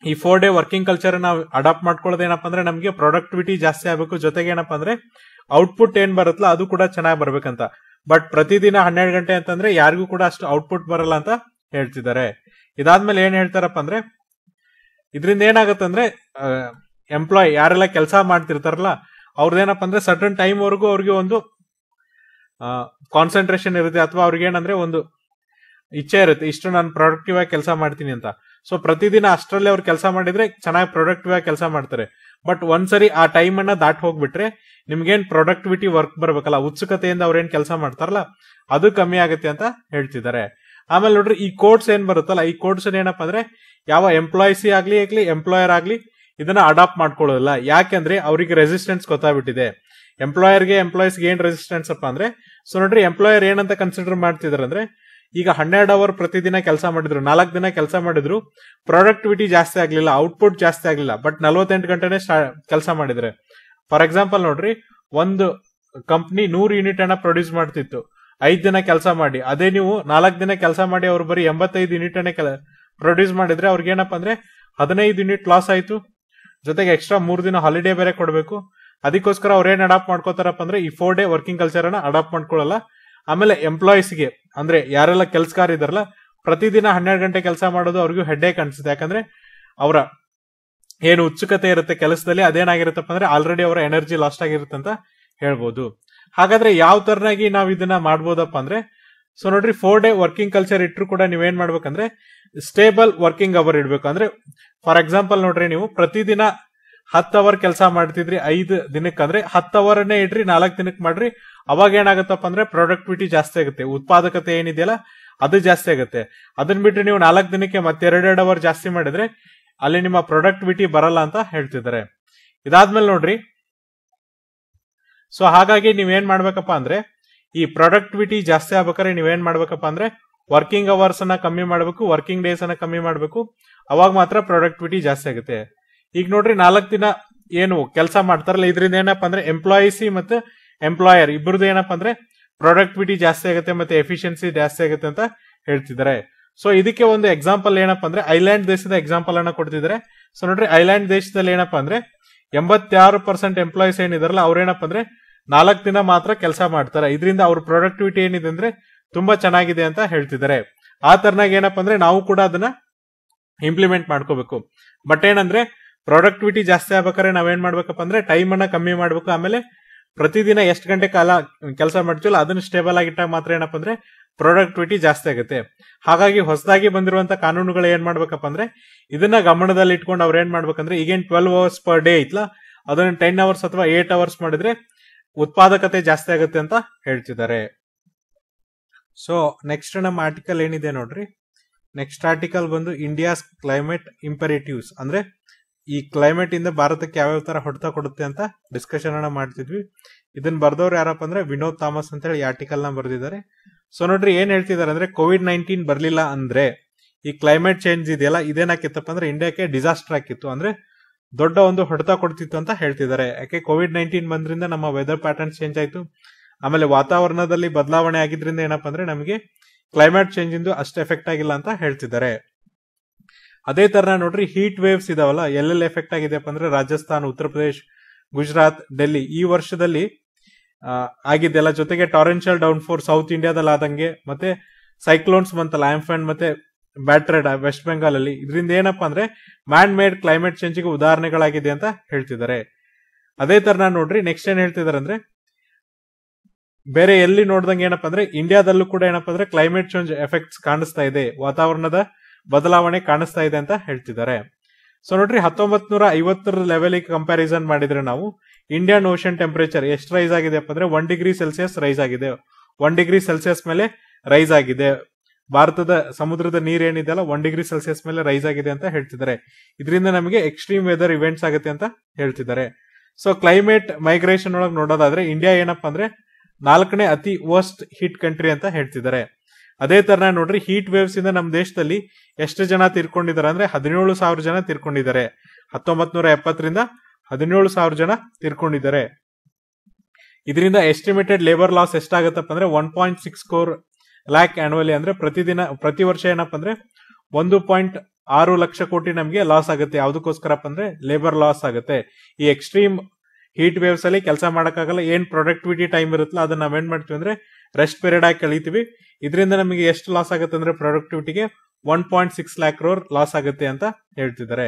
ಈ ಫೋರ್ ಡೇ ವರ್ಕಿಂಗ್ ಕಲ್ಚರ್ ನಾವು ಅಡಾಪ್ಟ್ ಮಾಡ್ಕೊಳ್ಳೋದು ಏನಪ್ಪಾ ಅಂದ್ರೆ ನಮಗೆ ಪ್ರೊಡಕ್ಟಿವಿಟಿ ಜಾಸ್ತಿ ಆಗಬೇಕು ಜೊತೆಗೆ ಏನಪ್ಪಾ ಅಂದ್ರೆ ಔಟ್ಪುಟ್ ಏನ್ ಬರುತ್ತಲ್ಲ ಅದು ಕೂಡ ಚೆನ್ನಾಗಿ ಬರ್ಬೇಕಂತ ಬಟ್ ಪ್ರತಿದಿನ ಹನ್ನೆರಡು ಗಂಟೆ ಅಂತಂದ್ರೆ ಯಾರಿಗೂ ಕೂಡ ಅಷ್ಟು ಔಟ್ಪುಟ್ ಬರಲ್ಲ ಅಂತ ಹೇಳ್ತಿದ್ದಾರೆ ಇದಾದ್ಮೇಲೆ ಏನ್ ಹೇಳ್ತಾರಪ್ಪ ಅಂದ್ರೆ ಇದರಿಂದ ಏನಾಗುತ್ತಂದ್ರೆ ಎಂಪ್ಲಾಯ್ ಯಾರೆಲ್ಲ ಕೆಲಸ ಮಾಡ್ತಿರ್ತಾರಲ್ಲ ಅವ್ರದ್ದೇನಪ್ಪ ಅಂದ್ರೆ ಸರ್ಟನ್ ಟೈಮ್ ವರೆಗೂ ಅವ್ರಿಗೆ ಒಂದು ಕಾನ್ಸಂಟ್ರೇಷನ್ ಇರುತ್ತೆ ಅಥವಾ ಅವ್ರಿಗೆ ಏನಂದ್ರೆ ಒಂದು ಇಚ್ಛೆ ಇರುತ್ತೆ ಇಷ್ಟು ನಾನು ಪ್ರೊಡಕ್ಟಿವ್ ಆಗಿ ಕೆಲಸ ಮಾಡ್ತೀನಿ ಅಂತ ಸೊ ಪ್ರತಿದಿನ ಅಷ್ಟರಲ್ಲಿ ಅವ್ರು ಕೆಲಸ ಮಾಡಿದ್ರೆ ಚೆನ್ನಾಗಿ ಪ್ರೊಡಕ್ಟಿವ್ ಆಗಿ ಕೆಲಸ ಮಾಡ್ತಾರೆ ಬಟ್ ಒಂದ್ಸರಿ ಆ ಟೈಮ್ ಅನ್ನ ದಾಟ್ ಹೋಗ್ಬಿಟ್ರೆ ನಿಮ್ಗೇನ್ ಪ್ರೊಡಕ್ಟಿವಿಟಿ ವರ್ಕ್ ಬರ್ಬೇಕಲ್ಲ ಉತ್ಸುಕತೆಯಿಂದ ಅವ್ರೇನ್ ಕೆಲಸ ಮಾಡ್ತಾರಲ್ಲ ಅದು ಕಮ್ಮಿ ಆಗುತ್ತೆ ಅಂತ ಹೇಳ್ತಿದ್ದಾರೆ ಆಮೇಲೆ ನೋಡ್ರಿ ಈ ಕೋಡ್ಸ್ ಏನ್ ಬರುತ್ತಲ್ಲ ಈ ಕೋಡ್ಸ್ ಏನಪ್ಪಾ ಅಂದ್ರೆ ಯಾವ ಎಂಪ್ಲಾಯ್ಸಿ ಆಗ್ಲಿ ಆಗ್ಲಿ ಎಂಪ್ಲಾಯರ್ ಆಗ್ಲಿ ಇದನ್ನ ಅಡಾಪ್ಟ್ ಮಾಡ್ಕೊಳ್ಳೋದಿಲ್ಲ ಯಾಕೆಂದ್ರೆ ಅವರಿಗೆ ರೆಸಿಸ್ಟೆನ್ಸ್ ಗೊತ್ತಾಗ್ಬಿಟ್ಟಿದೆ ಎಂಪ್ಲಾಯರ್ಗೆ ಎಂಪ್ಲಾಯೀಸ್ಗೆ ಏನ್ ರೆಸಿಸ್ಟೆನ್ಸ್ ಅಪ್ಪ ಅಂದ್ರೆ ಸೊ ನೋಡ್ರಿ ಎಂಪ್ಲಾಯರ್ ಏನಂತ ಕನ್ಸಿಡರ್ ಮಾಡ್ತಿದಾರೆ ಅಂದ್ರೆ ಈಗ ಹನ್ನೆರಡು ಅವರ್ ಪ್ರತಿದಿನ ಕೆಲಸ ಮಾಡಿದ್ರು ನಾಲ್ಕು ದಿನ ಕೆಲಸ ಮಾಡಿದ್ರು ಪ್ರೊಡಕ್ಟಿವಿಟಿ ಜಾಸ್ತಿ ಆಗ್ಲಿಲ್ಲ ಔಟ್ಪುಟ್ ಜಾಸ್ತಿ ಆಗ್ಲಿಲ್ಲ ಬಟ್ ನಲ್ವತ್ತೆಂಟು ಗಂಟೆನೆ ಕೆಲಸ ಮಾಡಿದ್ರೆ ಫಾರ್ ಎಕ್ಸಾಂಪಲ್ ನೋಡ್ರಿ ಒಂದು ಕಂಪ್ನಿ ನೂರು ಯೂನಿಟ್ ಅನ್ನ ಪ್ರೊಡ್ಯೂಸ್ ಮಾಡ್ತಿತ್ತು ಐದ್ ದಿನ ಕೆಲಸ ಮಾಡಿ ಅದೇ ನೀವು ನಾಲ್ಕು ದಿನ ಕೆಲಸ ಮಾಡಿ ಅವ್ರು ಬರೀ ಎಂಬತ್ತೈದು ಯೂನಿಟ್ ಅನ್ನೇ ಪ್ರೊಡ್ಯೂಸ್ ಮಾಡಿದ್ರೆ ಅವ್ರಿಗೆ ಏನಪ್ಪಾ ಅಂದ್ರೆ ಹದಿನೈದು ಯೂನಿಟ್ ಲಾಸ್ ಆಯ್ತು ಜೊತೆಗೆ ಎಕ್ಸ್ಟ್ರಾ ಮೂರ್ ದಿನ ಹಾಲಿಡೇ ಬೇರೆ ಕೊಡಬೇಕು ಅದಕ್ಕೋಸ್ಕರ ಅವ್ರು ಏನ್ ಅಡಾಪ್ಟ್ ಮಾಡ್ಕೋತಾರಪ್ಪ ಅಂದ್ರೆ ಈ ಫೋರ್ ಡೇ ವರ್ಕಿಂಗ್ ಕಲ್ಚರ್ ಅನ್ನ ಅಡಾಪ್ಟ್ ಮಾಡ್ಕೊಳ್ಳಲ್ಲ ಆಮೇಲೆ ಎಂಪ್ಲಾಯೀಸ್ಗೆ ಅಂದ್ರೆ ಯಾರೆಲ್ಲ ಕೆಲ್ಸಗಾರ ಇದಾರಲ್ಲ ಪ್ರತಿದಿನ ಹನ್ನೆರಡು ಗಂಟೆ ಕೆಲಸ ಮಾಡೋದು ಅವ್ರಿಗೂ ಹೆಡ್ಡೇಕ್ ಅನ್ಸುತ್ತೆ ಯಾಕಂದ್ರೆ ಅವರ ಏನು ಉತ್ಸುಕತೆ ಇರುತ್ತೆ ಕೆಲಸದಲ್ಲಿ ಅದೇನಾಗಿರುತ್ತಪ್ಪ ಅಂದ್ರೆ ಆಲ್ರೆಡಿ ಅವರ ಎನರ್ಜಿ ಲಾಸ್ಟ್ ಆಗಿರುತ್ತೆ ಅಂತ ಹೇಳ್ಬೋದು ಹಾಗಾದ್ರೆ ಯಾವ ತರನಾಗಿ ನಾವ್ ಇದನ್ನ ಮಾಡ್ಬೋದಪ್ಪ ಅಂದ್ರೆ ಸೊ ನೋಡ್ರಿ ಫೋರ್ ಡೇ ವರ್ಕಿಂಗ್ ಕಲ್ಚರ್ ಇಟ್ರು ಕೂಡ ನೀವೇನ್ ಮಾಡ್ಬೇಕಂದ್ರೆ ಸ್ಟೇಬಲ್ ವರ್ಕಿಂಗ್ ಅವರ್ ಇಡ್ಬೇಕು ಅಂದ್ರೆ ಫಾರ್ ಎಕ್ಸಾಂಪಲ್ ನೋಡ್ರಿ ನೀವು ಪ್ರತಿದಿನ ಹತ್ತು ಅವರ್ ಕೆಲಸ ಮಾಡ್ತಿದ್ರಿ ಐದು ದಿನಕ್ಕೆ ಅಂದ್ರೆ ಹತ್ತು ಅವರನ್ನೇ ಇಡ್ರಿ ನಾಲ್ಕು ದಿನಕ್ಕೆ ಮಾಡ್ರಿ ಅವಾಗ ಏನಾಗುತ್ತಪ್ಪ ಅಂದ್ರೆ ಪ್ರೊಡಕ್ಟಿವಿಟಿ ಜಾಸ್ತಿ ಆಗುತ್ತೆ ಉತ್ಪಾದಕತೆ ಏನಿದೆಯಲ್ಲ ಅದು ಜಾಸ್ತಿ ಆಗುತ್ತೆ ಅದನ್ನ ಬಿಟ್ಟು ನೀವು ನಾಲ್ಕು ದಿನಕ್ಕೆ ಮತ್ತೆ ಎರಡೆರಡು ಅವರ್ ಜಾಸ್ತಿ ಮಾಡಿದ್ರೆ ಅಲ್ಲಿ ನಿಮ್ಮ ಪ್ರೊಡಕ್ಟಿವಿಟಿ ಬರಲ್ಲ ಅಂತ ಹೇಳ್ತಿದ್ದಾರೆ ಇದಾದ್ಮೇಲೆ ನೋಡ್ರಿ ಸೊ ಹಾಗಾಗಿ ನೀವೇನ್ ಮಾಡ್ಬೇಕಪ್ಪ ಅಂದ್ರೆ ಈ ಪ್ರೊಡಕ್ಟಿವಿಟಿ ಜಾಸ್ತಿ ಆಗ್ಬೇಕಾದ್ರೆ ನೀವೇನ್ ಮಾಡ್ಬೇಕಪ್ಪ ಅಂದ್ರೆ ವರ್ಕಿಂಗ್ ಅವರ್ಸ್ ಅನ್ನ ಕಮ್ಮಿ ಮಾಡಬೇಕು ವರ್ಕಿಂಗ್ ಡೇಸ್ ಅನ್ನ ಕಮ್ಮಿ ಮಾಡಬೇಕು ಅವಾಗ ಮಾತ್ರ ಪ್ರೊಡಕ್ಟಿವಿಟಿ ಜಾಸ್ತಿ ಆಗುತ್ತೆ ಈಗ ನೋಡ್ರಿ ನಾಲ್ಕು ದಿನ ಏನು ಕೆಲಸ ಮಾಡ್ತಾರಲ್ಲ ಇದರಿಂದ ಏನಪ್ಪಾ ಅಂದ್ರೆ ಎಂಪ್ಲಾಯಿಸಿ ಮತ್ತೆ ಎಂಪ್ಲಾಯರ್ ಇಬ್ಬರದು ಏನಪ್ಪಾ ಅಂದ್ರೆ ಪ್ರೊಡಕ್ಟಿವಿಟಿ ಜಾಸ್ತಿ ಆಗುತ್ತೆ ಮತ್ತೆ ಎಫಿಷಿಯನ್ಸಿ ಜಾಸ್ತಿ ಆಗುತ್ತೆ ಅಂತ ಹೇಳ್ತಿದ್ದಾರೆ ಸೊ ಇದಕ್ಕೆ ಒಂದು ಎಕ್ಸಾಂಪಲ್ ಏನಪ್ಪಾ ಅಂದ್ರೆ ಐಲ್ಯಾಂಡ್ ದೇಶದ ಎಕ್ಸಾಂಪಲ್ ಅನ್ನ ಕೊಡ್ತಿದ್ದಾರೆ ಸೊ ನೋಡ್ರಿ ಐಲ್ಯಾಂಡ್ ದೇಶದಲ್ಲಿ ಏನಪ್ಪಾ ಅಂದ್ರೆ ಎಂಬತ್ತಾರು ಪರ್ಸೆಂಟ್ ಎಂಪ್ಲಾಯೀಸ್ ಏನಿದಾರಲ್ಲ ಅವ್ರೇನಪ್ಪ ಅಂದ್ರೆ ನಾಲ್ಕು ದಿನ ಮಾತ್ರ ಕೆಲಸ ಮಾಡ್ತಾರೆ ಇದರಿಂದ ಅವ್ರ ಪ್ರೊಡಕ್ಟಿವಿಟಿ ಏನಿದೆ ಅಂದ್ರೆ ತುಂಬಾ ಚೆನ್ನಾಗಿದೆ ಅಂತ ಹೇಳ್ತಿದ್ದಾರೆ ಆ ತರನಾಗ ಏನಪ್ಪಾ ಅಂದ್ರೆ ನಾವು ಕೂಡ ಅದನ್ನ ಇಂಪ್ಲಿಮೆಂಟ್ ಮಾಡ್ಕೋಬೇಕು ಬಟ್ ಏನಂದ್ರೆ ಪ್ರೊಡಕ್ಟಿವಿಟಿ ಜಾಸ್ತಿ ಆಗ್ಬೇಕಾದ್ರೆ ನಾವೇನ್ ಮಾಡ್ಬೇಕಪ್ಪ ಅಂದ್ರೆ ಟೈಮ್ ಅನ್ನ ಕಮ್ಮಿ ಮಾಡ್ಬೇಕು ಆಮೇಲೆ ಪ್ರತಿದಿನ ಎಷ್ಟು ಗಂಟೆ ಕಾಲ ಕೆಲಸ ಮಾಡ್ತೀವಲ್ಲ ಅದನ್ನ ಸ್ಟೇಬಲ್ ಆಗಿಟ್ಟಾಗ ಮಾತ್ರ ಏನಪ್ಪಾ ಅಂದ್ರೆ ಪ್ರೊಡಕ್ಟಿವಿಟಿ ಜಾಸ್ತಿ ಆಗುತ್ತೆ ಹಾಗಾಗಿ ಹೊಸದಾಗಿ ಬಂದಿರುವಂತ ಕಾನೂನುಗಳು ಏನ್ ಮಾಡ್ಬೇಕಪ್ಪ ಅಂದ್ರೆ ಇದನ್ನ ಗಮನದಲ್ಲಿ ಇಟ್ಕೊಂಡು ಅವ್ರು ಏನ್ ಮಾಡ್ಬೇಕಂದ್ರೆ ಈಗೇನ್ ಟ್ವೆಲ್ವ್ ಅವರ್ಸ್ ಪರ್ ಡೇ ಐತ್ಲಾ ಅದನ್ನ ಟೆನ್ ಅವರ್ಸ್ ಅಥವಾ ಏಟ್ ಅವರ್ಸ್ ಮಾಡಿದ್ರೆ ಉತ್ಪಾದಕತೆ ಜಾಸ್ತಿ ಆಗುತ್ತೆ ಅಂತ ಹೇಳ್ತಿದ್ದಾರೆ ಸೊ ನೆಕ್ಸ್ಟ್ ನಮ್ಮ ಆರ್ಟಿಕಲ್ ಏನಿದೆ ನೋಡ್ರಿ ನೆಕ್ಸ್ಟ್ ಆರ್ಟಿಕಲ್ ಬಂದು ಇಂಡಿಯಾಸ್ ಕ್ಲೈಮೇಟ್ ಇಂಪರೇಟಿವ್ಸ್ ಅಂದ್ರೆ ಈ ಕ್ಲೈಮೇಟ್ ಇಂದ ಭಾರತಕ್ಕೆ ಯಾವ್ಯಾವ ತರ ಹೊಡೆತ ಕೊಡುತ್ತೆ ಅಂತ ಡಿಸ್ಕಷನ್ ಅನ್ನ ಮಾಡ್ತಿದ್ವಿ ಇದನ್ನ ಬರ್ದವ್ರು ಯಾರಪ್ಪ ಅಂದ್ರೆ ವಿನೋದ್ ಥಾಮಸ್ ಅಂತ ಹೇಳಿ ಆರ್ಟಿಕಲ್ ನ ಬರೆದಿದ್ದಾರೆ ಸೊ ನೋಡ್ರಿ ಏನ್ ಹೇಳ್ತಿದ್ದಾರೆ ಅಂದ್ರೆ ಕೋವಿಡ್ ನೈನ್ಟೀನ್ ಬರ್ಲಿಲ್ಲ ಅಂದ್ರೆ ಈ ಕ್ಲೈಮೇಟ್ ಚೇಂಜ್ ಇದೆಯಲ್ಲ ಇದೇನಾಕಿತ್ತಪ್ಪ ಅಂದ್ರೆ ಇಂಡಿಯಾಕ್ಕೆ ಡಿಸಾಸ್ಟರ್ ಆಗಿತ್ತು ಅಂದ್ರೆ ದೊಡ್ಡ ಒಂದು ಹೊಡೆತ ಕೊಡ್ತಿತ್ತು ಅಂತ ಹೇಳ್ತಿದ್ದಾರೆ ಯಾಕೆ ಕೋವಿಡ್ ನೈನ್ಟೀನ್ ಬಂದ್ರಿಂದ ನಮ್ಮ ವೆದರ್ ಪ್ಯಾಟರ್ನ್ ಚೇಂಜ್ ಆಯ್ತು ಆಮೇಲೆ ವಾತಾವರಣದಲ್ಲಿ ಬದಲಾವಣೆ ಆಗಿದ್ರಿಂದ ಏನಪ್ಪಾ ಅಂದ್ರೆ ನಮಗೆ ಕ್ಲೈಮೇಟ್ ಚೇಂಜ್ ಇಂದು ಅಷ್ಟು ಎಫೆಕ್ಟ್ ಆಗಿಲ್ಲ ಅಂತ ಹೇಳ್ತಿದ್ದಾರೆ ಅದೇ ತರ ನೋಡ್ರಿ ಹೀಟ್ ವೇವ್ಸ್ ಇದಾವಲ್ಲ ಎಲ್ಲೆಲ್ಲಿ ಎಫೆಕ್ಟ್ ಆಗಿದೆಯಪ್ಪ ಅಂದ್ರೆ ರಾಜಸ್ಥಾನ್ ಉತ್ತರ ಪ್ರದೇಶ್ ಗುಜರಾತ್ ಡೆಲ್ಲಿ ಈ ವರ್ಷದಲ್ಲಿ ಆಗಿದ್ದೆಲ್ಲ ಜೊತೆಗೆ ಟಾರೆನ್ಷಿಯಲ್ ಡೌನ್ ಫೋರ್ ಸೌತ್ ಇಂಡಿಯಾದಲ್ಲಿ ಆದಂಗೆ ಮತ್ತೆ ಸೈಕ್ಲೋನ್ಸ್ ಬಂತಲ್ಲ ಆಂಫ್ಯಾನ್ ಮತ್ತೆ ಬ್ಯಾಟ್ರೆಡ್ ವೆಸ್ಟ್ ಬೆಂಗಾಲ್ ಅಲ್ಲಿ ಇದರಿಂದ ಏನಪ್ಪಾ ಅಂದ್ರೆ ಮ್ಯಾನ್ ಮೇಡ್ ಕ್ಲೈಮೇಟ್ ಚೇಂಜ್ಗೆ ಉದಾಹರಣೆಗಳಾಗಿದೆ ಅಂತ ಹೇಳ್ತಿದ್ದಾರೆ ಅದೇ ತರ ನೋಡ್ರಿ ನೆಕ್ಸ್ಟ್ ಏನ್ ಹೇಳ್ತಿದಾರೆ ಅಂದ್ರೆ ಬೇರೆ ಎಲ್ಲಿ ನೋಡ್ದಂಗೆ ಏನಪ್ಪಾ ಅಂದ್ರೆ ಇಂಡಿಯಾದಲ್ಲೂ ಕೂಡ ಏನಪ್ಪಾ ಅಂದ್ರೆ ಕ್ಲೈಮೇಟ್ ಚೇಂಜ್ ಎಫೆಕ್ಟ್ಸ್ ಕಾಣಿಸ್ತಾ ಇದೆ ವಾತಾವರಣದ ಬದಲಾವಣೆ ಕಾಣಿಸ್ತಾ ಇದೆ ಅಂತ ಹೇಳ್ತಿದ್ದಾರೆ ಸೊ ನೋಡ್ರಿ ಹತ್ತೊಂಬತ್ ನೂರ ಐವತ್ತರ ಲೆವೆಲ್ ಕಂಪ್ಯಾರಿಸನ್ ಮಾಡಿದ್ರೆ ನಾವು ಇಂಡಿಯನ್ ಓಷನ್ ಟೆಂಪರೇಚರ್ ಎಷ್ಟು ರೈಸ್ ಆಗಿದೆ ಅಂದ್ರೆ ಒನ್ ಡಿಗ್ರಿ ಸೆಲ್ಸಿಯಸ್ ರೈಸ್ ಆಗಿದೆ ಒನ್ ಡಿಗ್ರಿ ಸೆಲ್ಸಿಯಸ್ ಮೇಲೆ ರೈಸ್ ಆಗಿದೆ ಭಾರತದ ಸಮುದ್ರದ ನೀರ್ ಏನಿದೆಯಲ್ಲ ಒನ್ ಡಿಗ್ರಿ ಸೆಲ್ಸಿಯಸ್ ಮೇಲೆ ರೈಸ್ ಆಗಿದೆ ಅಂತ ಹೇಳ್ತಿದ್ದಾರೆ ಇದರಿಂದ ನಮಗೆ ಎಕ್ಸ್ಟ್ರೀಮ್ ವೆದರ್ ಇವೆಂಟ್ಸ್ ಆಗುತ್ತೆ ಅಂತ ಹೇಳ್ತಿದ್ದಾರೆ ಸೊ ಕ್ಲೈಮೇಟ್ ಮೈಗ್ರೇಷನ್ ಒಳಗೆ ನೋಡೋದಾದ್ರೆ ಇಂಡಿಯಾ ಏನಪ್ಪಾ ಅಂದ್ರೆ ನಾಲ್ಕನೇ ಅತಿ ವರ್ಸ್ಟ್ ಹಿಟ್ ಕಂಟ್ರಿ ಅಂತ ಹೇಳ್ತಿದ್ದಾರೆ ಅದೇ ತರ ನೋಡ್ರಿ ಹೀಟ್ ವೇವ್ಸ್ ಇಂದ ನಮ್ಮ ದೇಶದಲ್ಲಿ ಎಷ್ಟು ಜನ ತೀರ್ಕೊಂಡಿದ್ದಾರೆ ಅಂದ್ರೆ ಹದಿನೇಳು ಸಾವಿರ ಜನ ತೀರ್ಕೊಂಡಿದ್ದಾರೆ ಹತ್ತೊಂಬತ್ ನೂರ ಎಪ್ಪತ್ತರಿಂದ ಹದಿನೇಳು ಸಾವಿರ ಜನ ತೀರ್ಕೊಂಡಿದ್ದಾರೆ ಇದರಿಂದ ಎಸ್ಟಿಮೇಟೆಡ್ ಲೇಬರ್ ಲಾಸ್ ಎಷ್ಟಾಗತ್ತಪ್ಪ ಅಂದ್ರೆ one point six crore lakh annually ಅಂದ್ರೆ ಪ್ರತಿದಿನ ಪ್ರತಿ ವರ್ಷ ಏನಪ್ಪ ಅಂದ್ರೆ ಒಂದು ಪಾಯಿಂಟ್ ಆರು ಲಕ್ಷ ಕೋಟಿ ನಮಗೆ ಲಾಸ್ ಆಗುತ್ತೆ ಯಾವ್ದಕ್ಕೋಸ್ಕರಪ್ಪ ಅಂದ್ರೆ ಲೇಬರ್ ಲಾಸ್ ಆಗುತ್ತೆ ಈ ಎಕ್ಸ್ಟ್ರೀಮ್ ಹೀಟ್ ವೇವ್ಸ್ ಅಲ್ಲಿ ಕೆಲಸ ಮಾಡಕ್ಕಾಗಲ್ಲ ಏನ್ ಪ್ರೊಡಕ್ಟಿವಿಟಿ ಟೈಮ್ ಇರುತ್ತಲ್ಲ ಅದನ್ನ ನಾವೇನ್ ಮಾಡ್ತೀವಿ ಅಂದ್ರೆ ರೆಸ್ಟ್ ಪೀರಿಯಡ್ ಆಗಿ ಕಳಿತೀವಿ ಇದರಿಂದ ನಮಗೆ ಎಷ್ಟು ಲಾಸ್ ಆಗುತ್ತೆ ಅಂದ್ರೆ ಪ್ರೊಡಕ್ಟಿವಿಟಿಗೆ one point six lakh crore loss ಆಗುತ್ತೆ ಅಂತ ಹೇಳ್ತಿದ್ದಾರೆ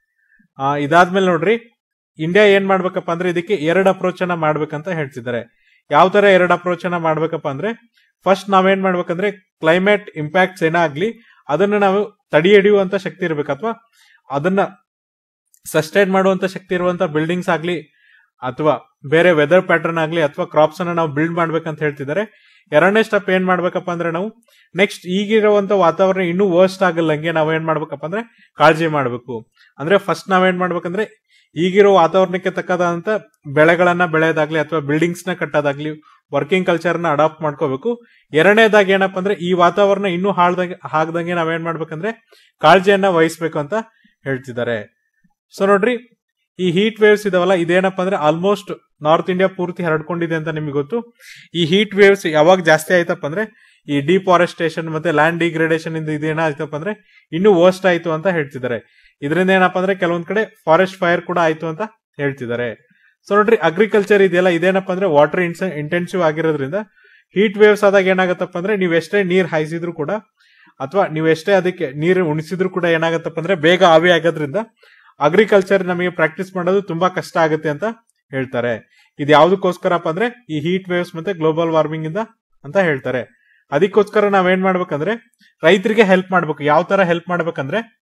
ಆ, ಇದಾದ್ಮೇಲೆ ನೋಡ್ರಿ ಇಂಡಿಯಾ ಏನ್ ಮಾಡ್ಬೇಕಪ್ಪ ಅಂದ್ರೆ ಇದಕ್ಕೆ ಎರಡು ಅಪ್ರೋಚ್ ಅನ್ನ ಮಾಡ್ಬೇಕಂತ ಹೇಳ್ತಿದ್ದಾರೆ ಯಾವ ತರ ಎರಡು ಅಪ್ರೋಚ್ ಅನ್ನ ಮಾಡ್ಬೇಕಪ್ಪ ಅಂದ್ರೆ ಫಸ್ಟ್ ನಾವೇನ್ ಮಾಡ್ಬೇಕಂದ್ರೆ ಕ್ಲೈಮೇಟ್ ಇಂಪ್ಯಾಕ್ಟ್ಸ್ ಏನಾಗ್ಲಿ ಅದನ್ನ ನಾವು ತಡಿ ಹಿಡಿಯುವಂತ ಶಕ್ತಿ ಇರ್ಬೇಕು ಅಥವಾ ಅದನ್ನ ಸಸ್ಟೈನ್ ಮಾಡುವಂತ ಶಕ್ತಿ ಇರುವಂತ ಬಿಲ್ಡಿಂಗ್ಸ್ ಆಗ್ಲಿ ಅಥವಾ ಬೇರೆ ವೆದರ್ ಪ್ಯಾಟರ್ನ್ ಆಗ್ಲಿ ಅಥವಾ ಕ್ರಾಪ್ಸ್ ಅನ್ನ ನಾವು ಬಿಲ್ಡ್ ಮಾಡ್ಬೇಕಂತ ಹೇಳ್ತಿದ್ದಾರೆ ಎರಡನೇ ಸ್ಟೆಪ್ ಏನ್ ಮಾಡ್ಬೇಕಪ್ಪ ಅಂದ್ರೆ ನಾವು ನೆಕ್ಸ್ಟ್ ಈಗಿರುವಂತ ವಾತಾವರಣ ಇನ್ನೂ ವರ್ಸ್ಟ್ ಆಗಲ್ಲಂಗೆ ನಾವ್ ಏನ್ ಮಾಡ್ಬೇಕಪ್ಪ ಅಂದ್ರೆ ಕಾಳಜಿ ಮಾಡ್ಬೇಕು ಅಂದ್ರೆ ಫಸ್ಟ್ ನಾವೇನ್ ಮಾಡ್ಬೇಕಂದ್ರೆ ಈಗಿರೋ ವಾತಾವರಣಕ್ಕೆ ತಕ್ಕದಂತ ಬೆಳೆಗಳನ್ನ ಬೆಳೆಯೋದಾಗ್ಲಿ ಅಥವಾ ಬಿಲ್ಡಿಂಗ್ಸ್ ನ ಕಟ್ಟೋದಾಗ್ಲಿ ವರ್ಕಿಂಗ್ ಕಲ್ಚರ್ ನ ಅಡಾಪ್ಟ್ ಮಾಡ್ಕೋಬೇಕು ಎರಡನೇದಾಗಿ ಏನಪ್ಪಾ ಅಂದ್ರೆ ಈ ವಾತಾವರಣ ಇನ್ನೂ ಹಾಳ್ದಂಗೆ ಹಾಕ್ದಂಗೆ ನಾವೇನ್ ಮಾಡ್ಬೇಕಂದ್ರೆ ಕಾಳಜಿಯನ್ನ ವಹಿಸ್ಬೇಕು ಅಂತ ಹೇಳ್ತಿದ್ದಾರೆ ಸೊ ನೋಡ್ರಿ ಈ ಹೀಟ್ ವೇವ್ಸ್ ಇದಾವಲ್ಲ ಇದೇನಪ್ಪ ಅಂದ್ರೆ ಆಲ್ಮೋಸ್ಟ್ ನಾರ್ತ್ ಇಂಡಿಯಾ ಪೂರ್ತಿ ಹರಡ್ಕೊಂಡಿದೆ ಅಂತ ನಿಮಗೆ ಗೊತ್ತು ಈ ಹೀಟ್ ವೇವ್ಸ್ ಯಾವಾಗ ಜಾಸ್ತಿ ಆಯ್ತಪ್ಪ ಅಂದ್ರೆ ಈ ಡಿಫಾರೆಸ್ಟೇಷನ್ ಮತ್ತೆ ಲ್ಯಾಂಡ್ ಡಿಗ್ರೇಡೇಷನ್ ಇಂದ ಇದೇನಾಯ್ತಪ್ಪ ಅಂದ್ರೆ ಇನ್ನೂ ವರ್ಸ್ಟ್ ಆಯ್ತು ಅಂತ ಹೇಳ್ತಿದ್ದಾರೆ ಇದರಿಂದ ಏನಪ್ಪಾ ಅಂದ್ರೆ ಕೆಲವೊಂದ್ ಕಡೆ ಫಾರೆಸ್ಟ್ ಫೈರ್ ಕೂಡ ಆಯ್ತು ಅಂತ ಹೇಳ್ತಿದ್ದಾರೆ ಸೊ ನೋಡ್ರಿ ಅಗ್ರಿಕಲ್ಚರ್ ಇದೆಯಲ್ಲ ಇದೇನಪ್ಪ ಅಂದ್ರೆ ವಾಟರ್ ಇಂಟೆನ್ಸಿವ್ ಆಗಿರೋದ್ರಿಂದ ಹೀಟ್ ವೇವ್ಸ್ ಆದಾಗ ಏನಾಗತ್ತಪ್ಪ ಅಂದ್ರೆ ನೀವು ಎಷ್ಟೇ ನೀರ್ ಹಾಯಿಸಿದ್ರು ಕೂಡ ಅಥವಾ ನೀವು ಎಷ್ಟೇ ಅದಕ್ಕೆ ನೀರು ಉಣಿಸಿದ್ರು ಕೂಡ ಏನಾಗತ್ತಪ್ಪ ಅಂದ್ರೆ ಬೇಗ ಆವಿ ಆಗೋದ್ರಿಂದ ಅಗ್ರಿಕಲ್ಚರ್ ನಮಗೆ ಪ್ರಾಕ್ಟೀಸ್ ಮಾಡೋದು ತುಂಬಾ ಕಷ್ಟ ಆಗುತ್ತೆ ಅಂತ ಹೇಳ್ತಾರೆ ಇದು ಯಾವ್ದಕ್ಕೋಸ್ಕರಪ್ಪ ಅಂದ್ರೆ ಈ ಹೀಟ್ ವೇವ್ಸ್ ಮತ್ತೆ ಗ್ಲೋಬಲ್ ವಾರ್ಮಿಂಗ್ ಇಂದ ಅಂತ ಹೇಳ್ತಾರೆ ಅದಕ್ಕೋಸ್ಕರ ನಾವೇನ್ ಮಾಡ್ಬೇಕಂದ್ರೆ ರೈತರಿಗೆ ಹೆಲ್ಪ್ ಮಾಡ್ಬೇಕು ಯಾವ ತರ ಹೆಲ್ಪ್ ಮಾಡ್ಬೇಕಂದ್ರೆ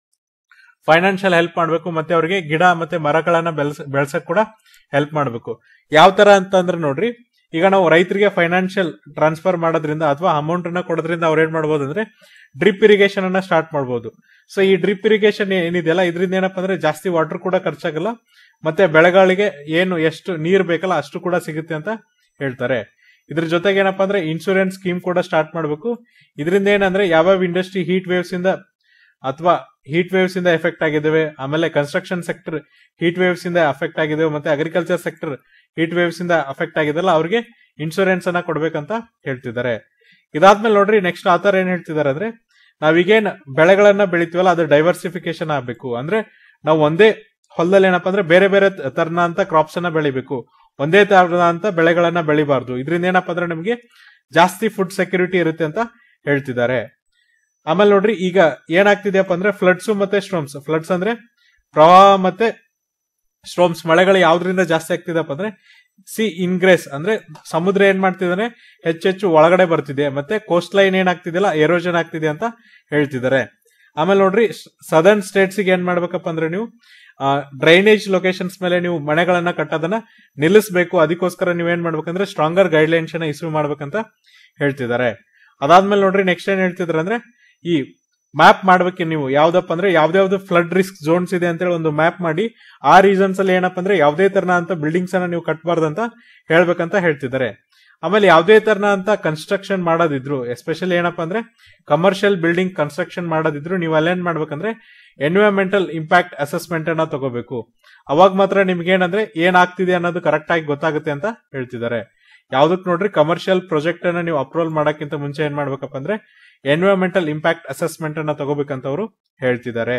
ಫೈನಾನ್ಷಿಯಲ್ ಹೆಲ್ಪ್ ಮಾಡ್ಬೇಕು ಮತ್ತೆ ಅವ್ರಿಗೆ ಗಿಡ ಮತ್ತೆ ಮರಗಳನ್ನ ಬೆಳೆಸ ಬೆಳ್ಸಕ್ ಕೂಡ ಹೆಲ್ಪ್ ಮಾಡ್ಬೇಕು ಯಾವ ತರ ಅಂತಂದ್ರೆ ನೋಡ್ರಿ ಈಗ ನಾವು ರೈತರಿಗೆ ಫೈನಾನ್ಷಿಯಲ್ ಟ್ರಾನ್ಸ್ಫರ್ ಮಾಡೋದ್ರಿಂದ ಅಥವಾ ಅಮೌಂಟ್ ಅನ್ನ ಕೊಡೋದ್ರಿಂದ ಅವ್ರು ಏನ್ ಮಾಡ್ಬೋದು ಅಂದ್ರೆ ಡ್ರಿಪ್ ಇರಿಗೇಷನ್ ಅನ್ನ ಸ್ಟಾರ್ಟ್ ಮಾಡ್ಬೋದು ಸೊ ಈ ಡ್ರಿಪ್ ಇರಿಗೇಷನ್ ಏನಿದೆಯಲ್ಲ ಇದರಿಂದ ಏನಪ್ಪಾ ಅಂದ್ರೆ ಜಾಸ್ತಿ ವಾಟರ್ ಕೂಡ ಖರ್ಚಾಗಲ್ಲ ಮತ್ತೆ ಬೆಳೆಗಳಿಗೆ ಏನು ಎಷ್ಟು ನೀರ್ ಬೇಕಲ್ಲ ಅಷ್ಟು ಕೂಡ ಸಿಗುತ್ತೆ ಅಂತ ಹೇಳ್ತಾರೆ ಇದ್ರ ಜೊತೆಗೆ ಏನಪ್ಪಾ ಅಂದ್ರೆ ಇನ್ಶೂರೆನ್ಸ್ ಸ್ಕೀಮ್ ಕೂಡ ಸ್ಟಾರ್ಟ್ ಮಾಡಬೇಕು ಇದರಿಂದ ಏನಂದ್ರೆ ಯಾವ್ಯಾವ ಇಂಡಸ್ಟ್ರಿ ಹೀಟ್ ವೇವ್ಸ್ ಇಂದ ಅಥವಾ ಹೀಟ್ ವೇವ್ಸ್ ಇಂದ ಎಫೆಕ್ಟ್ ಆಗಿದ್ದಾವೆ ಆಮೇಲೆ ಕನ್ಸ್ಟ್ರಕ್ಷನ್ ಸೆಕ್ಟರ್ ಹೀಟ್ ವೇವ್ಸ್ ಇಂದ ಅಫೆಕ್ಟ್ ಆಗಿದ್ದಾವೆ ಮತ್ತೆ ಅಗ್ರಿಕಲ್ಚರ್ ಸೆಕ್ಟರ್ ಹೀಟ್ ವೇವ್ಸ್ ಇಂದ ಅಫೆಕ್ಟ್ ಆಗಿದೆಲ್ಲ ಅವ್ರಿಗೆ ಇನ್ಶೂರೆನ್ಸ್ ಅನ್ನ ಕೊಡ್ಬೇಕಂತ ಹೇಳ್ತಿದ್ದಾರೆ ಇದಾದ್ಮೇಲೆ ನೋಡ್ರಿ ನೆಕ್ಸ್ಟ್ ಆತರ ಏನ್ ಹೇಳ್ತಿದ್ದಾರೆ ಅಂದ್ರೆ ನಾವೀಗೇನ್ ಬೆಳೆಗಳನ್ನ ಬೆಳಿತೀವಲ್ಲ ಅದು ಡೈವರ್ಸಿಫಿಕೇಶನ್ ಆಗ್ಬೇಕು ಅಂದ್ರೆ ನಾವು ಒಂದೇ ಹೊಲದಲ್ಲಿ ಏನಪ್ಪಾ ಅಂದ್ರೆ ಬೇರೆ ಬೇರೆ ತರನ ಅಂತ ಕ್ರಾಪ್ಸ್ ಅನ್ನ ಬೆಳಿಬೇಕು ಒಂದೇ ತರದ ಅಂತ ಬೆಳೆಗಳನ್ನ ಬೆಳಿಬಾರ್ದು ಇದರಿಂದ ಏನಪ್ಪಾ ಅಂದ್ರೆ ನಮಗೆ ಜಾಸ್ತಿ ಫುಡ್ ಸೆಕ್ಯೂರಿಟಿ ಇರುತ್ತೆ ಅಂತ ಹೇಳ್ತಿದ್ದಾರೆ ಆಮೇಲೆ ನೋಡ್ರಿ ಈಗ ಏನಾಗ್ತಿದೆಯಪ್ಪ ಅಂದ್ರೆ ಫ್ಲಡ್ಸ್ ಮತ್ತೆ ಸ್ಟ್ರೋಮ್ಸ್ ಫ್ಲಡ್ಸ್ ಅಂದ್ರೆ ಪ್ರವಾಹ ಮತ್ತೆ ಸ್ಟ್ರೋಮ್ಸ್ ಮಳೆಗಳು ಯಾವ್ದ್ರಿಂದ ಜಾಸ್ತಿ ಆಗ್ತಿದೆಪ್ಪ ಅಂದ್ರೆ ಸಿ ಇನ್ಗ್ರೆಸ್ ಅಂದ್ರೆ ಸಮುದ್ರ ಏನ್ ಮಾಡ್ತಿದಾನೆ ಹೆಚ್ಚೆಚ್ಚು ಒಳಗಡೆ ಬರ್ತಿದೆ ಮತ್ತೆ ಕೋಸ್ಟ್ ಲೈನ್ ಏನಾಗ್ತಿದೆಯಲ್ಲ ಎರೋಜನ್ ಆಗ್ತಿದೆ ಅಂತ ಹೇಳ್ತಿದ್ದಾರೆ ಆಮೇಲೆ ನೋಡ್ರಿ ಸದರ್ನ್ ಸ್ಟೇಟ್ಸ್ ಏನ್ ಮಾಡ್ಬೇಕಪ್ಪ ಅಂದ್ರೆ ನೀವು ಡ್ರೈನೇಜ್ ಲೊಕೇಶನ್ಸ್ ಮೇಲೆ ನೀವು ಮನೆಗಳನ್ನ ಕಟ್ಟೋದನ್ನ ನಿಲ್ಲಿಸಬೇಕು ಅದಕ್ಕೋಸ್ಕರ ನೀವೇನ್ ಮಾಡ್ಬೇಕಂದ್ರೆ ಸ್ಟ್ರಾಂಗರ್ ಗೈಡ್ ಲೈನ್ಸ್ ಅನ್ನ ಇಶ್ಯೂ ಮಾಡ್ಬೇಕಂತ ಹೇಳ್ತಿದ್ದಾರೆ ಅದಾದ್ಮೇಲೆ ನೋಡ್ರಿ ನೆಕ್ಸ್ಟ್ ಏನ್ ಹೇಳ್ತಿದ್ರ ಅಂದ್ರೆ ಈ ಮ್ಯಾಪ್ ಮಾಡ್ಬೇಕು ನೀವು ಯಾವ್ದಪ್ಪ ಅಂದ್ರೆ ಯಾವ್ದಾವ್ದು ಫ್ಲಡ್ ರಿಸ್ಕ್ ಝೋನ್ಸ್ ಇದೆ ಅಂತ ಹೇಳಿ ಒಂದು ಮ್ಯಾಪ್ ಮಾಡಿ ಆ ರೀಸನ್ಸ್ ಅಲ್ಲಿ ಏನಪ್ಪ ಅಂದ್ರೆ ಯಾವ್ದೇ ತರನ ಅಂತ ಬಿಲ್ಡಿಂಗ್ಸ್ ಅನ್ನ ನೀವು ಕಟ್ಟಬಾರ್ದಂತ ಹೇಳ್ಬೇಕಂತ ಹೇಳ್ತಿದ್ದಾರೆ ಆಮೇಲೆ ಯಾವ್ದೇ ತರನ ಅಂತ ಕನ್ಸ್ಟ್ರಕ್ಷನ್ ಮಾಡೋದಿದ್ರು ಎಸ್ಪೆಷಲಿ ಏನಪ್ಪಾ ಅಂದ್ರೆ ಕಮರ್ಷಿಯಲ್ ಬಿಲ್ಡಿಂಗ್ ಕನ್ಸ್ಟ್ರಕ್ಷನ್ ಮಾಡೋದಿದ್ರು ನೀವು ಅಲ್ಲೇನ್ ಮಾಡ್ಬೇಕಂದ್ರೆ ಎನ್ವಿರಾನ್ಮೆಂಟಲ್ ಇಂಪ್ಯಾಕ್ಟ್ ಅಸೆಸ್ಮೆಂಟ್ ಅನ್ನ ತಗೋಬೇಕು ಅವಾಗ ಮಾತ್ರ ನಿಮ್ಗೆ ಏನಂದ್ರೆ ಏನ್ ಆಗ್ತಿದೆ ಅನ್ನೋದು ಕರೆಕ್ಟ್ ಆಗಿ ಗೊತ್ತಾಗುತ್ತೆ ಅಂತ ಹೇಳ್ತಿದ್ದಾರೆ ಯಾವ್ದಕ್ ನೋಡ್ರಿ ಕಮರ್ಷಿಯಲ್ ಪ್ರಾಜೆಕ್ಟ್ ಅನ್ನ ನೀವು ಅಪ್ರೂವಲ್ ಮಾಡಕ್ಕಿಂತ ಮುಂಚೆ ಏನ್ ಮಾಡ್ಬೇಕಪ್ಪ ಅಂದ್ರೆ ಎನ್ವಿರಾನ್ಮೆಂಟಲ್ ಇಂಪ್ಯಾಕ್ಟ್ ಅಸೆಸ್ಮೆಂಟ್ ಅನ್ನ ತಗೋಬೇಕಂತ ಅವರು ಹೇಳ್ತಿದ್ದಾರೆ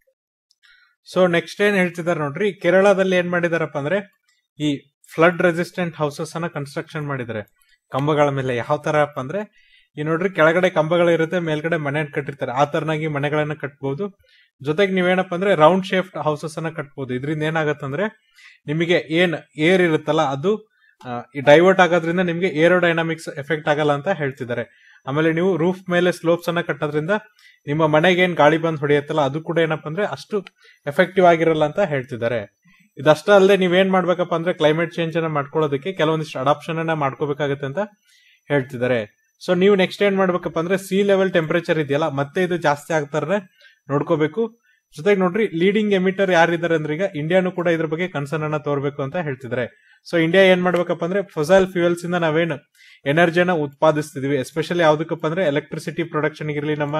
ಸೊ ನೆಕ್ಸ್ಟ್ ಏನ್ ಹೇಳ್ತಿದ್ದಾರೆ ನೋಡ್ರಿ ಕೇರಳದಲ್ಲಿ ಏನ್ ಮಾಡಿದಾರಪ್ಪ ಅಂದ್ರೆ ಈ ಫ್ಲಡ್ ರೆಸಿಸ್ಟೆಂಟ್ ಹೌಸಸ್ ಅನ್ನ ಕನ್ಸ್ಟ್ರಕ್ಷನ್ ಮಾಡಿದ್ದಾರೆ ಕಂಬಗಳ ಮೇಲೆ ಯಾವ ತರ ಅಪ್ಪ ಅಂದ್ರೆ ಈ ನೋಡ್ರಿ ಕೆಳಗಡೆ ಕಂಬಗಳಿರುತ್ತೆ ಮೇಲ್ಗಡೆ ಮನೆ ಕಟ್ಟಿರ್ತಾರೆ ಆ ತರನಾಗಿ ಮನೆಗಳನ್ನ ಕಟ್ಬಹುದು ಜೊತೆಗೆ ನೀವೇನಪ್ಪ ಅಂದ್ರೆ ರೌಂಡ್ ಶೇಫ್ಟ್ ಹೌಸಸ್ ಅನ್ನ ಕಟ್ಬಹುದು ಇದರಿಂದ ಏನಾಗತ್ತಂದ್ರೆ ನಿಮಗೆ ಏನ್ ಏರ್ ಇರುತ್ತಲ್ಲ ಅದು ಡೈವರ್ಟ್ ಆಗೋದ್ರಿಂದ ನಿಮಗೆ ಏರೋಡೈನಾಮಿಕ್ಸ್ ಎಫೆಕ್ಟ್ ಆಗಲ್ಲ ಅಂತ ಹೇಳ್ತಿದ್ದಾರೆ ಆಮೇಲೆ ನೀವು ರೂಫ್ ಮೇಲೆ ಸ್ಲೋಪ್ಸ್ ಅನ್ನ ಕಟ್ಟೋದ್ರಿಂದ ನಿಮ್ಮ ಮನೆಗೆ ಏನ್ ಗಾಳಿ ಬಂದ್ ಹೊಡೆಯುತ್ತಲ್ಲ ಅದು ಕೂಡ ಏನಪ್ಪಾ ಅಂದ್ರೆ ಅಷ್ಟು ಎಫೆಕ್ಟಿವ್ ಆಗಿರಲ್ಲ ಅಂತ ಹೇಳ್ತಿದ್ದಾರೆ ಇದಷ್ಟ ಅಲ್ಲದೆ ನೀವೇನ್ ಮಾಡ್ಬೇಕಪ್ಪ ಅಂದ್ರೆ ಕ್ಲೈಮೇಟ್ ಚೇಂಜ್ ಅನ್ನ ಮಾಡ್ಕೊಳ್ಳೋದಕ್ಕೆ ಕೆಲವೊಂದಿಷ್ಟು ಅಡಾಪ್ಷನ್ ಅನ್ನ ಮಾಡ್ಕೋಬೇಕಾಗುತ್ತೆ ಅಂತ ಹೇಳ್ತಿದ್ದಾರೆ ಸೊ ನೀವು ನೆಕ್ಸ್ಟ್ ಏನ್ ಮಾಡ್ಬೇಕಪ್ಪ ಅಂದ್ರೆ ಸಿ ಲೆವೆಲ್ ಟೆಂಪರೇಚರ್ ಇದೆಯಲ್ಲ ಮತ್ತೆ ಇದು ಜಾಸ್ತಿ ಆಗ್ತಾರೆ ನೋಡ್ಕೋಬೇಕು ಜೊತೆಗೆ ನೋಡ್ರಿ ಲೀಡಿಂಗ್ ಎಮಿಟರ್ ಯಾರಿದ್ದಾರೆ ಅಂದ್ರೆ ಈಗ ಇಂಡಿಯಾನು ಕೂಡ ಇದ್ರ ಬಗ್ಗೆ ಕನ್ಸರ್ನ್ ಅನ್ನ ತೋರ್ಬೇಕು ಅಂತ ಹೇಳ್ತಿದ್ದಾರೆ ಸೊ ಇಂಡಿಯಾ ಏನ್ ಮಾಡ್ಬೇಕಪ್ಪ ಅಂದ್ರೆ ಫೊಸೈಲ್ ಫ್ಯೂಯಲ್ಸ್ ಇಂದ ನಾವೇನು ಎನರ್ಜಿನ ಉತ್ಪಾದಿಸ್ತಿದೀವಿ ಎಸ್ಪೆಷಲಿ ಯಾವ್ದಕ್ಕಪ್ಪ ಅಂದ್ರೆ ಎಲೆಕ್ಟ್ರಿಸಿಟಿ ಪ್ರೊಡಕ್ಷನ್ ಇರಲಿ ನಮ್ಮ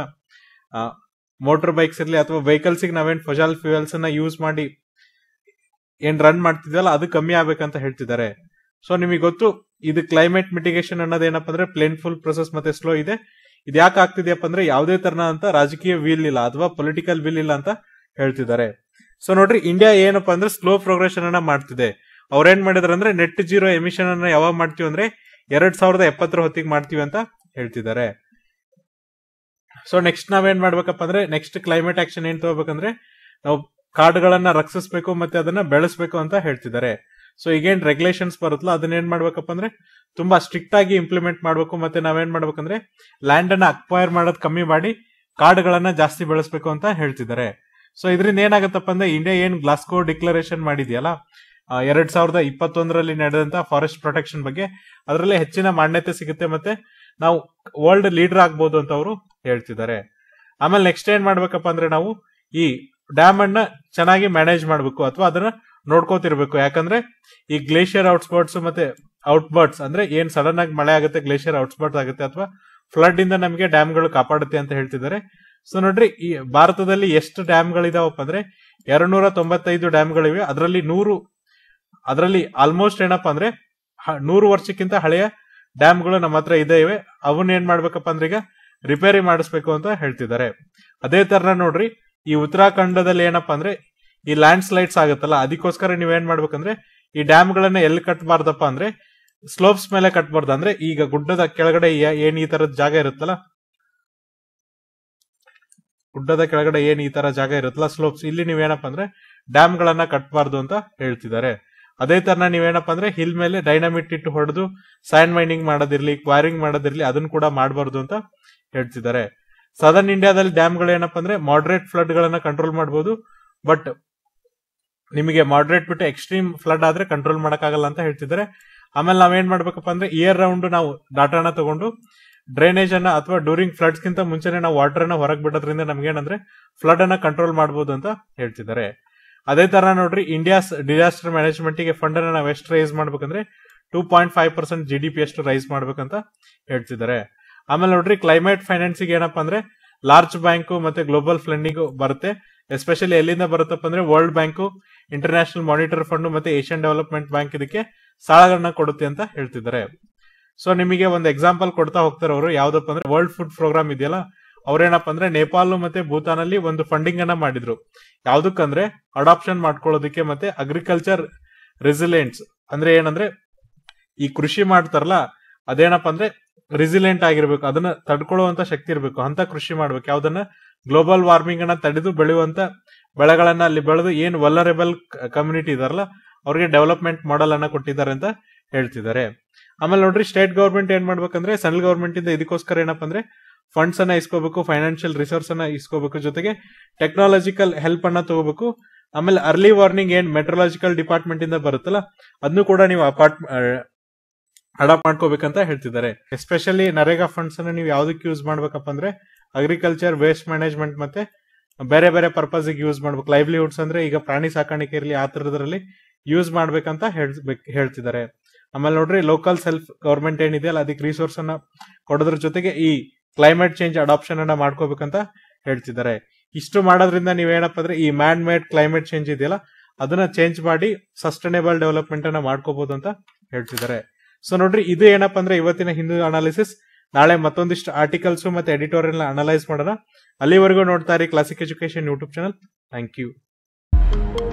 ಮೋಟರ್ ಬೈಕ್ಸ್ ಇರಲಿ ಅಥವಾ ವೆಹಿಕಲ್ಸ್ ನಾವೇನ್ ಫೊಸೈಲ್ ಫ್ಯೂಯಲ್ಸ್ ಅನ್ನ ಯೂಸ್ ಮಾಡಿ ಏನ್ ರನ್ ಮಾಡ್ತಿದ್ವಲ್ಲ ಅದು ಕಮ್ಮಿ ಆಗ್ಬೇಕಂತ ಹೇಳ್ತಿದ್ದಾರೆ ಸೊ ನಿಮಗೆ ಗೊತ್ತು ಇದು ಕ್ಲೈಮೇಟ್ ಮಿಟಿಗೇಷನ್ ಅನ್ನೋದೇನಪ್ಪ ಅಂದ್ರೆ ಪ್ಲೇನ್ಫುಲ್ ಪ್ರೊಸೆಸ್ ಮತ್ತೆ ಸ್ಲೋ ಇದೆ ಇದು ಯಾಕೆ ಆಗ್ತಿದೆಯಪ್ಪ ಅಂದ್ರೆ ಯಾವುದೇ ತರನಾದಂತ ರಾಜಕೀಯ ವಿಲ್ ಇಲ್ಲ ಅಥವಾ ಪೊಲಿಟಿಕಲ್ ವಿಲ್ ಇಲ್ಲ ಅಂತ ಹೇಳ್ತಿದ್ದಾರೆ ಸೊ ನೋಡ್ರಿ ಇಂಡಿಯಾ ಏನಪ್ಪಾ ಅಂದ್ರೆ ಸ್ಲೋ ಪ್ರೋಗ್ರೆಷನ್ ಅನ್ನ ಮಾಡ್ತಿದೆ ಅವ್ರೇನ್ ಮಾಡಿದಾರೆ ಅಂದ್ರೆ ನೆಟ್ ಜೀರೋ ಎಮಿಷನ್ ಅನ್ನ ಯಾವಾಗ ಮಾಡ್ತೀವಿ ಅಂದ್ರೆ ಎರಡ್ ಸಾವಿರದ ಎಪ್ಪತ್ತರ ಹೊತ್ತಿಗೆ ಮಾಡ್ತೀವಿ ಅಂತ ಹೇಳ್ತಿದ್ದಾರೆ ಸೊ ನೆಕ್ಸ್ಟ್ ನಾವೇನ್ ಮಾಡ್ಬೇಕಪ್ಪ ಅಂದ್ರೆ ನೆಕ್ಸ್ಟ್ ಕ್ಲೈಮೇಟ್ ಆಕ್ಷನ್ ಏನ್ ತಗೋಬೇಕಂದ್ರೆ ನಾವು ಕಾಡುಗಳನ್ನ ರಕ್ಷಿಸಬೇಕು ಮತ್ತೆ ಅದನ್ನ ಬೆಳೆಸಬೇಕು ಅಂತ ಹೇಳ್ತಿದ್ದಾರೆ ಸೊ ಈಗೇನ್ ರೆಗ್ಯುಲೇಷನ್ಸ್ ಬರುತ್ತಲ್ಲ ಅದನ್ನ ಏನ್ ಮಾಡ್ಬೇಕಪ್ಪ ಅಂದ್ರೆ ತುಂಬಾ ಸ್ಟ್ರಿಕ್ಟ್ ಆಗಿ ಇಂಪ್ಲಿಮೆಂಟ್ ಮಾಡ್ಬೇಕು ಮತ್ತೆ ನಾವೇನ್ ಮಾಡ್ಬೇಕಂದ್ರೆ ಲ್ಯಾಂಡ್ ಅನ್ನ ಅಕ್ವೈರ್ ಮಾಡೋದ್ ಕಮ್ಮಿ ಮಾಡಿ ಕಾಡುಗಳನ್ನ ಜಾಸ್ತಿ ಬೆಳೆಸಬೇಕು ಅಂತ ಹೇಳ್ತಿದ್ದಾರೆ ಸೊ ಇದರಿಂದ ಏನಾಗತ್ತಪ್ಪ ಅಂದ್ರೆ ಇಂಡಿಯಾ ಏನ್ ಗ್ಲಾಸ್ಕೋ ಡಿಕ್ಲರೇಷನ್ ಮಾಡಿದ್ಯಲ್ಲ ಆ, ಎರಡ್ ಸಾವಿರದ ಇಪ್ಪತ್ತೊಂದರಲ್ಲಿ ನಡೆದಂತ ಫಾರೆಸ್ಟ್ ಪ್ರೊಟೆಕ್ಷನ್ ಬಗ್ಗೆ ಅದರಲ್ಲಿ ಹೆಚ್ಚಿನ ಮಾನ್ಯತೆ ಸಿಗುತ್ತೆ ಮತ್ತೆ ನಾವು ವರ್ಲ್ಡ್ ಲೀಡರ್ ಆಗ್ಬೋದು ಅಂತ ಅವರು ಹೇಳ್ತಿದ್ದಾರೆ ಆಮೇಲೆ ನೆಕ್ಸ್ಟ್ ಏನ್ ಮಾಡ್ಬೇಕಪ್ಪ ಅಂದ್ರೆ ನಾವು ಈ ಡ್ಯಾಮ್ ಅನ್ನ ಚೆನ್ನಾಗಿ ಮ್ಯಾನೇಜ್ ಮಾಡ್ಬೇಕು ಅಥವಾ ಅದನ್ನ ನೋಡ್ಕೋತಿರ್ಬೇಕು ಯಾಕಂದ್ರೆ ಈ ಗ್ಲೇಷಿಯರ್ ಔಟ್ಸ್ಪರ್ಟ್ಸ್ ಮತ್ತೆ ಔಟ್ಬರ್ಡ್ಸ್ ಅಂದ್ರೆ ಏನ್ ಸಡನ್ ಆಗಿ ಮಳೆ ಆಗುತ್ತೆ ಗ್ಲೇಷಿಯರ್ ಔಟ್ಸ್ಪರ್ಟ್ಸ್ ಆಗುತ್ತೆ ಅಥವಾ ಫ್ಲಡ್ ಇಂದ ನಮಗೆ ಡ್ಯಾಮ್ಗಳು ಕಾಪಾಡುತ್ತೆ ಅಂತ ಹೇಳ್ತಿದ್ದಾರೆ ಸೊ ನೋಡ್ರಿ ಈ ಭಾರತದಲ್ಲಿ ಎಷ್ಟು ಡ್ಯಾಮ್ಗಳಿದಾವಪ್ಪ ಅಂದ್ರೆ ಎರಡ್ನೂರ ತೊಂಬತ್ತೈದು ಡ್ಯಾಮ್ಗಳಿವೆ ಅದರಲ್ಲಿ ನೂರು ಅದರಲ್ಲಿ ಆಲ್ಮೋಸ್ಟ್ ಏನಪ್ಪಾ ಅಂದ್ರೆ ಹ- ನೂರು ವರ್ಷಕ್ಕಿಂತ ಹಳೆಯ ಡ್ಯಾಮ್ಗಳು ನಮ್ಮ ಹತ್ರ ಇದೆ ಇವೆ ಅವನ್ನ ಏನ್ ಮಾಡ್ಬೇಕಪ್ಪ ಅಂದ್ರೆ ಈಗ ರಿಪೇರಿ ಮಾಡಿಸ್ಬೇಕು ಅಂತ ಹೇಳ್ತಿದ್ದಾರೆ ಅದೇ ತರ ನೋಡ್ರಿ ಈ ಉತ್ತರಾಖಂಡದಲ್ಲಿ ಏನಪ್ಪಾ ಅಂದ್ರೆ ಈ ಲ್ಯಾಂಡ್ ಸ್ಲೈಡ್ಸ್ ಆಗುತ್ತಲ್ಲ ಅದಕ್ಕೋಸ್ಕರ ನೀವೇನ್ ಮಾಡ್ಬೇಕಂದ್ರೆ ಈ ಡ್ಯಾಮ್ ಗಳನ್ನ ಎಲ್ಲಿ ಕಟ್ಟಬಾರ್ದಪ್ಪ ಅಂದ್ರೆ ಸ್ಲೋಪ್ಸ್ ಮೇಲೆ ಕಟ್ಬಾರ್ದು ಅಂದ್ರೆ ಈಗ ಗುಡ್ಡದ ಕೆಳಗಡೆ ಯ- ಏನ್ ಈ ತರದ ಜಾಗ ಇರುತ್ತಲ್ಲ ಗುಡ್ಡದ ಕೆಳಗಡೆ ಏನ್ ಈ ತರ ಜಾಗ ಇರುತ್ತಲ್ಲ ಸ್ಲೋಪ್ಸ್ ಇಲ್ಲಿ ನೀವೇನಪ್ಪ ಅಂದ್ರೆ ಡ್ಯಾಮ್ ಗಳನ್ನ ಕಟ್ಬಾರ್ದು ಅಂತ ಹೇಳ್ತಿದ್ದಾರೆ ಅದೇ ತರ ನೀವೇನಪ್ಪ ಅಂದ್ರೆ ಹಿಲ್ ಮೇಲೆ ಡೈನಮಿಟ್ ಇಟ್ಟು ಹೊಡೆದು ಸ್ಯಾಂಡ್ ಮೈನಿಂಗ್ ಮಾಡೋದಿರ್ಲಿ ಕ್ವಾರಿಂಗ್ ಮಾಡೋದಿರ್ಲಿ ಅದನ್ನ ಕೂಡ ಮಾಡಬಾರ್ದು ಅಂತ ಹೇಳ್ತಿದ್ದಾರೆ ಸದರ್ನ್ ಇಂಡಿಯಾದಲ್ಲಿ ಡ್ಯಾಮ್ಗಳು ಏನಪ್ಪ ಅಂದ್ರೆ ಮಾಡರೇಟ್ ಫ್ಲಡ್ ಗಳನ್ನ ಕಂಟ್ರೋಲ್ ಮಾಡಬಹುದು ಬಟ್ ನಿಮಗೆ ಮಾಡರೇಟ್ ಬಿಟ್ಟು ಎಕ್ಸ್ಟ್ರೀಮ್ ಫ್ಲಡ್ ಆದ್ರೆ ಕಂಟ್ರೋಲ್ ಮಾಡಕ್ಕಾಗಲ್ಲ ಅಂತ ಹೇಳ್ತಿದ್ದಾರೆ ಆಮೇಲೆ ನಾವೇನ್ ಮಾಡ್ಬೇಕಪ್ಪ ಅಂದ್ರೆ ಇಯರ್ ರೌಂಡ್ ನಾವು ಡಾಟಾನ ತಗೊಂಡು ಡ್ರೈನೇಜ್ ಅನ್ನ ಅಥವಾ ಡ್ಯೂರಿಂಗ್ ಫ್ಲಡ್ಸ್ ಗಿಂತ ಮುಂಚೆನೆ ನಾವು ವಾಟರ್ ಅನ್ನ ಹೊರಗೆ ಬಿಡೋದ್ರಿಂದ ನಮ್ಗೆ ಏನಂದ್ರೆ ಫ್ಲಡ್ ಅನ್ನ ಕಂಟ್ರೋಲ್ ಮಾಡಬಹುದು ಅಂತ ಹೇಳ್ತಿದ್ದಾರೆ ಅದೇ ತರ ನೋಡ್ರಿ ಇಂಡಿಯಾಸ್ ಡಿಸಾಸ್ಟರ್ ಮ್ಯಾನೇಜ್ಮೆಂಟ್ ಗೆ ಫಂಡ್ ಅನ್ನ ನಾವು ಎಷ್ಟು ರೈಸ್ ಮಾಡ್ಬೇಕಂದ್ರೆ two point five percent G D P ಅಷ್ಟು ರೈಸ್ ಮಾಡ್ಬೇಕಂತ ಹೇಳ್ತಿದ್ದಾರೆ ಆಮೇಲೆ ನೋಡ್ರಿ ಕ್ಲೈಮೇಟ್ ಫೈನಾನ್ಸಿಗೆ ಏನಪ್ಪಾ ಅಂದ್ರೆ ಲಾರ್ಜ್ ಬ್ಯಾಂಕು ಮತ್ತೆ ಗ್ಲೋಬಲ್ ಫಂಡಿಂಗ್ ಬರುತ್ತೆ ಎಸ್ಪೆಷಲಿ ಎಲ್ಲಿಂದ ಬರುತ್ತಪ್ಪ ಅಂದ್ರೆ world bank international monitor fund ಮತ್ತೆ ಏಷ್ಯನ್ ಡೆವಲಪ್ಮೆಂಟ್ ಬ್ಯಾಂಕ್ ಇದಕ್ಕೆ ಸಾಲಗಳನ್ನ ಕೊಡುತ್ತೆ ಅಂತ ಹೇಳ್ತಿದ್ದಾರೆ ಸೊ ನಿಮಗೆ ಒಂದು ಎಕ್ಸಾಂಪಲ್ ಕೊಡ್ತಾ ಹೋಗ್ತಾರೆ ಅವರು ಯಾವ್ದಪ್ಪ ಅಂದ್ರೆ ವರ್ಲ್ಡ್ ಫುಡ್ ಪ್ರೋಗ್ರಾಮ್ ಇದೆಯಲ್ಲ ಅವ್ರೇನಪ್ಪ ಅಂದ್ರೆ ನೇಪಾಲ್ ಮತ್ತೆ ಭೂತಾನ್ ಅಲ್ಲಿ ಒಂದು ಫಂಡಿಂಗ್ ಅನ್ನ ಮಾಡಿದ್ರು ಯಾವ್ದಕ್ಕಂದ್ರೆ ಅಡಾಪ್ಷನ್ ಮಾಡ್ಕೊಳ್ಳೋದಕ್ಕೆ ಮತ್ತೆ ಅಗ್ರಿಕಲ್ಚರ್ ರೆಸಿಲೆಂಟ್ಸ್ ಅಂದ್ರೆ ಏನಂದ್ರೆ ಈ ಕೃಷಿ ಮಾಡ್ತಾರಲ್ಲ ಅದೇನಪ್ಪ ಅಂದ್ರೆ ರೆಸಿಲೆಂಟ್ ಆಗಿರ್ಬೇಕು ಅದನ್ನ ತಡ್ಕೊಳ್ಳುವಂತ ಶಕ್ತಿ ಇರಬೇಕು ಅಂತ ಕೃಷಿ ಮಾಡ್ಬೇಕು ಯಾವ್ದನ್ನ ಗ್ಲೋಬಲ್ ವಾರ್ಮಿಂಗ್ ಅನ್ನ ತಡೆದು ಬೆಳೆಯುವಂತ ಬೆಳೆಗಳನ್ನ ಅಲ್ಲಿ ಬೆಳೆದು ಏನ್ ವಲ್ಲರೇಬಲ್ ಕಮ್ಯುನಿಟಿ ಇದಾರಲ್ಲ ಅವ್ರಿಗೆ ಡೆವಲಪ್ಮೆಂಟ್ ಮಾಡೆಲ್ ಅನ್ನ ಕೊಟ್ಟಿದ್ದಾರೆ ಅಂತ ಹೇಳ್ತಿದ್ದಾರೆ ಆಮೇಲೆ ನೋಡ್ರಿ ಸ್ಟೇಟ್ ಗೌರ್ಮೆಂಟ್ ಏನ್ ಮಾಡ್ಬೇಕಂದ್ರೆ ಸೆಂಟ್ರಲ್ ಗೌರ್ಮೆಂಟ್ ಇಂದ ಇದಕ್ಕೋಸ್ಕರ ಏನಪ್ಪ ಅಂದ್ರೆ ಫಂಡ್ಸ್ ಅನ್ನ ಇಸ್ಕೋಬೇಕು ಫೈನಾನ್ಷಿಯಲ್ ರಿಸೋರ್ಸ್ ಅನ್ನ ಇಸ್ಕೋಬೇಕು ಜೊತೆಗೆ ಟೆಕ್ನಾಲಜಿಕಲ್ ಹೆಲ್ಪ್ ಅನ್ನ ತಗೋಬೇಕು ಆಮೇಲೆ ಅರ್ಲಿ ವಾರ್ನಿಂಗ್ ಏನ್ ಮೆಟ್ರೋಲಾಜಿಕಲ್ ಡಿಪಾರ್ಟ್ಮೆಂಟ್ ಇಂದ ಬರುತ್ತಲ್ಲ ಅದನ್ನು ಕೂಡ ನೀವು ಅಪಾರ್ಟ್ ಅಡಾಪ್ಟ್ ಮಾಡ್ಕೋಬೇಕಂತ ಹೇಳ್ತಿದ್ದಾರೆ ಎಸ್ಪೆಷಲಿ ನರೇಗಾ ಫಂಡ್ಸ್ ಅನ್ನ ನೀವು ಯಾವ್ದಕ್ಕೆ ಯೂಸ್ ಮಾಡ್ಬೇಕಪ್ಪ ಅಂದ್ರೆ ಅಗ್ರಿಕಲ್ಚರ್ ವೇಸ್ಟ್ ಮ್ಯಾನೇಜ್ಮೆಂಟ್ ಮತ್ತೆ ಬೇರೆ ಬೇರೆ ಪರ್ಪಸ್ ಯೂಸ್ ಮಾಡ್ಬೇಕು ಲೈವ್ಲಿಹುಡ್ಸ್ ಅಂದ್ರೆ ಈಗ ಪ್ರಾಣಿ ಸಾಕಾಣಿಕೆ ಇರಲಿ ಆ ತರದ್ರಲ್ಲಿ ಯೂಸ್ ಮಾಡ್ಬೇಕಂತ ಹೇಳ್ಬೇಕು ಹೇಳ್ತಿದ್ದಾರೆ ಆಮೇಲೆ ನೋಡ್ರಿ ಲೋಕಲ್ ಸೆಲ್ಫ್ ಗವರ್ಮೆಂಟ್ ಏನಿದೆಯಲ್ಲ ಅದಕ್ಕೆ ರಿಸೋರ್ಸ್ ಅನ್ನ ಕೊಡೋದ್ರ ಜೊತೆಗೆ ಈ ಕ್ಲೈಮೇಟ್ ಚೇಂಜ್ ಅಡಾಪ್ಷನ್ ಅನ್ನ ಮಾಡ್ಕೋಬೇಕಂತ ಹೇಳ್ತಿದ್ದಾರೆ ಇಷ್ಟು ಮಾಡೋದ್ರಿಂದ ನೀವೇನಪ್ಪ ಅಂದ್ರೆ ಈ ಮ್ಯಾನ್ ಮೇಡ್ ಕ್ಲೈಮೇಟ್ ಚೇಂಜ್ ಇದೆಯಲ್ಲ ಅದನ್ನ ಚೇಂಜ್ ಮಾಡಿ ಸಸ್ಟೈನೇಬಲ್ ಡೆವಲಪ್ಮೆಂಟ್ ಅನ್ನ ಮಾಡ್ಕೋಬಹುದು ಅಂತ ಹೇಳ್ತಿದ್ದಾರೆ ಸೊ ನೋಡ್ರಿ ಇದು ಏನಪ್ಪ ಅಂದ್ರೆ ಇವತ್ತಿನ ಹಿಂದೂ ಅನಾಲಿಸಿಸ್ ನಾಳೆ ಮತ್ತೊಂದಿಷ್ಟು ಆರ್ಟಿಕಲ್ಸ್ ಮತ್ತೆ ಎಡಿಟೋರಿಯಲ್ ಅನಲೈಸ್ ಮಾಡೋಣ ಅಲ್ಲಿವರೆಗೂ ನೋಡ್ತಾ ಇರಿ classic education YouTube channel thank you